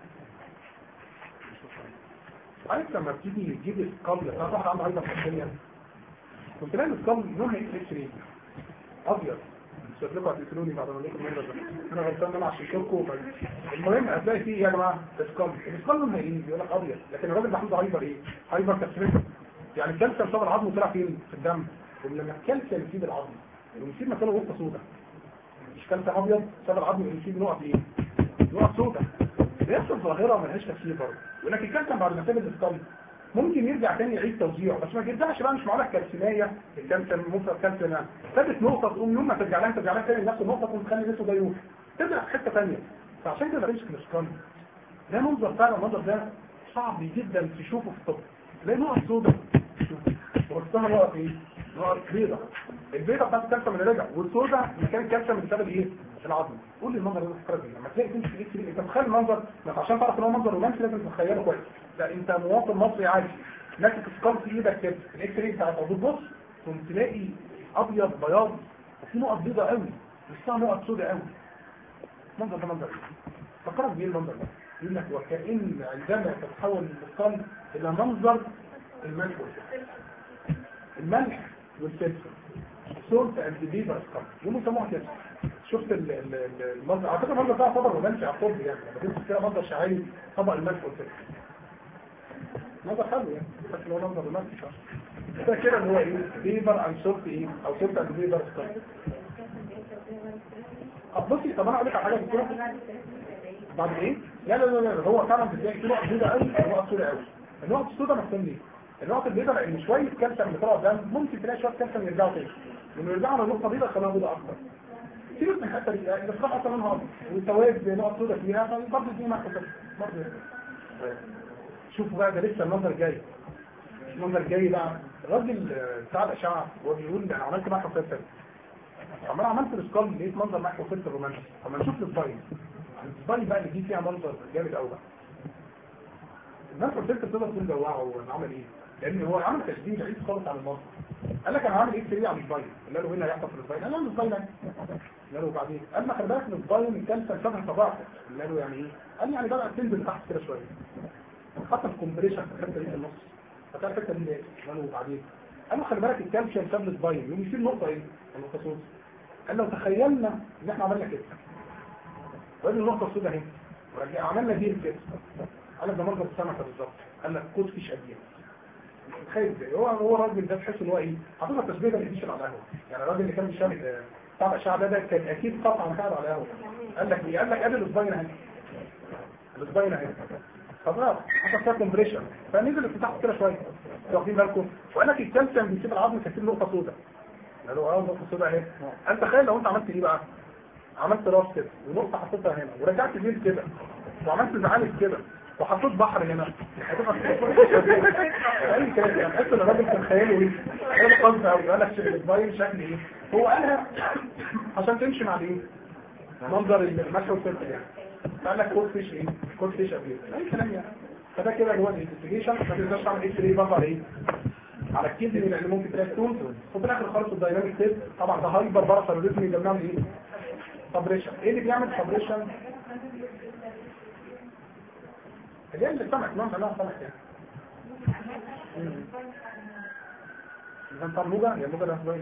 عارف لما بتيجي تجيب السكال انا واحد عنده هايبر باراثايرويدز كنت لاقي السكال لونها اكس راي ابيض مش لكم هتقتلوني بعد ما اقول لكم المنظر ده انا غلطان انا عشان كلكم المهم هتلاقي فيه يا جماعه اسكال الاسكال لونها ايه بيقول لك ابيض لكن الراجل ده عنده هايبر ايه هايبر كالسيوم يعني الكالسيوم صاب العظم وطلع فين في الدم ولما الكالسيوم يسيب العظم يسيب مكانه نقطه سوداء مش كالسيوم ابيض صاب العظم يسيب نقط ايه نقط سوداء بيحصل ظاهره ملهاش تفسير برضه يقول لك الكالسيوم بعد ما ساب الاسكال ممكن يرجع تاني يعيد توزيعه بس ما يرجعش بقى مش معقوله الكالسيميه الكالسيوم مفرد كالسيوم ثابت نقطه تقوم يوم ما ترجع لها ترجع لها تاني نفس النقطه تقوم تخلي نفسه ده يروح تبدا في حته ثانيه فعشان كده تمسك الاسكان ده منظر فعلا المنظر ده صعب جدا تشوفه في الطب تلاقي نقط سوداء وسطها نقط ايه؟ نقط بيضاء البيضاء بتاعت الكالسيوم اللي رجع والسوداء مكان الكالسيوم اللي سبب ايه؟ العظم قول لي المنظر ده فكرك ايه؟ لما تلاقي تمسك الاكس انت متخيل المنظر بس عشان تعرف ان هو منظر رومانسي لازم تتخيله كويس لا انت مواطن مصري عادي ماسك سكال في ايدك كده الاكس راي بتاعت بتبص ثم تلاقي ابيض بياض وفي نقط بيضاء قوي وفيها نقط سوداء قوي منظر ده منظر فكرك بيه المنظر ده يقول لك وكأن عندما تتحول السكال الى منظر الملح والفلفل الملح والفلفل سولت اند بيبر سكال يقولوا سموها كده شفت المنظر على فكره المنظر ده طبعا رومانسي على الطب يعني لما تمسك كده منظر شعري طبق الملح والفلفل نظر حلو يعني بس لو نظر رومانسي ده كده اللي هو ايه بيبر عن سولت ايه او سولت اند بيبر سكال بصي طب انا اقول لك على حاجه كده بعد ايه لا لا لا لا هو فعلا بتلاقي في نقط بيضاء قوي ونقط سوداء قوي النقط السوداء مفهوم ليه النقط البيضاء لان شويه كالسيوم اللي طلعوا قدام ممكن تلاقي شويه كالسيوم يرجعوا تاني لما يرجعوا على نقطه بيضاء خلاها بيضاء اكتر سيبك من الحته دي يعني الاسقاط اصلا لونها ابيض والسواد نقط سوداء فيها برضه دي معاك برضه شوفوا بقى ده لسه المنظر جاي المنظر جاي بقى الراجل بتاع الاشعه هو بيقول انا عملت محو فلتر عمال عملت الاسكال لقيت منظر محو فلتر رومانسي طب ما نشوف السباين السباين بقى اللي دي فيها منظر جامد قوي بقى الناس قلت لك تقدر تقول جوعه هو عمل ايه لان هو عمل تشبيه بعيد خالص عن المنظر قال لك انا هعمل ايه كتير على السباين قال له ايه اللي هيحصل في السباين قال له السباين قال له وبعدين قال له خلي بالك من السباين الكالسيوم شبه طبيعته قال له يعني ايه قال لي يعني بقى تنزل تحت كده شويه حتى الكومبريشن في الحته دي في النص فتلاقي الحته دي ايه قال له وبعدين قال له خلي بالك الكالسيوم ساب السباين يقوم يشيل نقطه ايه النقطه سوداء قال لو تخيلنا ان احنا عملنا كده وادي النقطه السوداء اهي ورجع عملنا دي كده قال لك ده منظر السمكه بالظبط قال لك كود فيش قديم تخيل ازاي هو هو الراجل ده تحس ان هو ايه حاطط التشبيه ده اللي على القهوه يعني الراجل اللي كان بيشرب بتاع الاشعه ده ده كان اكيد قطعا قاعد على قهوه قال لك ايه قال لك ادي الاسبوعين اهي الاسبوعين اهي خلاص حصل فيها كومبريشن فنزل الفتاح كده شويه واخدين بالكم وقال لك الكالسيوم بيسيب العظم كثير نقطه سوداء قالوا اه نقطه سوداء اهي انت تخيل لو انت عملت ايه بقى عملت راس كده ونقطه حطيتها هنا ورجعت اليد كده وعملت زعانف كده وحطيت بحر هنا هتبقى اي كلام يعني تحس ان الراجل كان خياله ايه خياله قصد قوي قال لك الديزاين شكل ايه هو قالها عشان تمشي مع الايه منظر المشي والسلك يعني فقال لك كود فيش ايه كود فيش ابيض اي كلام يعني فده كده اللي هو الانفستيجيشن ما تقدرش تعمل اكس راي برضه على ايه على الكيدني لان ممكن تلاقي ستون وفي الاخر خالص الدايناميك تيست طبعا ده هايبر باراسيروديزم يبقى بنعمل ايه سبريشن ايه اللي بيعمل سبريشن اللي هي اللي سمك نوع نوع سمك يعني إذا انت الموجة هي الموجة اللي هتبين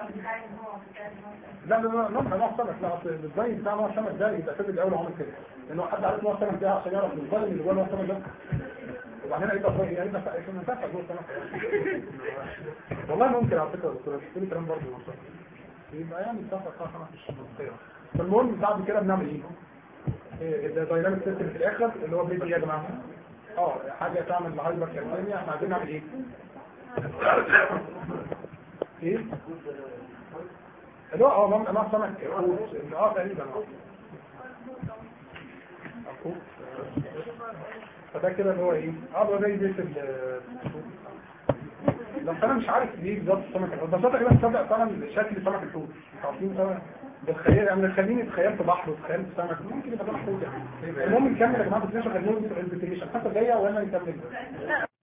لا لا لا نوع نوع سمك لا اصل الديزاين بتاع نوع السمك ده يبقى فاكر الاول عمل كده لانه حد عارف نوع السمك ده عشان يعرف الظالم اللي جوه نوع السمك ده وبعدين هيبقى فاهم يعني يبقى فاهم ينفع جوه السمك والله ممكن على فكره يا دكتور تقولي كلام برضه منطقي يبقى يعني السمك بتاع سمك مش منطقي فالمهم بعد كده بنعمل ايه؟ الدايناميك سيستم في الاخر اللي هو بيبقى ايه يا جماعه اه حاجه تعمل هايبر كالسيميا احنا عايزين نعمل ايه ايه اللي هو اه مم- نوع سمك حوت. اه تقريبا اه حوت. فده كده اللي هو ايه اه ده زي بيت ال بس انا مش عارف ليه بالظبط السمك الحوت بس انا تقريبا تصدق فعلا شكل سمك الحوت انتوا عارفين طبعا بالخيال يعني خليني اتخيلت بحر وتخيلت سمك ممكن يبقى ده محفوظ يعني المهم نكمل يا جماعه بس خلينا في الانفستيجيشن الحصه الجايه ولا نكمل